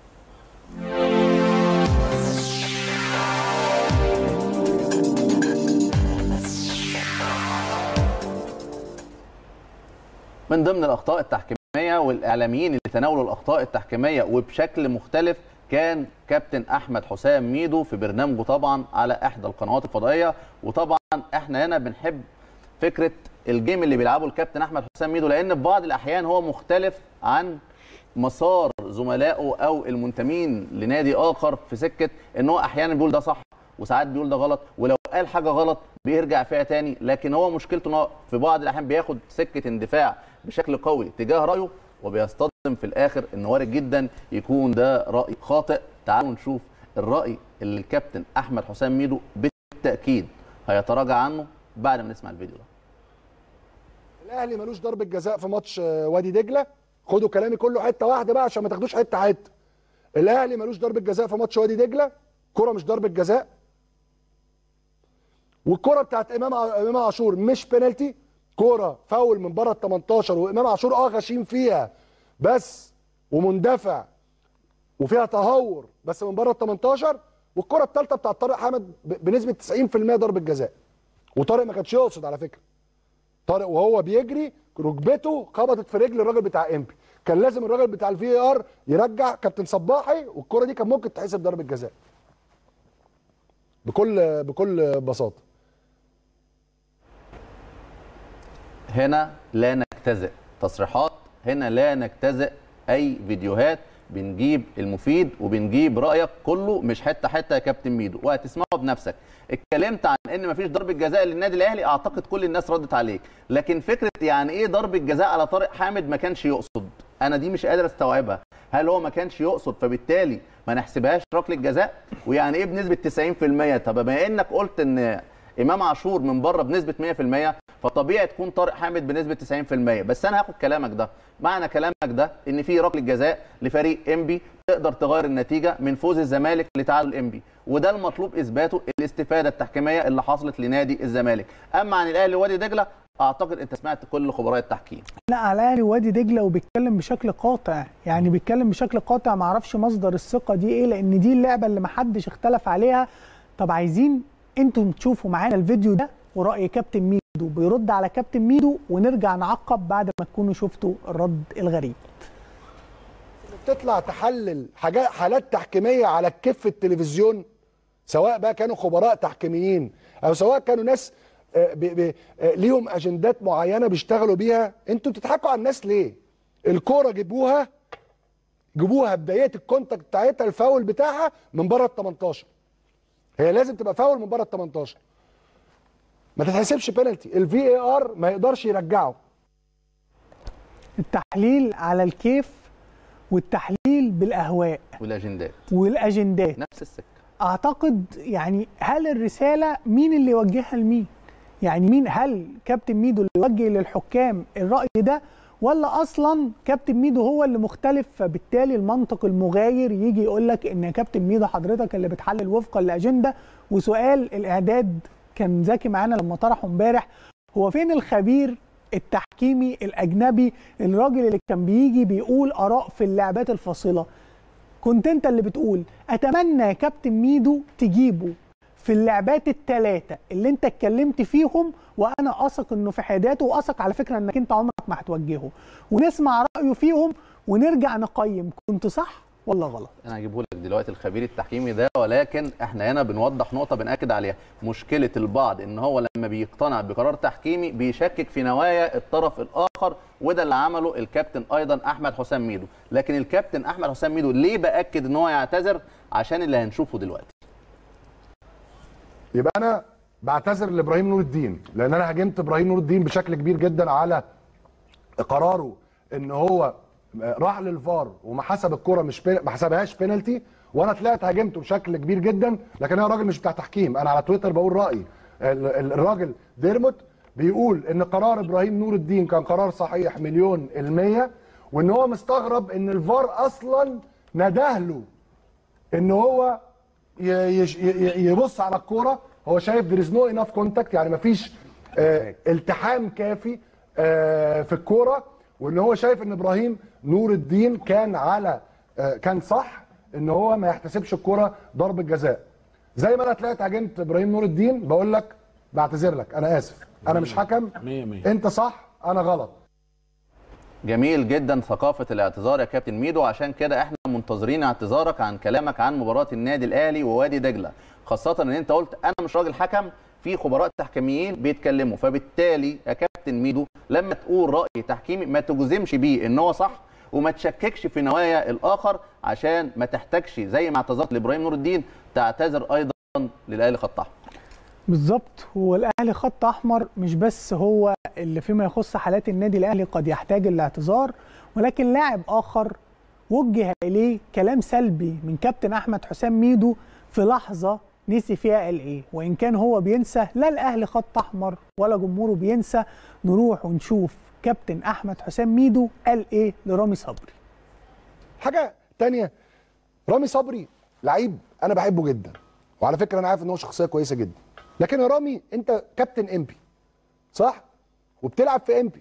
من ضمن الاخطاء التحكيميه والاعلاميين اللي تناولوا الاخطاء التحكيميه وبشكل مختلف كان كابتن احمد حسام ميدو في برنامجه طبعا على احدى القنوات الفضائيه وطبعا احنا هنا بنحب فكره الجيم اللي بيلعبه الكابتن احمد حسام ميدو لان في بعض الاحيان هو مختلف عن مسار زملائه او المنتمين لنادي اخر في سكه ان هو احيانا بيقول ده صح وساعات بيقول ده غلط ولو قال حاجه غلط بيرجع فيها تاني لكن هو مشكلته ان هو في بعض الاحيان بياخد سكه اندفاع بشكل قوي تجاه رايه وبيصطدم في الاخر ان وارد جدا يكون ده راي خاطئ تعالوا نشوف الراي اللي الكابتن احمد حسام ميدو بالتاكيد هيتراجع عنه بعد ما نسمع الفيديو ده الاهلي ملوش ضربه جزاء في ماتش وادي دجله خدوا كلامي كله حته واحده بقى عشان ما تاخدوش حته حته الاهلي ملوش ضربه جزاء في ماتش وادي دجله كره مش ضربه جزاء والكره بتاعت امام ع- امام عاشور مش بينالتي كره فاول من بره ال 18 وامام عاشور اه غشيم فيها بس ومندفع وفيها تهور بس من بره ال 18 والكره الثالثه بتاعت طارق حامد ب- بنسبه 90% ضربه جزاء وطارق ما كانش يقصد على فكره طارق وهو بيجري ركبته خبطت في رجل الراجل بتاع امبي كان لازم الراجل بتاع الفي ار يرجع كابتن صباحي والكره دي كان ممكن تحسب ضربه جزاء بكل بكل بساطه هنا لا نجتزئ تصريحات هنا لا نجتزئ اي فيديوهات بنجيب المفيد وبنجيب رايك كله مش حته حته يا كابتن ميدو وهتسمعه بنفسك اتكلمت عن ان مفيش ضربه جزاء للنادي الاهلي اعتقد كل الناس ردت عليك لكن فكره يعني ايه ضربه جزاء على طارق حامد ما كانش يقصد انا دي مش قادر استوعبها هل هو ما كانش يقصد فبالتالي ما نحسبهاش ركله جزاء ويعني ايه بنسبه 90% طب بما انك قلت ان امام عاشور من بره بنسبه 100% فطبيعي تكون طارق حامد بنسبه 90% بس انا هاخد كلامك ده معنى كلامك ده ان في ركله جزاء لفريق انبي تقدر تغير النتيجه من فوز الزمالك لتعادل انبي وده المطلوب اثباته الاستفاده التحكيميه اللي حصلت لنادي الزمالك اما عن الاهلي وادي دجله اعتقد انت سمعت كل خبراء التحكيم لا على الاهلي وادي دجله وبيتكلم بشكل قاطع يعني بيتكلم بشكل قاطع ما اعرفش مصدر الثقه دي ايه لان دي اللعبه اللي ما حدش اختلف عليها طب عايزين انتم تشوفوا معانا الفيديو ده وراي كابتن ميدو بيرد على كابتن ميدو ونرجع نعقب بعد ما تكونوا شفتوا الرد الغريب بتطلع تحلل حاجات حالات تحكيميه على الكف التلفزيون سواء بقى كانوا خبراء تحكيميين او سواء كانوا ناس آه، ب- ب- آه، ليهم اجندات معينه بيشتغلوا بيها انتوا بتضحكوا على الناس ليه الكوره جيبوها جيبوها بدايه الكونتاكت بتاعتها الفاول بتاعها من بره ال 18 هي لازم تبقى فاول من بره ال 18 ما تتحسبش بينالتي الفي اي ار ما يقدرش يرجعه التحليل على الكيف والتحليل بالاهواء والاجندات والاجندات نفس السكه اعتقد يعني هل الرساله مين اللي يوجهها لمين يعني مين هل كابتن ميدو اللي يوجه للحكام الراي ده ولا اصلا كابتن ميدو هو اللي مختلف فبالتالي المنطق المغاير يجي يقول لك ان يا كابتن ميدو حضرتك اللي بتحلل وفقا لاجنده وسؤال الاعداد كان ذكي معانا لما طرحه امبارح هو فين الخبير التحكيمي الاجنبي الراجل اللي كان بيجي بيقول اراء في اللعبات الفاصله كنت انت اللي بتقول اتمنى يا كابتن ميدو تجيبه في اللعبات الثلاثه اللي انت اتكلمت فيهم وانا اثق انه في حياداته واثق على فكره انك انت عمرك ما هتوجهه ونسمع رايه فيهم ونرجع نقيم كنت صح ولا غلط انا هجيبه لك دلوقتي الخبير التحكيمي ده ولكن احنا هنا بنوضح نقطه بناكد عليها مشكله البعض ان هو لما بيقتنع بقرار تحكيمي بيشكك في نوايا الطرف الاخر وده اللي عمله الكابتن ايضا احمد حسام ميدو لكن الكابتن احمد حسام ميدو ليه باكد ان هو يعتذر عشان اللي هنشوفه دلوقتي يبقى انا بعتذر لابراهيم نور الدين لان انا هاجمت ابراهيم نور الدين بشكل كبير جدا على قراره ان هو راح للفار وما حسب الكره مش بي... ما حسبهاش بينالتي وانا طلعت هاجمته بشكل كبير جدا لكن انا راجل مش بتاع تحكيم انا على تويتر بقول رايي ال- ال- الراجل ديرموت بيقول ان قرار ابراهيم نور الدين كان قرار صحيح مليون المية وان هو مستغرب ان الفار اصلا ندهله ان هو ي- يش- ي- يبص على الكوره هو شايف there is no enough contact يعني مفيش آه التحام كافي آه في الكوره وان هو شايف ان ابراهيم نور الدين كان على آه كان صح ان هو ما يحتسبش الكوره ضربه جزاء زي ما انا طلعت هاجمت ابراهيم نور الدين بقول لك بعتذر لك انا اسف انا مش حكم انت صح انا غلط جميل جدا ثقافة الاعتذار يا كابتن ميدو عشان كده احنا منتظرين اعتذارك عن كلامك عن مباراة النادي الاهلي ووادي دجلة خاصة ان انت قلت انا مش راجل حكم في خبراء تحكيميين بيتكلموا فبالتالي يا كابتن ميدو لما تقول رأي تحكيمي ما تجزمش بيه ان هو صح وما تشككش في نوايا الاخر عشان ما تحتاجش زي ما اعتذرت لابراهيم نور الدين تعتذر ايضا للاهلي خط احمر بالظبط هو الاهلي خط احمر مش بس هو اللي فيما يخص حالات النادي الاهلي قد يحتاج الاعتذار ولكن لاعب اخر وجه اليه كلام سلبي من كابتن احمد حسام ميدو في لحظه نسي فيها قال ايه وان كان هو بينسى لا الاهلي خط احمر ولا جمهوره بينسى نروح ونشوف كابتن احمد حسام ميدو قال ايه لرامي صبري حاجه تانية رامي صبري لعيب انا بحبه جدا وعلى فكره انا عارف ان هو شخصيه كويسه جدا لكن يا رامي انت كابتن امبي صح وبتلعب في امبي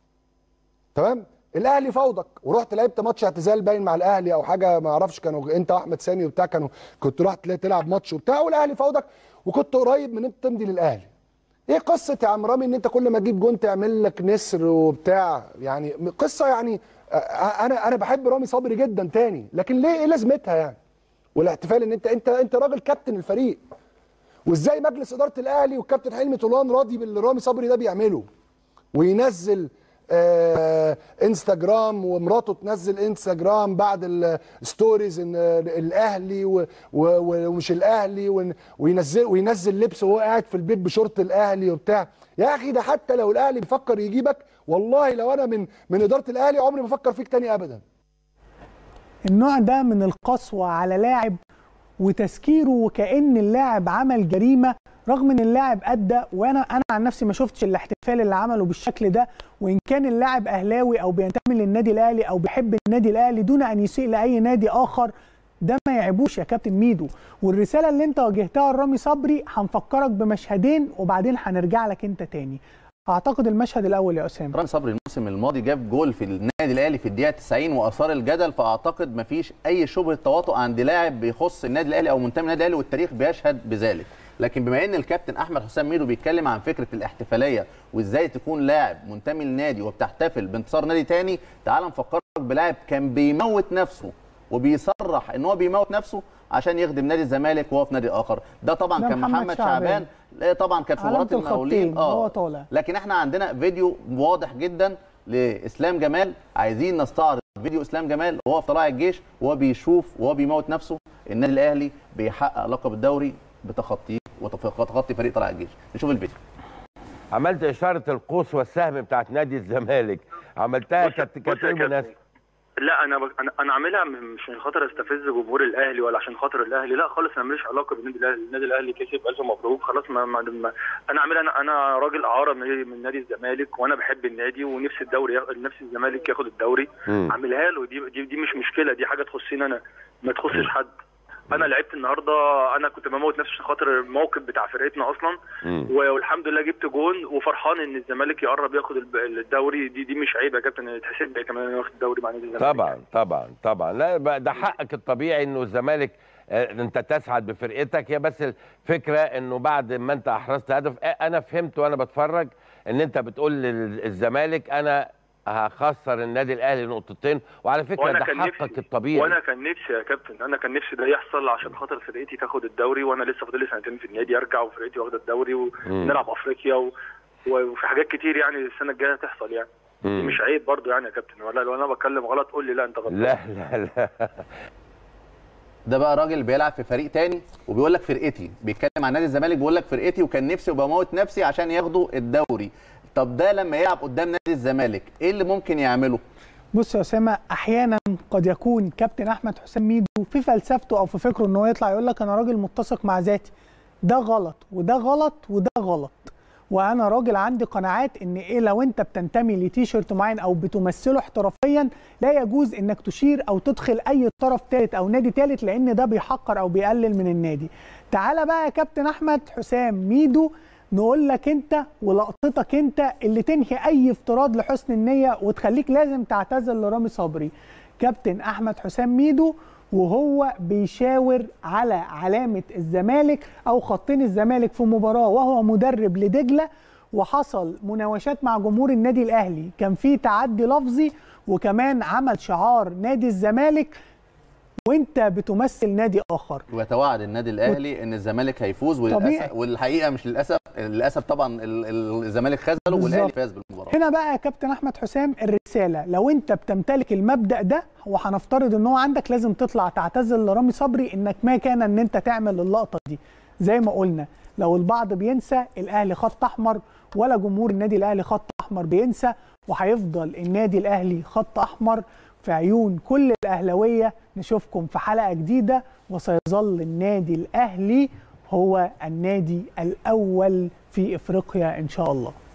تمام الاهلي فوضك ورحت لعبت ماتش اعتزال باين مع الاهلي او حاجه ما اعرفش كانوا انت واحمد سامي وبتاع كانوا كنت رحت تلعب ماتش وبتاع والاهلي فوضك وكنت قريب من انت تمضي للاهلي ايه قصه يا عم رامي ان انت كل ما تجيب جون تعمل لك نسر وبتاع يعني قصه يعني انا انا بحب رامي صبري جدا تاني لكن ليه ايه لازمتها يعني والاحتفال ان انت انت انت راجل كابتن الفريق وازاي مجلس اداره الاهلي والكابتن حلمي طولان راضي باللي رامي صبري ده بيعمله وينزل آه انستجرام ومراته تنزل انستجرام بعد الستوريز ان الاهلي و- و- ومش الاهلي وينزل وينزل لبس وهو قاعد في البيت بشورت الاهلي وبتاع يا اخي ده حتى لو الاهلي بيفكر يجيبك والله لو انا من من اداره الاهلي عمري ما افكر فيك تاني ابدا النوع ده من القسوة على لاعب وتسكيره وكأن اللاعب عمل جريمة رغم ان اللاعب ادى وانا انا عن نفسي ما شفتش الاحتفال اللي عمله بالشكل ده وان كان اللاعب اهلاوي او بينتمي للنادي الاهلي او بيحب النادي الاهلي دون ان يسيء لاي نادي اخر ده ما يعيبوش يا كابتن ميدو والرساله اللي انت واجهتها لرامي صبري هنفكرك بمشهدين وبعدين هنرجع لك انت تاني اعتقد المشهد الاول يا اسامه رامي صبري الموسم الماضي جاب جول في النادي الاهلي في الدقيقه 90 واثار الجدل فاعتقد مفيش اي شبهه تواطؤ عند لاعب بيخص النادي الاهلي او منتمي للنادي الاهلي والتاريخ بيشهد بذلك لكن بما ان الكابتن احمد حسام ميدو بيتكلم عن فكره الاحتفاليه وازاي تكون لاعب منتمي للنادي وبتحتفل بانتصار نادي تاني تعال نفكرك بلاعب كان بيموت نفسه وبيصرح ان هو بيموت نفسه عشان يخدم نادي الزمالك وهو في نادي اخر ده طبعا ده كان محمد محمد شعبان. شعبان لا طبعا كانت في علامة مباراه المقاولين الخطين وهو طالع. لكن احنا عندنا فيديو واضح جدا لاسلام جمال عايزين نستعرض فيديو اسلام جمال وهو في طلائع الجيش وهو بيشوف وهو بيموت نفسه النادي الاهلي بيحقق لقب الدوري بتخطيه وتخطي فريق طلائع الجيش نشوف الفيديو عملت اشاره القوس والسهم بتاعت نادي الزمالك عملتها كانت كانت ايه مناسبه لا انا بك... انا انا عاملها م- مش عشان خاطر استفز جمهور الاهلي ولا عشان خاطر الاهلي لا خالص انا ماليش علاقه بالنادي الاهلي النادي الاهلي كسب الف مبروك خلاص ما, ما... ما... انا عاملها انا انا راجل اعاره من من نادي الزمالك وانا بحب النادي ونفسي الدوري ياخد نفسي الزمالك ياخد الدوري مم. عاملها له دي, دي دي مش مشكله دي حاجه تخصني انا ما تخصش حد انا لعبت النهارده انا كنت بموت نفسي عشان خاطر الموقف بتاع فرقتنا اصلا و- والحمد لله جبت جون وفرحان ان الزمالك يقرب ياخد الب- الدوري دي دي مش عيب يا كابتن يتحسب لي كمان إن أنا واخد الدوري مع نادي الزمالك طبعا طبعا طبعا لا بقى ده حقك الطبيعي انه الزمالك آه، انت تسعد بفرقتك هي بس الفكره انه بعد ما انت احرزت هدف آه، انا فهمت وانا بتفرج ان انت بتقول للزمالك انا هخسر النادي الاهلي نقطتين وعلى فكره وأنا ده كان حقك نفسي- الطبيعي وانا كان نفسي يا كابتن انا كان نفسي ده يحصل عشان خاطر فرقتي تاخد الدوري وانا لسه فاضل لي سنتين في النادي ارجع وفرقتي واخده الدوري مم. ونلعب افريقيا و... وفي حاجات كتير يعني السنه الجايه هتحصل يعني دي مم. مش عيب برضو يعني يا كابتن ولا لو انا بتكلم غلط قول لي لا انت غلطان لا لا لا ده بقى راجل بيلعب في فريق تاني وبيقول لك فرقتي بيتكلم عن نادي الزمالك بيقول لك فرقتي وكان نفسي وبموت نفسي عشان ياخدوا الدوري طب ده لما يلعب قدام نادي الزمالك ايه اللي ممكن يعمله بص يا اسامه احيانا قد يكون كابتن احمد حسام ميدو في فلسفته او في فكره ان هو يطلع يقول لك انا راجل متسق مع ذاتي ده غلط وده غلط وده غلط وانا راجل عندي قناعات ان ايه لو انت بتنتمي لتيشيرت معين او بتمثله احترافيا لا يجوز انك تشير او تدخل اي طرف ثالث او نادي ثالث لان ده بيحقر او بيقلل من النادي تعالى بقى يا كابتن احمد حسام ميدو نقول لك انت ولقطتك انت اللي تنهي اي افتراض لحسن النيه وتخليك لازم تعتذر لرامي صبري كابتن احمد حسام ميدو وهو بيشاور على علامه الزمالك او خطين الزمالك في مباراه وهو مدرب لدجله وحصل مناوشات مع جمهور النادي الاهلي كان في تعدي لفظي وكمان عمل شعار نادي الزمالك وانت بتمثل نادي اخر ويتوعد النادي الاهلي ان الزمالك هيفوز طبيعي. وللاسف والحقيقه مش للاسف للاسف طبعا ال- ال- الزمالك خذله والاهلي بالظبط. فاز بالمباراه هنا بقى يا كابتن احمد حسام الرساله لو انت بتمتلك المبدا ده وهنفترض ان هو عندك لازم تطلع تعتذر لرامي صبري انك ما كان ان انت تعمل اللقطه دي زي ما قلنا لو البعض بينسى الاهلي خط احمر ولا جمهور النادي الاهلي خط احمر بينسى وهيفضل النادي الاهلي خط احمر في عيون كل الاهلاويه نشوفكم في حلقه جديده وسيظل النادي الاهلي هو النادي الاول في افريقيا ان شاء الله